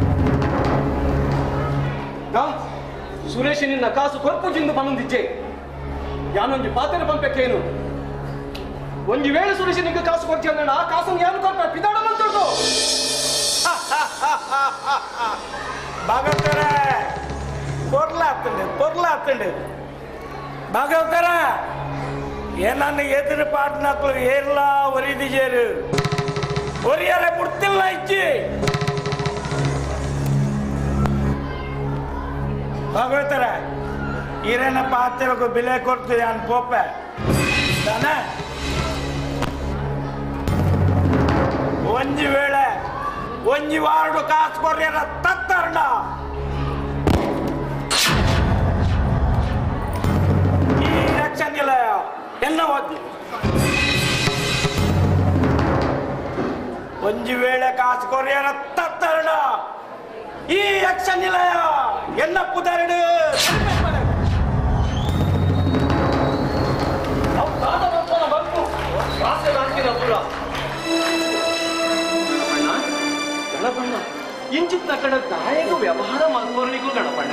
ನಾ ಸುರೇಶ್ ನಿನ್ನ ಕಾಸು ಕೊರ್ಪು ಜಿಂದು ಬಂದಿಜ್ಜೆ ಯಾನೊಂಜಿ ಪಾತ್ರೆ ಪಂಪಕ್ಕೇನು ಒಂಜಿ ವೇಳೆ ಸುರೇಶ್ ನಿಂಗೆ ಕಾಸು ಕೊಡ್ತಿ ಅಂದಣ್ಣ ಆ ಕಾಸು ಯಾನು ಕೊಟ್ಟ ಪಿದಾಡ ಮಂತದ್ದು ಭಾಗವತರ పొర్లాత్తండి పొర్లాత్తండి భాగవతరా ಏನನ್ನ ಎದುರು ಪಾಟ್ನಕ್ಳು ಏರ್ಲ ಒರಿದಿಜೇರು ಒರಿಯಾರ ಬಿಡ್ತಿಲ್ಲ ಇಚ್ಚಿ ಭಾಗವತರ ಈರೇನ ಪಾತ್ರಕ್ಕೂ ಬೆಲೆ ಕೊಡ್ತೀವಿ ಅನ್ ಪೋಪೆ ತಾನೆ ಒಂಜಿ ವೇಳೆ ಒಂಜಿ ವಾರ್ಡು ಕಾಸು ಕೊರ್ಯಾರ ತತ್ತರ್ಣ ಈ ಎಲೆಕ್ಷನ್ ಇಲ್ಲ ಎಲ್ಲ ಓದಿ ಒಂಜಿ ವೇಳೆ ಕಾಸು ಕೊರ್ಯಾರ ತತ್ತರ್ಣ ಈ ಎಲೆಕ್ಷನ್ ಇಲ್ಲ ಎನ್ನ ಪುದರಡು ಗಣಪಣ್ಣ ಇಂಚಿತ್ತ ಕಡ ದಾಯಕ ವ್ಯವಹಾರ ಮಾಡ್ಕೋರ್ನಿಗೂ ಗಣಪಣ್ಣ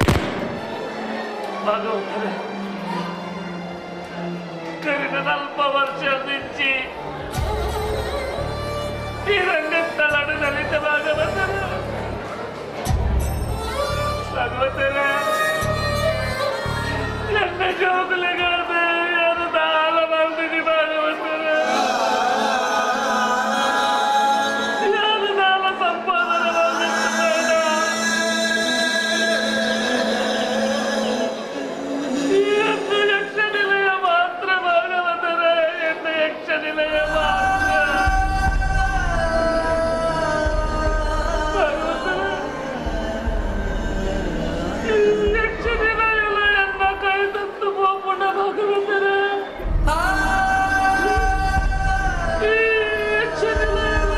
ಭಗವಂತನೇ ಕರಿದ ನಲ್ಪ ವರ್ಷ ನಿಂಚಿ ಈ ರಂಗಸ್ಥಳಡು ನಲಿತ ಭಾಗವಂತನ ಭಗವಂತನ ಎನ್ನ ಜೋಗುಲೆಗಾದೆ ಯಾರು ದಾಳ ಮಾಡ್ತೀನಿ ಭಾಗವಂತನ ಯಾರು ದಾಳ ಸಂಪಾದನೆ ಮಾಡ್ತಿದ್ದಾನ ಎಂದು ಯಕ್ಷ ನಿಲಯ ಮಾತ್ರ ಭಾಗವತರೆ ಎಂದು ಯಕ್ಷ ನಿಲಯ ಮಾತ್ರ ಭಗವಂತನೇ, ಈ ಯಕ್ಷ ನಿಲಯಲ ಎನ್ನ ಕೈ ತತ್ತು ಪೋಪುಣ ಭಗವಂತರೆ ಈ ಯಕ್ಷ ನಿಲಯಲ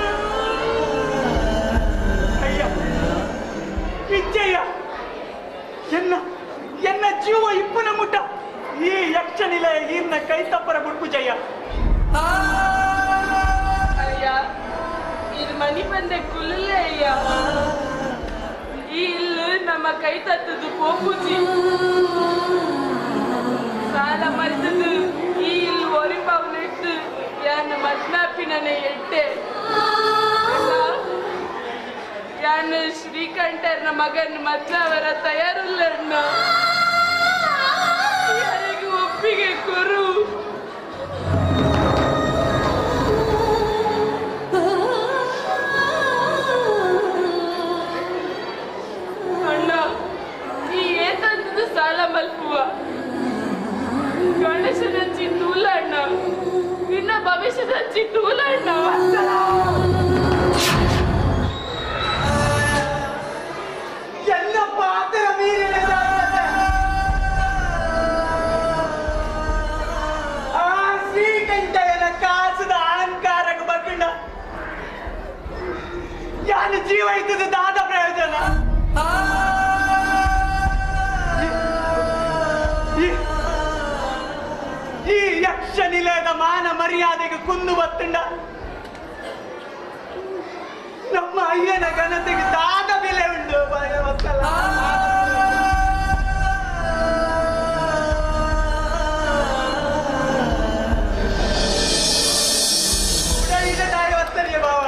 ಅಯ್ಯ ಇಜ್ಜಯ್ಯ ಎನ್ನ ಎನ್ನ ಜೀವ ಇಪ್ಪನ ಮುಟ್ಟ ಈ ಯಕ್ಷ ನಿಲಯ ಈರ್ನ ಕೈ ತಪ್ಪರ ಬುಡ್ಪುಜಯ್ಯ ಅಯ್ಯ ಇದು ಮನಿ ಬಂದೆ ಕುಲ್ಲಲೆ ಅಯ್ಯ ಈ ಇಲ್ಲು ನಮ್ಮ ಕೈ ತತ್ತದು ಪೋಪುಜಿ ಸಾಲ ಮರಿತದು ಈ ಇಲ್ಲು ಒರಿ ಪವನಿಟ್ಟು ಯಾನ ಮದ್ನಾಪಿನನೆ ಎಟ್ಟೆ ಯಾನು ಶ್ರೀಕಂಠರ್ನ ಮಗನ್ ಮದ್ನವರ ತಯಾರಿಲ್ಲ ಯಾರಿಗೂ ಒಪ್ಪಿಗೆ ಕೊರು ಅಣ್ಣ ಈ ಏತಂತದ್ದು ಸಾಲ ಮಲ್ಪುವ ಗಣೇಶನಂಚಿ ತೂಲ ಅಣ್ಣ ಇನ್ನ ಭವಿಷ್ಯದಂಚಿ ತೂಲ ಅಣ್ಣ ಎನ್ನ ಪಾತ್ರ ಮೀರಿನ ಜಾಗ್ರತೆ. ಆ ಶ್ರೀಕಂಠಯ್ಯನ ಕಾಸದ ಅಹಂಕಾರಕ್ಕೆ ಬಗ್ಗಿಂಡ ಯಾನು ಜೀವ ಇದ್ದದ್ದು ದಾದ ಪ್ರಯೋಜನ ಈ- ಈ ಯಕ್ಷ ನಿಲಯದ ಮಾನ ಮರ್ಯಾದೆಗೆ ಕುಂದು ಬತ್ತುಂಡ ನಮ್ಮ ಅಯ್ಯನ ಘನತೆಗೆ ದಾದ ಬೆಲೆ ಉಂಟು ಭಗವಂತಲ್ಲ. ಉಡಲಿದ ತಾಯಿ ಒತ್ತರಿಯ ಭಾವ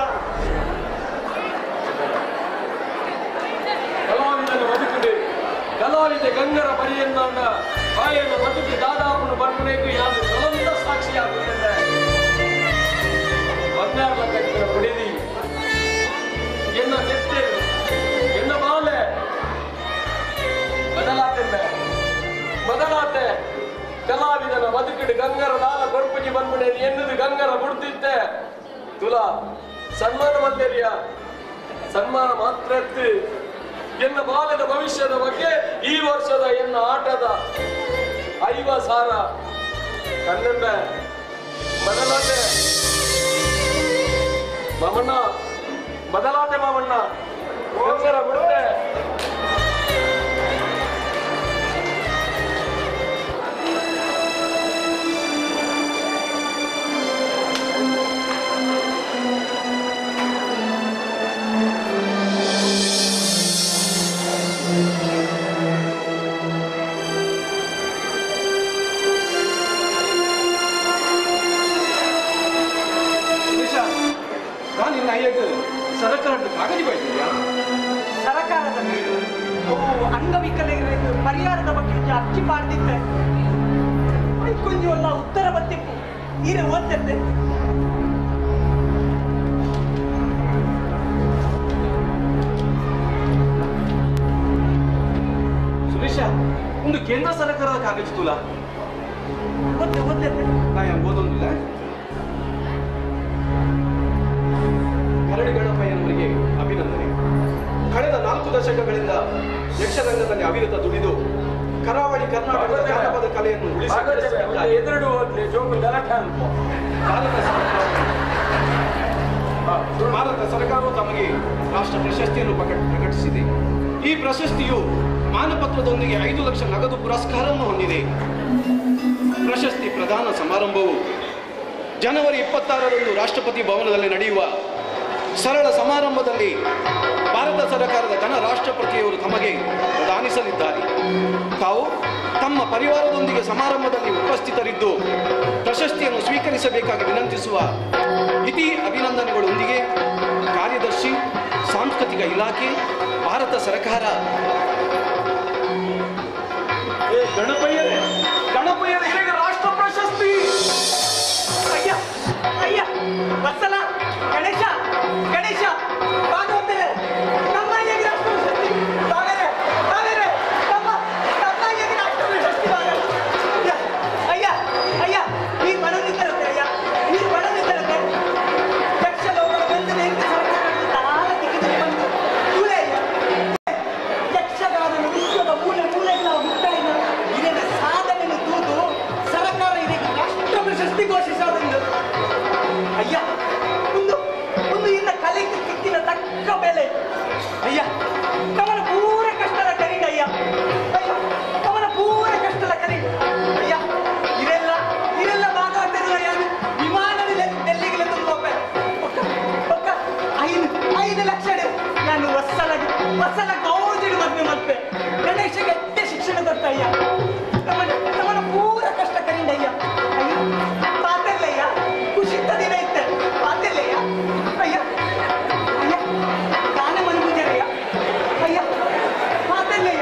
ಕಲಾವಿದನ ಬದುಕುಡು ಕಲಾವಿದ ಗಂಗರ ಪರಿಯನ್ನ ಬಾಯನ ಬದುಕು ದಾದಾಪುನು ಬರ್ಬೇಕು ಯಾರು ಜ್ವಲಂತ ಸಾಕ್ಷಿಯಾಗುತ್ತದೆ ಬಂಗಾರ ಕಟ್ಟಿನ ಹೊಡೆದಿ ಎನ್ನ ತೆತ್ತೆ ಎನ್ನ ಬಾಲೆ ಬದಲಾತೆ ಬದಲಾತೆ ಕಲಾವಿದನ ಬದುಕಿಡು ಗಂಗರ ದಾಲ ಕೊಡ್ಪುಜಿ ಬಂದ್ಬಿಡೆ ಎನ್ನದು ಗಂಗರ ಮುಡ್ತಿತ್ತೆ ತುಲಾ ಸನ್ಮಾನ ಮಲ್ಲೇರಿಯ ಸನ್ಮಾನ ಮಾತ್ರ ಎತ್ತು ಎನ್ನ ಬಾಲ್ಯದ ಭವಿಷ್ಯದ ಬಗ್ಗೆ ಈ ವರ್ಷದ ಎನ್ನ ಆಟದ ಐವ ಸಾರ ಕಣ್ಣೆಂಬೆ ಬದಲಾಟೆ ಮಾಮಣ್ಣ ಬದಲಾಟೆ ಮಾಮಣ್ಣ ಹೋಗರ ಬಿಡುತ್ತೆ ನಾನು ಇನ್ನ ಅಯ್ಯಗೆ ಸರಕಾರದ ಕಾಗದಿ ಬಯಸಿದ್ಯಾ ಸರಕಾರದ ಮೇಲೆ ಅವು ಅಂಗವಿಕಲರಿಗೆ ಪರಿಹಾರದ ಬಗ್ಗೆ ಒಂಚೂರು ಅರ್ಜಿ ಮಾಡ್ದಿದ್ದೆ ಕೊಂಚ ಎಲ್ಲ ಉತ್ತರ ಬರ್ತಿಪ್ಪು ಈಗ ಓದ್ತಿದ್ದೆ ಸುರೇಶ ಒಂದು ಕೇಂದ್ರ ಸರ್ಕಾರದ ಕಾಗದ ತುಲ ಓದ್ತೆ ಓದ್ತಿದ್ದೆ ನಾ ಓದೊಂದಿಲ್ಲ ಕರಡಿ ಗಣಪಯ್ಯನವರಿಗೆ ಅಭಿನಂದನೆ ಕಳೆದ ನಾಲ್ಕು ದಶಕಗಳಿಂದ ಯಕ್ಷರಂಗದಲ್ಲಿ ಅವಿರತ ದುಡಿದು ಕರಾವಳಿ ಕರ್ನಾಟಕದ ಜಾನಪದ ಕಲೆಯನ್ನು ಉಳಿಸಿ ಬೆಳೆಸಿದ್ದಾರೆ. ಎದುರು ಹೋದ್ಲಿ ಜೋಕು ಗಲಾಟೆ ಅನ್ಕೋ ಭಾರತ ಸರ್ಕಾರ ಭಾರತ ಸರ್ಕಾರವು ತಮಗೆ ರಾಷ್ಟ್ರ ಪ್ರಶಸ್ತಿಯನ್ನು ಪ್ರಕಟ- ಪ್ರಕಟಿಸಿದೆ ಈ ಪ್ರಶಸ್ತಿಯು ಮಾನಪತ್ರದೊಂದಿಗೆ ಐದು ಲಕ್ಷ ನಗದು ಪುರಸ್ಕಾರವನ್ನು ಹೊಂದಿದೆ ಪ್ರಶಸ್ತಿ ಪ್ರದಾನ ಸಮಾರಂಭವು ಜನವರಿ ಇಪ್ಪತ್ತಾರರಂದು ರಾಷ್ಟ್ರಪತಿ ಭವನದಲ್ಲಿ ನಡೆಯುವ ಸರಳ ಸಮಾರಂಭದಲ್ಲಿ ಭಾರತ ಸರ್ಕಾರದ ಘನ ರಾಷ್ಟ್ರಪತಿಯವರು ತಮಗೆ ಪ್ರದಾನಿಸಲಿದ್ದಾರೆ ತಾವು ತಮ್ಮ ಪರಿವಾರದೊಂದಿಗೆ ಸಮಾರಂಭದಲ್ಲಿ ಉಪಸ್ಥಿತರಿದ್ದು ಪ್ರಶಸ್ತಿಯನ್ನು ಸ್ವೀಕರಿಸಬೇಕಾಗಿ ವಿನಂತಿಸುವ ಇತಿ ಅಭಿನಂದನೆಗಳೊಂದಿಗೆ ಕಾರ್ಯದರ್ಶಿ ಸಾಂಸ್ಕೃತಿಕ ಇಲಾಖೆ ಭಾರತ ಸರ್ಕಾರ ಏ ಗಣಪಯ್ಯರೇ ಗಣಪಯ್ಯರೇ ಹೇಗೆ ರಾಷ್ಟ್ರ ಪ್ರಶಸ್ತಿ ಅಯ್ಯ ಅಯ್ಯ ವತ್ಸಲ ಗಣೇಶ ಗಣೇಶ ಭಾಗವತರೇ ನಮ್ಮ ಅಯ್ಯಗೆ ರಾಷ್ಟ್ರ ಪ್ರಶಸ್ತಿ ಬಾಗರೆ ಬಾಗರೆ ನಮ್ಮ ನಮ್ಮ ಅಯ್ಯಗೆ ರಾಷ್ಟ್ರ ಪ್ರಶಸ್ತಿ ಬಾಗರೆ ಅಯ್ಯ ಅಯ್ಯ ಅಯ್ಯ ಈ ಬಡವಿದ್ದರತೆ ಅಯ್ಯ ಈ ಬಡವಿದ್ದರತೆ ಯಕ್ಷ ಲೋಕದ ಬೆಂದು ನೆಂದು ಸರ್ಕಾರಗಳು ತಾಳ ದಿಕ್ಕಿನಲ್ಲಿ ಬಂದು ಇವಳೇ ಅಯ್ಯ ಯಕ್ಷಗಾನನ ವಿಶ್ವದ ಮೂಲೆ ಮೂಲೆಗಳ ಮುಕ್ತಾಯಿನ ಇದರ ಸಾಧನೆಯನ್ನು ತೂದು ಸರ್ಕಾರ ಇದಕ್ಕೆ ರಾಷ್ಟ್ರ ಪ್ರಶಸ್ತಿ ಘೋಷಿಸೋದ್ರಿಂದ ಅಯ್ಯ ಒಂದು ಒಂದು ಇನ್ನ ಕಲೆಗೆ ಸಿಕ್ಕಿನ ತಕ್ಕ ಬೆಲೆ ಅಯ್ಯ ಕವನ ಪೂರ ಕಷ್ಟದ ಕರೀಗ ಅಯ್ಯ ಅಯ್ಯ ಕವನ ಪೂರ ಕಷ್ಟದ ಕರಿ ಅಯ್ಯ ಇದೆಲ್ಲ ಇದೆಲ್ಲ ಭಾಗವತರು ಅಯ್ಯ ವಿಮಾನವಿದೆ ಡೆಲ್ಲಿಗೆ ತುಂಬೋಪೆ ಒಕ್ಕ ಒಕ್ಕ ಐದು ಐದು ಲಕ್ಷ ನಾನು ವತ್ಸಲ ವತ್ಸಲ ಗೌಜಿಡು ಮದುವೆ ಮಲ್ಪೆ ಗಣೇಶಗೆ ಎಷ್ಟೇ ಶಿಕ್ಷಣ ಕೊಟ್ಟ ಅಯ್ಯ ನಮ್ಮನ್ನ ನಮ್ಮನ್ನ ಪೂರ ಕಷ್ಟ ಕರೀಂಡ ಅಯ್ಯ ಅಯ್ಯ ಪಾತೆಲ್ಲಯ್ಯ ಖುಷಿತ ದಿನ ಇತ್ತೆ ಪಾತೆಲ್ಲಯ್ಯ ಅಯ್ಯ ಅಯ್ಯ ಗಾನ ಮನ್ಬುಜರಯ್ಯ ಅಯ್ಯ ಪಾತೆಲ್ಲಯ್ಯ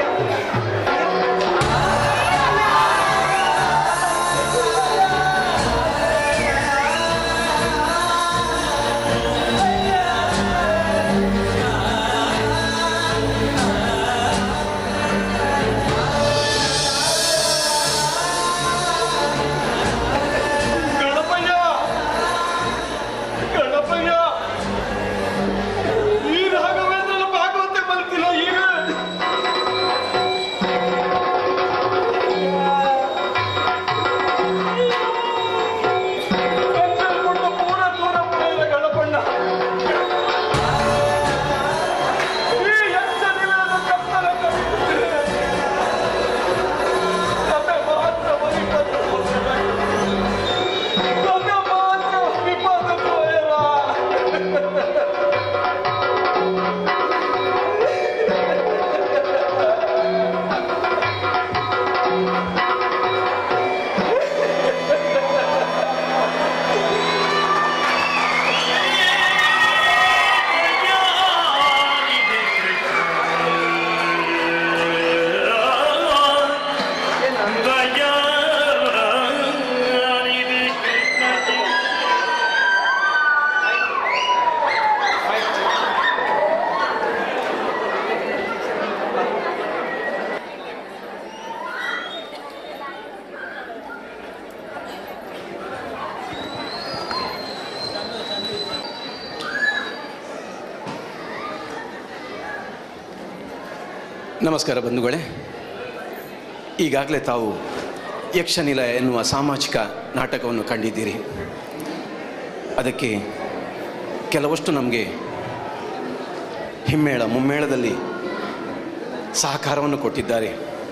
ನಮಸ್ಕಾರ ಬಂಧುಗಳೇ ಈಗಾಗಲೇ ತಾವು ಯಕ್ಷನಿಲಯ ಎನ್ನುವ ಸಾಮಾಜಿಕ ನಾಟಕವನ್ನು ಕಂಡಿದ್ದೀರಿ ಅದಕ್ಕೆ ಕೆಲವಷ್ಟು ನಮಗೆ ಹಿಮ್ಮೇಳ ಮುಮ್ಮೇಳದಲ್ಲಿ ಸಹಕಾರವನ್ನು ಕೊಟ್ಟಿದ್ದಾರೆ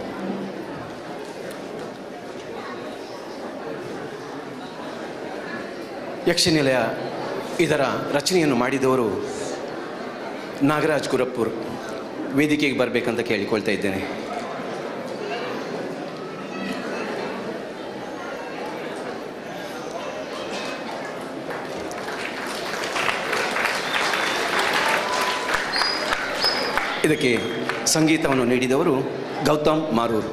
ಯಕ್ಷನಿಲಯ ಇದರ ರಚನೆಯನ್ನು ಮಾಡಿದವರು ನಾಗರಾಜ್ ಗುರಪ್ಪುರ್ ವೇದಿಕೆಗೆ ಬರಬೇಕಂತ ಕೇಳಿಕೊಳ್ತಾ ಇದ್ದೇನೆ ಇದಕ್ಕೆ ಸಂಗೀತವನ್ನು ನೀಡಿದವರು ಗೌತಮ್ ಮಾರೂರ್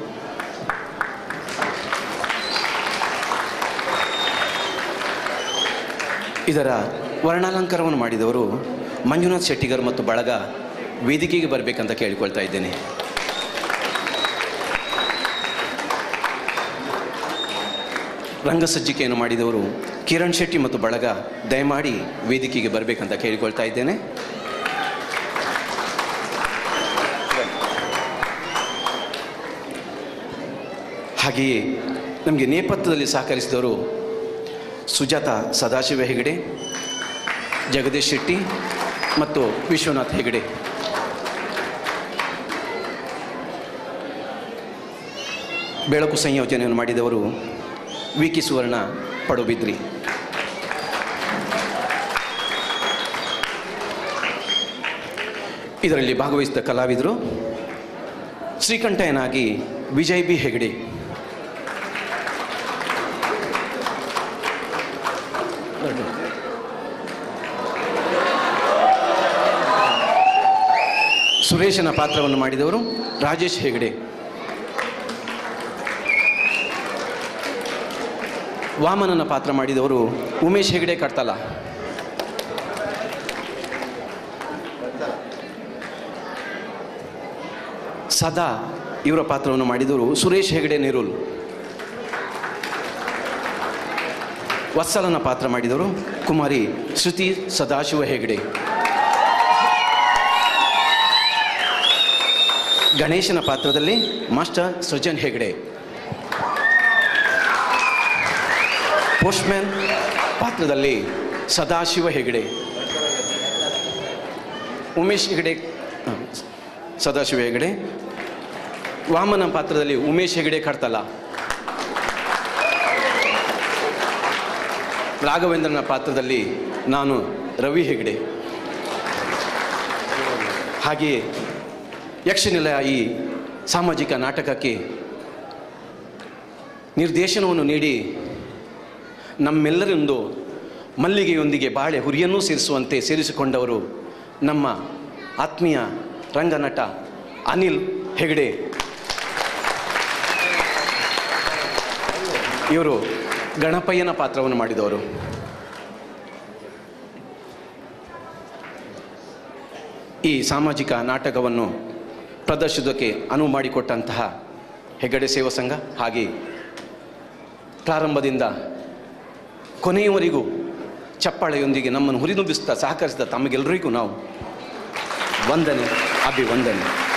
ಇದರ ವರ್ಣಾಲಂಕಾರವನ್ನು ಮಾಡಿದವರು ಮಂಜುನಾಥ್ ಶೆಟ್ಟಿಗರ್ ಮತ್ತು ಬಳಗ ವೇದಿಕೆಗೆ ಬರಬೇಕಂತ ಕೇಳಿಕೊಳ್ತಾ ಇದ್ದೇನೆ ರಂಗಸಜ್ಜಿಕೆಯನ್ನು ಮಾಡಿದವರು ಕಿರಣ್ ಶೆಟ್ಟಿ ಮತ್ತು ಬಳಗ ದಯಮಾಡಿ ವೇದಿಕೆಗೆ ಬರಬೇಕಂತ ಕೇಳಿಕೊಳ್ತಾ ಇದ್ದೇನೆ ಹಾಗೆಯೇ ನಮಗೆ ನೇಪಥ್ಯದಲ್ಲಿ ಸಹಕರಿಸಿದವರು ಸುಜಾತ ಸದಾಶಿವ ಹೆಗಡೆ ಜಗದೀಶ್ ಶೆಟ್ಟಿ ಮತ್ತು ವಿಶ್ವನಾಥ್ ಹೆಗಡೆ ಬೆಳಕು ಸಂಯೋಜನೆಯನ್ನು ಮಾಡಿದವರು ವಿಕಿ ಸುವರ್ಣ ಪಡುಬಿದ್ರಿ ಇದರಲ್ಲಿ ಭಾಗವಹಿಸಿದ ಕಲಾವಿದರು ಶ್ರೀಕಂಠಯನಾಗಿ ವಿಜಯ್ ಬಿ ಹೆಗಡೆ ಸುರೇಶನ ಪಾತ್ರವನ್ನು ಮಾಡಿದವರು ರಾಜೇಶ್ ಹೆಗಡೆ ವಾಮನನ ಪಾತ್ರ ಮಾಡಿದವರು ಉಮೇಶ್ ಹೆಗಡೆ ಕಡ್ತಲ ಸದಾ ಇವರ ಪಾತ್ರವನ್ನು ಮಾಡಿದವರು ಸುರೇಶ್ ಹೆಗಡೆ ನೆರೂಲ್ ವತ್ಸಲನ ಪಾತ್ರ ಮಾಡಿದವರು ಕುಮಾರಿ ಶ್ರುತಿ ಸದಾಶಿವ ಹೆಗಡೆ ಗಣೇಶನ ಪಾತ್ರದಲ್ಲಿ ಮಾಸ್ಟರ್ ಸೃಜನ್ ಹೆಗಡೆ ಪೋಸ್ಟ್ಮ್ಯಾನ್ ಪಾತ್ರದಲ್ಲಿ ಸದಾಶಿವ ಹೆಗಡೆ ಉಮೇಶ್ ಹೆಗಡೆ ಹ, ಸದಾಶಿವ ಹೆಗಡೆ ವಾಮನ ಪಾತ್ರದಲ್ಲಿ ಉಮೇಶ್ ಹೆಗಡೆ ಕಡ್ತಲ್ಲ ರಾಘವೇಂದ್ರನ ಪಾತ್ರದಲ್ಲಿ ನಾನು ರವಿ ಹೆಗಡೆ ಹಾಗೆಯೇ ಯಕ್ಷನಿಲಯ ಈ ಸಾಮಾಜಿಕ ನಾಟಕಕ್ಕೆ ನಿರ್ದೇಶನವನ್ನು ನೀಡಿ ನಮ್ಮೆಲ್ಲರೊಂದು ಮಲ್ಲಿಗೆಯೊಂದಿಗೆ ಬಾಳೆ ಹುರಿಯನ್ನೂ ಸೇರಿಸುವಂತೆ ಸೇರಿಸಿಕೊಂಡವರು ನಮ್ಮ ಆತ್ಮೀಯ ರಂಗನಟ ಅನಿಲ್ ಹೆಗಡೆ ಇವರು ಗಣಪಯ್ಯನ ಪಾತ್ರವನ್ನು ಮಾಡಿದವರು ಈ ಸಾಮಾಜಿಕ ನಾಟಕವನ್ನು ಪ್ರದರ್ಶಿಸೋಕ್ಕೆ ಅನುವು ಮಾಡಿಕೊಟ್ಟಂತಹ ಹೆಗಡೆ ಸೇವಾ ಸಂಘ ಹಾಗೆ ಪ್ರಾರಂಭದಿಂದ ಕೊನೆಯವರೆಗೂ ಚಪ್ಪಾಳೆಯೊಂದಿಗೆ ನಮ್ಮನ್ನು ಹುರಿದುಂಬಿಸ್ತಾ ಸಹಕರಿಸಿದ ತಮಗೆಲ್ಲರಿಗೂ ನಾವು ವಂದನೆ ಅಭಿವಂದನೆ